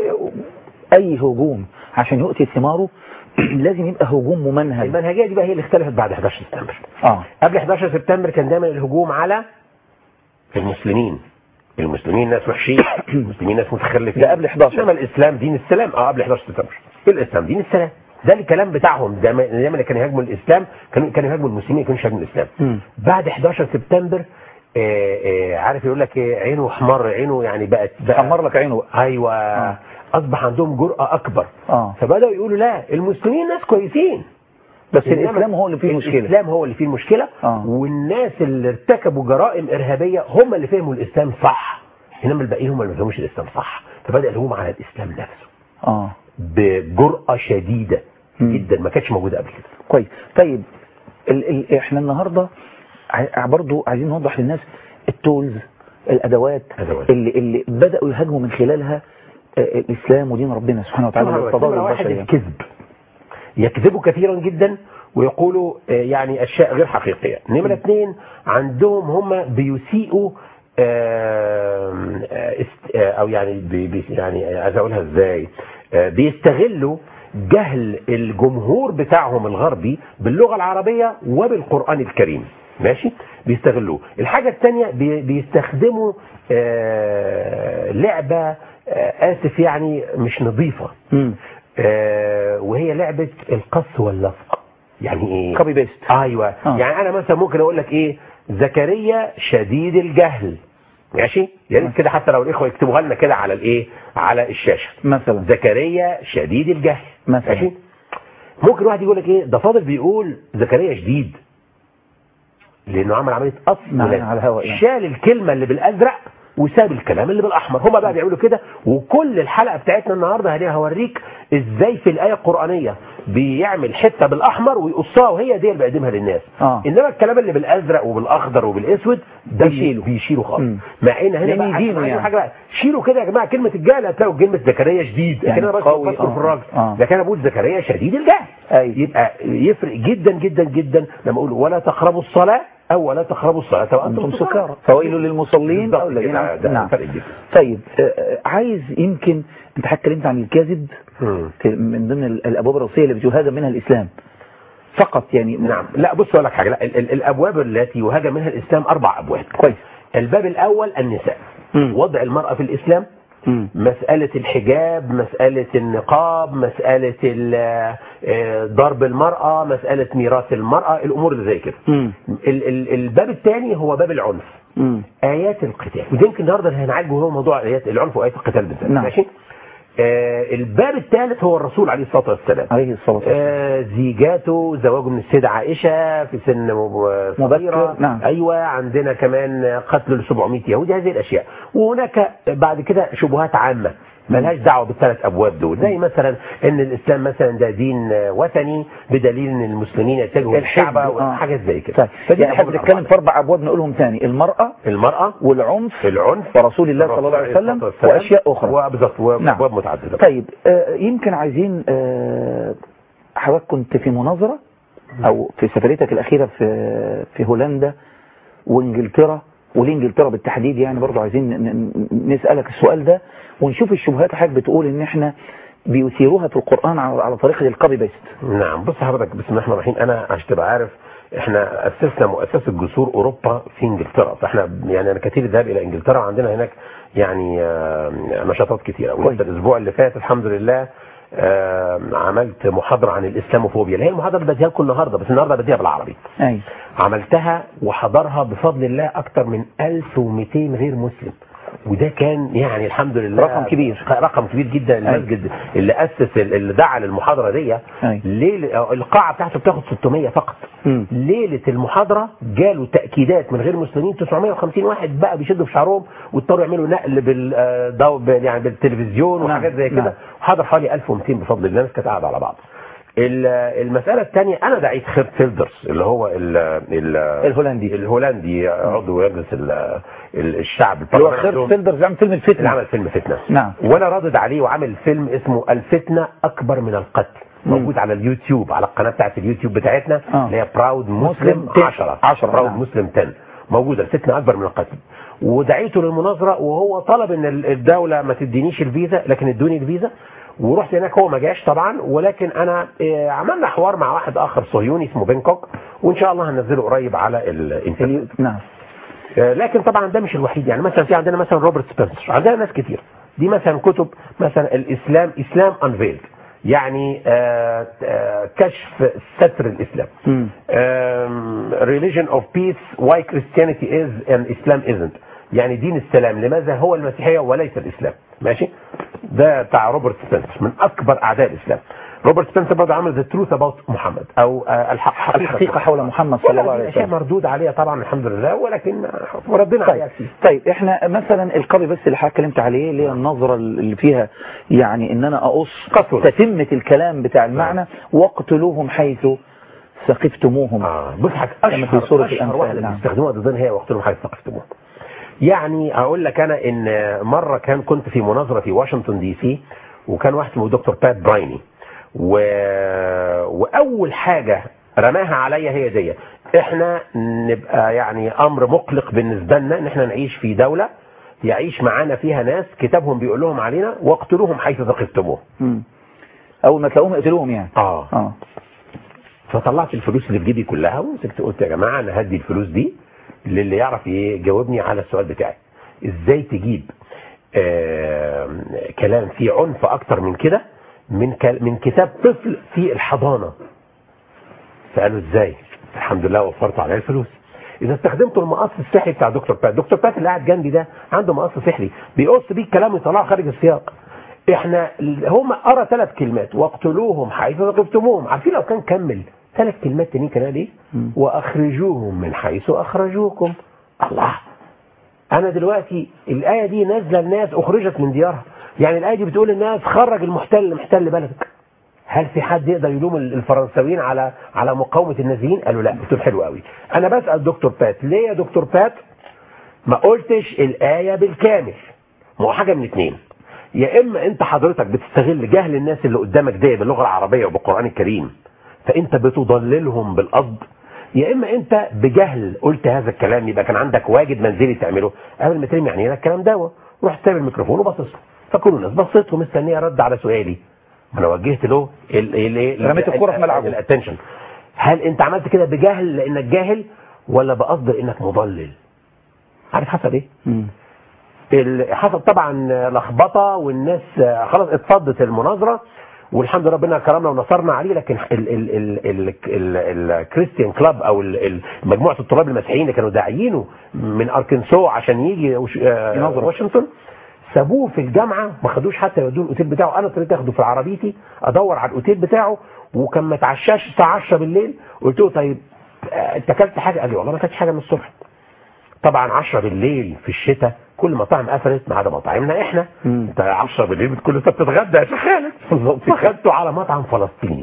أي هجوم عشان يؤتي ثماره لازم يبقى هجوم ممنهج المنهجية دي بقى هي اللي اختلفت بعد 11 سبتمبر اه قبل 11 سبتمبر كان دايما الهجوم على المسلمين المسلمين ناس وحشين المسلمين ناس متخلفين ده قبل 11. انما الاسلام دين السلام اه قبل 11 سبتمبر الاسلام دين السلام ده الكلام بتاعهم دايما دايما اللي كانوا يهاجموا الاسلام كانوا كانوا يهاجموا المسلمين كانوا يهاجموا الاسلام مم. بعد 11 سبتمبر آه آه عارف يقول لك إيه، عينه احمر عينه يعني بقت بقى حمر لك عينه بقى ايوه اصبح عندهم جرأة اكبر اه فبداوا يقولوا لا المسلمين ناس كويسين بس إنما الإسلام هو اللي فيه المشكلة الاسلام هو اللي فيه المشكله آه. والناس اللي ارتكبوا جرائم ارهابيه هم اللي فهموا الاسلام صح انما الباقيين هم اللي ما فهموش الاسلام صح فبدا الهجوم على الاسلام نفسه اه بجرأة شديدة مم. جدا ما كانتش موجودة قبل كده كويس طيب ال ال احنا النهارده ع- برضو عايزين نوضح للناس التولز الادوات أدوات. اللي اللي بداوا يهاجموا من خلالها آه، الاسلام ودين ربنا سبحانه وتعالى نمرة والتضامن واحد البشري الكذب يكذبوا كثيرا جدا ويقولوا آه، يعني اشياء غير حقيقيه نمره اثنين عندهم هم بيسيئوا آم، آه، است- آه، او يعني بي بي يعني عايز اقولها ازاي آه، بيستغلوا جهل الجمهور بتاعهم الغربي باللغه العربيه وبالقران الكريم ماشي بيستغلوه الحاجه الثانيه بيستخدموا آه، لعبه آه، اسف يعني مش نظيفه مم. آه، وهي لعبة القص واللصق يعني ايه كوبي بيست ايوه آه. يعني انا مثلا ممكن اقول لك ايه زكريا شديد الجهل ماشي يا ريت كده حتى لو الاخوه يكتبوها لنا كده على الايه على الشاشه مثلا زكريا شديد الجهل مثلا. ماشي ممكن واحد يقول لك ايه ده فاضل بيقول زكريا شديد لانه عمل عمليه قص نعم، ولاد. على الهواء يعني. شال الكلمه اللي بالازرق وساب الكلام اللي بالاحمر هما بقى بيعملوا كده وكل الحلقه بتاعتنا النهارده هدي هوريك ازاي في الايه القرانيه بيعمل حته بالاحمر ويقصها وهي دي اللي بيقدمها للناس آه. انما الكلام اللي بالازرق وبالاخضر وبالاسود ده بيشيله. بيشيله خالص مم. مع ان هنا لأن بقى يدينه عايزين يعني. حاجه بقى شيلوا كده يا جماعه كلمه الجهل هتلاقوا كلمه زكريا شديد يعني لكن انا بس قوي، بذكر آه. في الراجل آه. لكن انا بقول زكريا شديد الجهل أي. يبقى يفرق جدا جدا جدا لما اقول ولا تقربوا الصلاه او ولا تقربوا الصلاه وانتم انتم سكارى سكارى فويل للمصلين بالظبط او الذين كده، ده نعم فرق جدا طيب آه، آه، عايز يمكن انت حتى اتكلمت عن الكذب مم. في- من ضمن ال- الابواب الرئيسيه اللي بتهاجم منها الاسلام فقط يعني نعم لا بص اقول لك حاجه لا ال- ال- الابواب التي يهاجم منها الاسلام اربع ابواب كويس الباب الاول النساء مم. وضع المراه في الاسلام مم. مسألة الحجاب مسألة النقاب مسألة ال- آه، ضرب المرأة مسألة ميراث المرأة الأمور اللي زي كده مم. ال- ال- الباب الثاني هو باب العنف مم. آيات القتال وده يمكن النهارده اللي هنعالجه هو موضوع آيات العنف وآيات القتال بالذات نعم. ماشي آه الباب الثالث هو الرسول عليه الصلاة والسلام عليه الصلاه والسلام آه زيجاته زواجه من السيدة عائشة في سن مب- صغيرة مبكر، نعم. أيوة عندنا كمان قتل ل 700 يهودي هذه الأشياء وهناك بعد كده شبهات عامة ملهاش دعوه بالثلاث ابواب دول زي مثلا ان الاسلام مثلا ده دين آه، وثني بدليل ان المسلمين يتجهوا الحج، للكعبه آه. وحاجات زي كده طيب فدي يعني احنا الأبواب بنتكلم الأربعة. في اربع ابواب نقولهم ثاني المراه المراه والعنف العنف ورسول الله صلى الله عليه وسلم والسلام. واشياء اخرى وبالظبط وابواب متعدده طيب آه، يمكن عايزين آه، حضرتك كنت في مناظرة او في سفريتك الاخيرة في في هولندا وانجلترا وليه انجلترا بالتحديد يعني برضو عايزين ن- ن- نسألك السؤال ده ونشوف الشبهات حضرتك بتقول ان احنا بيثيروها في القرآن على على طريقة الكوبي بيست نعم بص حضرتك بسم الله الرحمن الرحيم انا عشان تبقى عارف احنا اسسنا مؤسسه جسور اوروبا في انجلترا فاحنا يعني انا كثير الذهاب الى انجلترا وعندنا هناك يعني آه، نشاطات كثيره ولسه الاسبوع اللي فات الحمد لله آه، عملت محاضره عن الاسلاموفوبيا اللي هي المحاضره اللي بديها لكم النهارده بس النهارده بديها بالعربي ايوه عملتها وحضرها بفضل الله اكثر من 1200 غير مسلم وده كان يعني الحمد لله رقم كبير. رقم كبير جدا المسجد اللي اسس اللي دعا للمحاضره دي ليله القاعه بتاعته بتاخد 600 فقط ليله المحاضره جاله تاكيدات من غير مسلمين 950 واحد بقى بيشدوا في شعرهم واضطروا يعملوا نقل بال آه، ضو- بال- يعني بالتلفزيون وحاجات زي نعم. كده حضر حوالي 1200 بفضل الله الناس كانت قاعده على بعض ال- المسألة الثانية أنا دعيت خيرت فيلدرز اللي هو ال ال الهولندي الهولندي عضو مجلس ال- ال- الشعب اللي هو البرلمان خير عندهم. فيلدرز عمل فيلم الفتنة اللي عمل فيلم فتنة نعم وانا رادد عليه وعامل فيلم اسمه الفتنة اكبر من القتل موجود على اليوتيوب على القناة بتاعت اليوتيوب بتاعتنا آه. اللي هي براود مسلم مسلم 10 10 براود نعم. مسلم 10 موجودة الفتنة اكبر من القتل ودعيته للمناظرة وهو طلب ان ال- الدولة ما تدينيش الفيزا لكن ادوني الفيزا ورحت هناك هو ما جاش طبعا ولكن انا آه، عملنا حوار مع واحد اخر صهيوني اسمه بنكوك وان شاء الله هننزله قريب على الانترنت نعم آه، لكن طبعا ده مش الوحيد يعني مثلا في عندنا مثلا روبرت سبنسر عندنا ناس كتير دي مثلا كتب مثلا الاسلام اسلام انفيلد يعني آه، آه، كشف ستر الاسلام um, religion of peace why Christianity is and Islam isn't يعني دين السلام لماذا هو المسيحية وليس الإسلام ماشي ده بتاع روبرت سبنسر من أكبر أعداء الإسلام روبرت سبنسر برضه عمل ذا تروث اباوت محمد او آه، الحق الحقيقة حول محمد صلى الله عليه اشياء وسلم مردود عليها طبعا الحمد لله ولكن آه، ردنا طيب, عليها كتير طيب احنا مثلا القبي بس اللي حضرتك اتكلمت عليه اللي هي النظرة اللي فيها يعني ان انا اقص تتمة الكلام بتاع المعنى واقتلوهم حيث ثقفتموهم آه. بص حضرتك كما في اشهر سورة اشهر الانفال واحده نعم. بيستخدموها ضدنا هي وقت لهم حاجه ثقفتموها يعني اقول لك انا ان مره كان كنت في مناظره في واشنطن دي سي وكان واحد اسمه دكتور بات برايني و... واول حاجه رماها عليا هي دي احنا نبقى يعني امر مقلق بالنسبه لنا ان احنا نعيش في دوله يعيش معانا فيها ناس كتابهم بيقول لهم علينا واقتلوهم حيث ثقفتموه مم. اول ما تلاقوهم اقتلوهم يعني اه اه فطلعت الفلوس اللي في جيبي كلها ومسكت قلت يا جماعه انا هدي الفلوس دي للي يعرف يجاوبني على السؤال بتاعي ازاي تجيب آه كلام فيه عنف اكتر من كده من كل- من كتاب طفل في الحضانه فقالوا ازاي الحمد لله وفرت عليه الفلوس اذا استخدمت المقص السحري بتاع دكتور بات دكتور بات اللي قاعد جنبي ده عنده مقص سحري بيقص بيه الكلام ويطلعه خارج السياق احنا هم قرا ثلاث كلمات واقتلوهم حيث ثقفتموهم عارفين لو كان كمل ثلاث كلمات تانيين كان قال ايه واخرجوهم من حيث اخرجوكم الله انا دلوقتي الايه دي نازله الناس اخرجت من ديارها يعني الايه دي بتقول الناس خرج المحتل محتل بلدك هل في حد يقدر يلوم الفرنساويين على على مقاومه النازيين قالوا لا قلت له حلو قوي انا بسال دكتور بات ليه يا دكتور بات ما قلتش الايه بالكامل ما هو حاجه من اتنين يا اما انت حضرتك بتستغل جهل الناس اللي قدامك ده باللغه العربيه وبالقران الكريم فانت بتضللهم بالقصد يا اما انت بجهل قلت هذا الكلام يبقى كان عندك واجب منزلي تعمله قبل ما ترمي يعني الكلام ده رحت سايب الميكروفون وبصص له فكل الناس بصيت ومستنيه رد على سؤالي انا وجهت له ال ال رميت الكرة في ملعبه. الاتنشن هل انت عملت كده بجهل لانك جاهل ولا بقصد انك مضلل عارف حصل ايه ال- حصل طبعا لخبطه والناس خلاص اتفضت المناظره والحمد لله ربنا كرمنا ونصرنا عليه لكن ال- ال- ال- ال- ال- الكريستيان كلاب او ال- ال- مجموعه الطلاب المسيحيين اللي كانوا داعيينه من اركنسو عشان يجي وش- آه، ينظر. واشنطن سابوه في الجامعه ما خدوش حتى يودوه الاوتيل بتاعه انا اضطريت اخده في عربيتي ادور على الاوتيل بتاعه وكان ما اتعشاش الساعه 10 بالليل قلت له طيب آه، انت اكلت حاجه قال لي والله ما اكلتش حاجه من الصبح طبعا 10 بالليل في الشتاء كل مطاعم قفلت ما عدا مطاعمنا احنا انت 10 بالليل كل سنه بتتغدى يا شيخ خالد فخدته على مطعم فلسطيني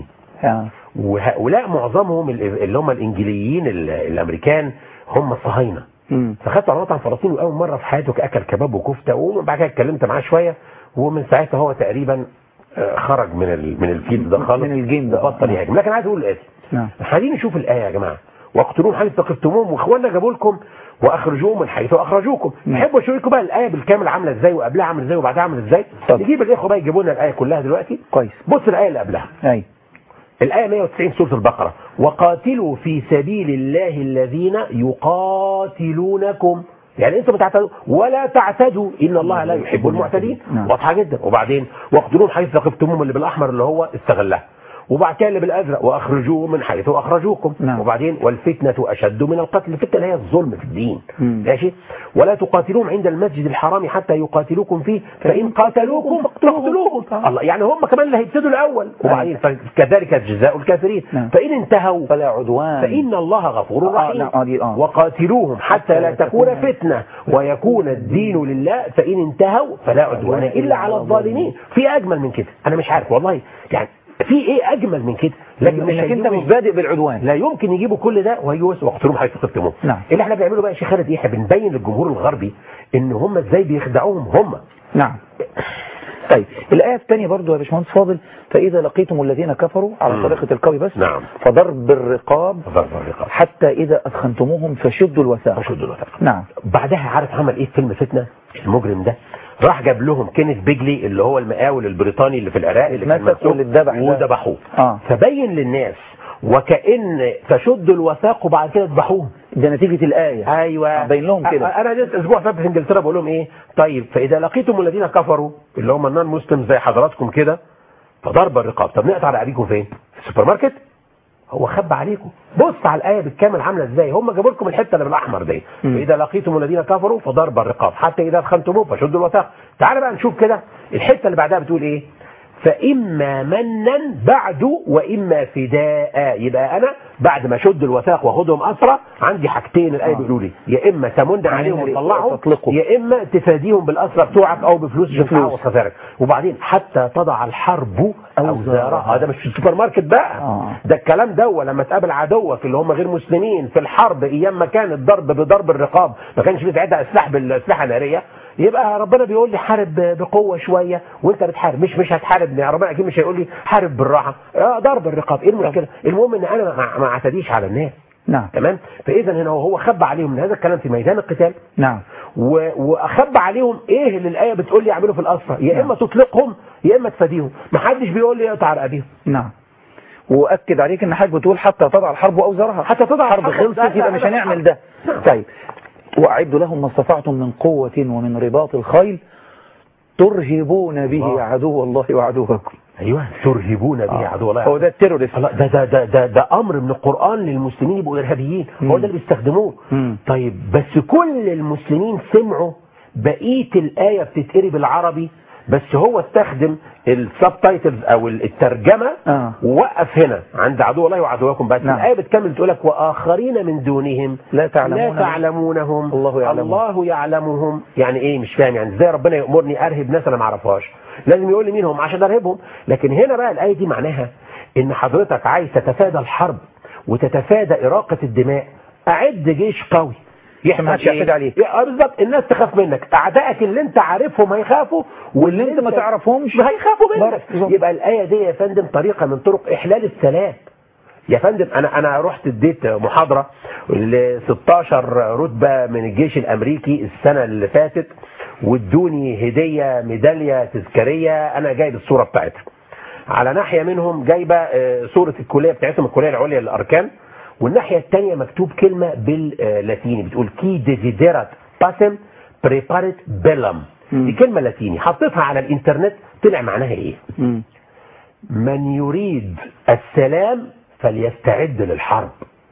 وهؤلاء معظمهم ال- اللي هم الانجليين ال- الامريكان هم الصهاينه فخدته على مطعم فلسطيني واول مره في حياته اكل كباب وكفته وبعد كده اتكلمت معاه شويه ومن ساعتها هو تقريبا آه، خرج من ال- من الفيلد ده خالص من الجيم ده. وبطل يهاجم لكن عايز اقول الاتي نعم احنا عايزين نشوف الايه يا جماعه واقتلوهم حيث ثقفتموهم واخواننا جابوا لكم واخرجوهم من حيث اخرجوكم تحبوا اشوفكم بقى الايه بالكامل عامله ازاي وقبلها عامله ازاي وبعدها عامله ازاي نجيب الاخوه بقى يجيبوا لنا الايه كلها دلوقتي كويس بص الايه اللي قبلها اي الآية 190 سورة البقرة وقاتلوا في سبيل الله الذين يقاتلونكم يعني انتم بتعتدوا ولا تعتدوا ان الله لا يحب المعتدين نعم. واضحه جدا وبعدين واقتلوهم حيث ثقفتموهم اللي بالاحمر اللي هو استغلها وبعد كده اللي بالازرق واخرجوهم من حيث اخرجوكم نعم. وبعدين والفتنه اشد من القتل الفتنه اللي هي الظلم في الدين ماشي ولا تقاتلوهم عند المسجد الحرام حتى يقاتلوكم فيه فان قاتلوكم فاقتلوهم الله يعني هم كمان اللي هيبتدوا الاول وبعدين كذلك جزاء الكافرين فان انتهوا فلا عدوان فان الله غفور آه، رحيم نعم، آه، دي- آه. وقاتلوهم حتى لا تكون فتنه ويكون الدين لله فان انتهوا فلا عدوان الا على الظالمين في اجمل من كده انا مش عارف والله يعني في ايه اجمل من كده لكن انك انت هيجيبوا- مش بادئ بالعدوان لا يمكن يجيبوا كل ده وهيجوا بس وقتلهم حيث ثقفتموهم نعم. اللي احنا بنعمله بقى يا شيخ خالد ايه احنا بنبين للجمهور الغربي ان هم ازاي بيخدعوهم هم نعم طيب الآية الثانية برضو يا باشمهندس فاضل فإذا لقيتم الذين كفروا على مم. طريقة القوي بس نعم فضرب الرقاب ضرب الرقاب حتى إذا أثخنتموهم فشدوا الوثاق فشدوا الوثاق نعم بعدها عارف عمل ايه في فيلم فتنه المجرم ده راح جاب لهم كينيث بيجلي اللي هو المقاول البريطاني اللي في العراق اللي كان اتمسك ممسوك واللي اتذبح ده. وذبحوه اه فبين للناس وكأن فشدوا الوثاق وبعد كده ذبحوهم ده نتيجة الآية ايوه بين لهم كده انا جيت اسبوع فات في انجلترا بقول لهم ايه طيب فاذا لقيتم الذين كفروا اللي هم النون مسلم زي حضراتكم كده فضرب الرقاب طب نقطع رقابيكم فين في السوبر ماركت هو خبى عليكم بص على الايه بالكامل عامله ازاي هم جابوا لكم الحته اللي بالاحمر دي فاذا لقيتم الذين كفروا فضرب الرقاب حتى اذا ادخلتموه فشدوا الوثاق تعال بقى نشوف كده الحته اللي بعدها بتقول ايه فإما منا بعد وإما فداء يبقى أنا بعد ما شد الوثاق واخدهم أسرى عندي حاجتين الآية بيقولوا لي يا إما تمن عليهم وتطلعهم يا إما تفاديهم بالأسرى بتوعك أو بفلوس جفاء وخسارك وبعدين حتى تضع الحرب أوزارها ده مش في السوبر ماركت بقى ده الكلام ده لما تقابل عدوك اللي هم غير مسلمين في الحرب أيام ما كان الضرب بضرب الرقاب ما كانش في ساعتها أسلحة بالأسلحة نارية يبقى ربنا بيقول لي حارب بقوة شوية وانت بتحارب مش مش هتحارب يعني ربنا اكيد مش هيقول لي حارب بالراحة اه ضرب الرقاب ايه المشكلة المهم ان انا ما- ما اعتديش على الناس نعم تمام فاذا هنا هو خبى عليهم من هذا الكلام في ميدان القتال نعم و- واخبى عليهم ايه اللي الايه بتقول لي اعمله في الاسرى يا اما تطلقهم يا اما تفاديهم ما حدش بيقول لي اقطع رقابيهم نعم وأكد عليك إن حضرتك بتقول حتى تضع الحرب أوزارها حتى تضع الحرب الحرب- خلصت لا، لا، يبقى مش لا، هنعمل ده طيب وأعدوا لهم ما استطعتم من قوة ومن رباط الخيل ترهبون به عدو الله وعدوكم ايوه ترهبون به عدو الله هو ده التيروريست الله ده ده ده ده, ده امر من القران للمسلمين يبقوا ارهابيين هو ده اللي بيستخدموه طيب بس كل المسلمين سمعوا بقيه الايه بتتقري بالعربي بس هو استخدم السب تايتلز او الترجمه آه. ووقف هنا عند عدو الله وعدوكم بس نعم. الايه بتكمل تقول لك واخرين من دونهم لا تعلمون لا تعلمونهم الله يعلمهم. الله يعلمهم يعني ايه مش فاهم يعني ازاي ربنا يامرني ارهب ناس انا ما اعرفهاش لازم يقول لي مين هم عشان ارهبهم لكن هنا بقى الايه دي معناها ان حضرتك عايز تتفادى الحرب وتتفادى اراقه الدماء اعد جيش قوي ما حدش يعتدي عليك. اه بالظبط الناس تخاف منك اعدائك اللي انت عارفهم هيخافوا واللي انت ما تعرفهمش ما هيخافوا منك بالظبط. يبقى الايه دي يا فندم طريقه من طرق احلال السلام يا فندم انا انا رحت اديت محاضره ل 16 رتبه من الجيش الامريكي السنه اللي فاتت وادوني هديه ميداليه تذكاريه انا جايب الصوره بتاعتها على ناحيه منهم جايبه آه، صوره الكليه بتاعتهم الكليه العليا للاركان والناحيه الثانيه مكتوب كلمه باللاتيني بتقول كي ديزيديرات باسم بريباريت بيلم دي كلمه لاتيني حطيتها على الانترنت طلع معناها ايه من يريد السلام فليستعد للحرب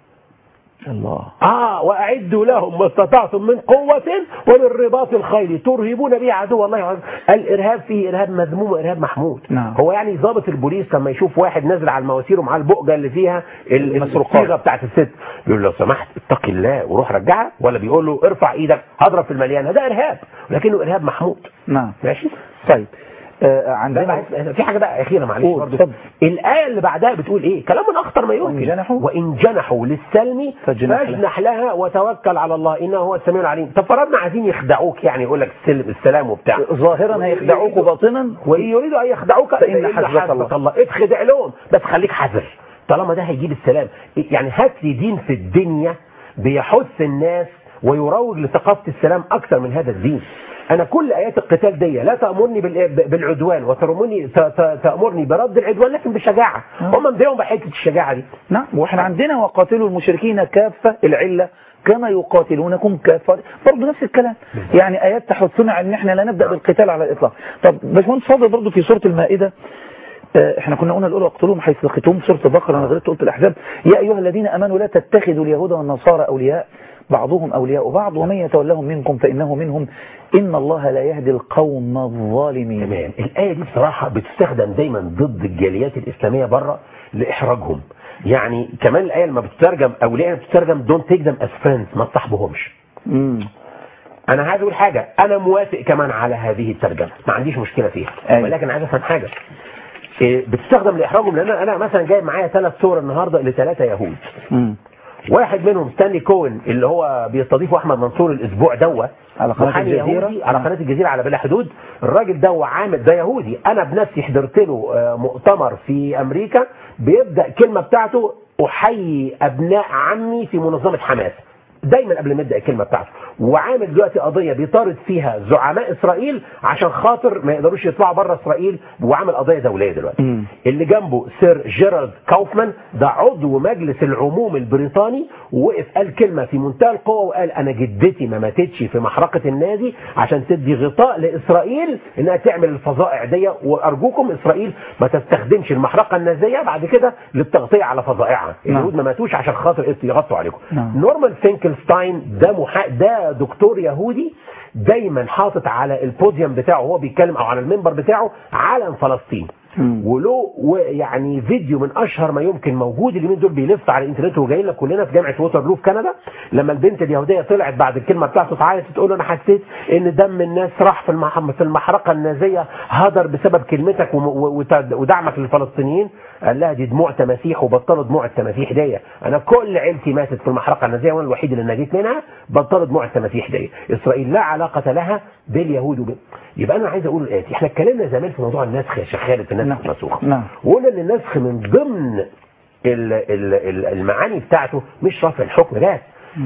الله اه واعدوا لهم ما استطعتم من قوه ومن رباط الخيل ترهبون به عدو الله وعدو. الارهاب فيه ارهاب مذموم وارهاب محمود نعم. هو يعني ضابط البوليس لما يشوف واحد نازل على المواسير ومعاه البؤجه اللي فيها ال- المسروقات. الصيغه بتاعت الست بيقول له لو سمحت اتقي الله وروح رجعها ولا بيقول له ارفع ايدك هضرب في المليانه ده ارهاب ولكنه ارهاب محمود نعم ماشي طيب آه لا عندنا بقى في حاجه بقى اخيره معلش قول، برضه اتفضل. الايه اللي بعدها بتقول ايه كلام من اخطر ما يمكن وإن جنحوا- وان جنحوا للسلم فاجنح لها. فاجنح لها وتوكل على الله انه هو السميع العليم طب فرضنا عايزين يخدعوك يعني يقول لك السلم السلام وبتاع ظاهرا هيخدعوك باطنا وان يريدوا ان يخدعوك فإن حسبك الله. الله اتخدع لهم بس خليك حذر طالما ده هيجيب السلام يعني هات لي دين في الدنيا بيحث الناس ويروج لثقافه السلام اكثر من هذا الدين انا كل ايات القتال دي لا تامرني بال- بالعدوان وترمني ت- ت- تامرني برد العدوان لكن بشجاعه هم مضايقهم بحته الشجاعه دي نعم واحنا عندنا وقاتلوا المشركين كافة العلة كما يقاتلونكم كافة برضه نفس الكلام يعني آيات تحثنا على ان احنا لا نبدأ بالقتال على الإطلاق طب باشمهندس فاضل برضه في سورة المائدة آه، احنا كنا قلنا الاولى اقتلوهم حيث لقيتهم سورة البقرة انا غلطت قلت الاحزاب يا ايها الذين امنوا لا تتخذوا اليهود والنصارى اولياء بعضهم اولياء بعض ومن يتولهم منكم فانه منهم ان الله لا يهدي القوم الظالمين تمام الآية دي بصراحة بتستخدم دايما ضد الجاليات الإسلامية بره لإحراجهم يعني كمان الآية لما بتترجم أولياء بتترجم don't take them as friends ما تصاحبهمش أنا عايز أقول حاجة أنا موافق كمان على هذه الترجمة ما عنديش مشكلة فيها أيوة. ولكن عايز أفهم حاجة إيه، بتستخدم لإحراجهم لأن أنا مثلا جايب معايا ثلاث صور النهاردة لثلاثة يهود واحد منهم ستانلي كوين اللي هو بيستضيفه احمد منصور الاسبوع دوا على قناة محامي الجزيرة. يهودي على قناه الجزيره على بلا حدود الراجل ده عامل ده يهودي انا بنفسي حضرت له آه، مؤتمر في امريكا بيبدا الكلمه بتاعته احيي ابناء عمي في منظمه حماس دايما قبل ما يبدا الكلمه بتاعته وعامل دلوقتي قضيه بيطارد فيها زعماء اسرائيل عشان خاطر ما يقدروش يطلعوا بره اسرائيل وعامل قضيه دوليه دلوقتي اللي جنبه سير جيرالد كاوفمان ده عضو مجلس العموم البريطاني ووقف قال كلمة في منتهى القوة وقال أنا جدتي ما ماتتش في محرقة النازي عشان تدي غطاء لإسرائيل إنها تعمل الفظائع دي وأرجوكم إسرائيل ما تستخدمش المحرقة النازية بعد كده للتغطية على فظائعها اليهود ما ماتوش عشان خاطر يغطوا عليكم نعم. نورمان فينكلستاين ده محا... ده دكتور يهودي دايما حاطط على البوديوم بتاعه وهو بيتكلم او على المنبر بتاعه علم فلسطين وله يعني فيديو من اشهر ما يمكن موجود اليومين دول بيلف على الانترنت وجاي لنا كلنا في جامعه ووترلو في كندا لما البنت اليهوديه طلعت بعد الكلمه بتاعته تعيط تقول له انا حسيت ان دم الناس راح في المح... في المحرقه النازيه هدر بسبب كلمتك وم... و- وت- ودعمك للفلسطينيين قال لها دي دموع تماسيح وبطلوا دموع التماسيح دي انا كل عيلتي ماتت في المحرقه النازيه وانا الوحيد اللي نجيت منها بطلوا دموع التماسيح دي اسرائيل لا علاقه لها باليهود وب... يبقى انا عايز اقول الاتي احنا اتكلمنا زمان في موضوع النسخ يا شيخ خالد النسخ المنسوخ نعم وقلنا ان النسخ من ضمن ال- ال- ال- المعاني بتاعته مش رفع الحكم بس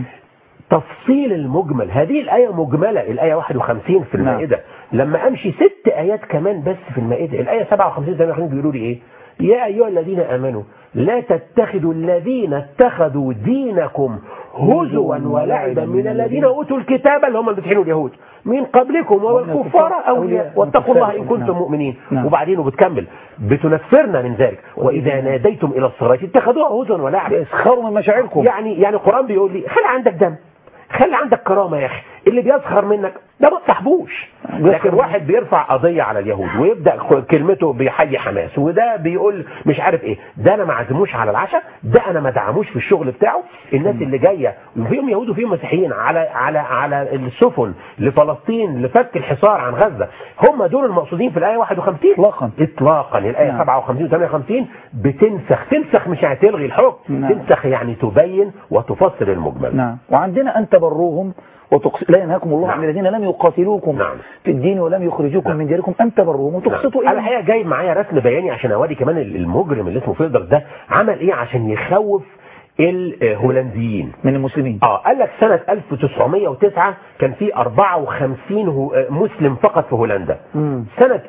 تفصيل المجمل هذه الآية مجملة الآية 51 في المائدة لما أمشي ست آيات كمان بس في المائدة الآية 57 زي ما احنا بيقولوا لي إيه يا أيها الذين آمنوا لا تتخذوا الذين اتخذوا دينكم هزوا ولعبا من الذين أوتوا الكتاب اللي هم اللي بتحينوا اليهود من قبلكم والكفار أولياء واتقوا الله إن كنتم مؤمنين وبعدين وبتكمل بتنفرنا من ذلك وإذا ناديتم إلى الصلاة اتخذوها هزوا ولعبا اسخروا من مشاعركم يعني يعني القرآن بيقول لي خلي عندك دم خلي عندك كرامة يا أخي اللي بيسخر منك ده ما تصاحبوش لكن واحد بيرفع قضية على اليهود ويبدأ كلمته بيحيي حماس وده بيقول مش عارف ايه ده انا ما عزموش على العشاء ده انا ما دعموش في الشغل بتاعه الناس اللي جايه وفيهم يهود وفيهم مسيحيين على على على السفن لفلسطين لفك الحصار عن غزه هم دول المقصودين في الايه 51 اطلاقا اطلاقا الايه نعم. 57 و 58 بتنسخ تنسخ مش يعني تلغي الحكم نعم. تنسخ يعني تبين وتفسر المجمل نعم وعندنا أن تبروهم وتقس... لا ينهاكم الله عن الذين لم يقاتلوكم نعم. في الدين ولم يخرجوكم من دياركم أن تبروهم وتقسطوا انا إليهم الحقيقه جايب معايا رسم بياني عشان اوري كمان المجرم اللي اسمه فيلدر ده عمل ايه عشان يخوف الهولنديين من المسلمين اه قال لك سنة 1909 كان في 54 هو- آه، مسلم فقط في هولندا سنة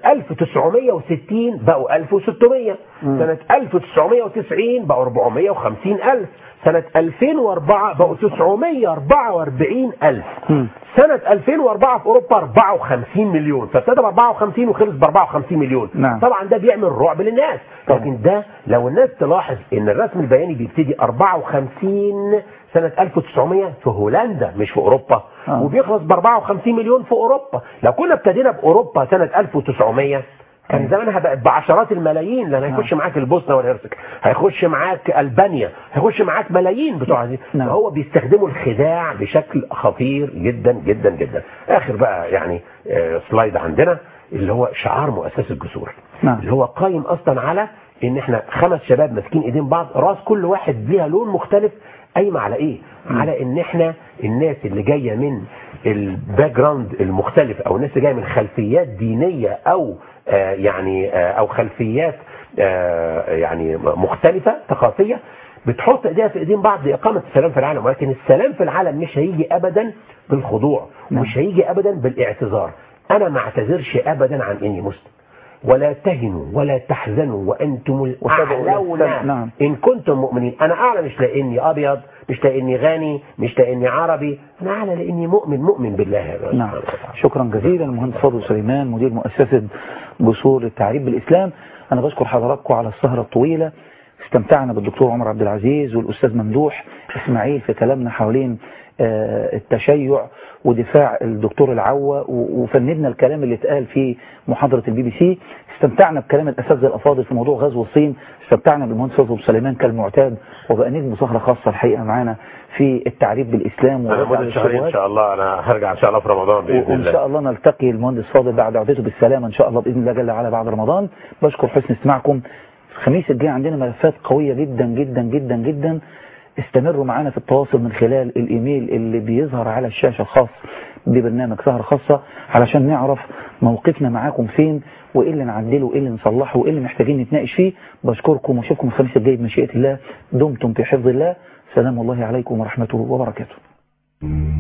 1960 بقوا 1600 سنة 1990 بقوا 450 ألف سنة 2004 بقوا 944 ألف سنة 2004 في أوروبا 54 مليون فابتدى ب 54 وخلص ب 54 مليون نعم. طبعا ده بيعمل رعب للناس لكن ده لو الناس تلاحظ ان الرسم البياني بيبتدي 54 سنة 1900 في هولندا مش في اوروبا آه. وبيخلص ب 54 مليون في اوروبا لو كنا ابتدينا باوروبا سنة 1900 كان زمانها بقت بعشرات الملايين لان هيخش معاك البوسنه والهرسك هيخش معاك البانيا هيخش معاك ملايين بتوع دي فهو بيستخدموا الخداع بشكل خطير جدا جدا جدا اخر بقى يعني آه، سلايد عندنا اللي هو شعار مؤسسه الجسور نعم. اللي هو قايم اصلا على ان احنا خمس شباب ماسكين ايدين بعض راس كل واحد ليها لون مختلف قايمه على ايه على ان احنا الناس اللي جايه من الباك جراوند المختلف او الناس اللي جايه من خلفيات دينيه او آه يعني آه او خلفيات آه يعني مختلفه ثقافيه بتحط ايديها في ايدين بعض لاقامه السلام في العالم ولكن السلام في العالم مش هيجي ابدا بالخضوع ومش هيجي ابدا بالاعتذار انا ما اعتذرش ابدا عن اني مسلم ولا تهنوا ولا تحزنوا وانتم الاعلون نعم. ان كنتم مؤمنين انا اعلى مش لاني ابيض مش لاني غني مش لاني عربي انا اعلى لاني مؤمن مؤمن بالله نعم شكرا جزيلا المهندس فاضل سليمان مدير مؤسسة جسور التعريب بالإسلام أنا بشكر حضراتكم على السهرة الطويلة استمتعنا بالدكتور عمر عبد العزيز والأستاذ ممدوح إسماعيل في كلامنا حوالين آه، التشيع ودفاع الدكتور العوة و- وفندنا الكلام اللي اتقال في محاضرة البي بي سي استمتعنا بكلام الأساتذة الأفاضل في موضوع غزو الصين استمتعنا بالمهندس فاضل سليمان كالمعتاد وبقى نجم سهرة خاصة الحقيقة معانا في التعريب بالإسلام انا ورد على مدة شهرين ان الشبهات شاء الله انا هرجع ان شاء الله في رمضان باذن وان الله شاء الله نلتقي المهندس فاضل بعد عودته بالسلامه ان شاء الله باذن الله جل وعلا بعد رمضان بشكر حسن استماعكم الخميس الجاي عندنا ملفات قويه جدا جدا جدا جدا استمروا معنا في التواصل من خلال الايميل اللي بيظهر على الشاشه الخاص ببرنامج سهره خاصه علشان نعرف موقفنا معاكم فين وايه اللي نعدله وايه اللي نصلحه وايه اللي محتاجين نتناقش فيه بشكركم واشوفكم الخميس الجاي بمشيئه الله دمتم في حفظ الله سلام الله عليكم ورحمته وبركاته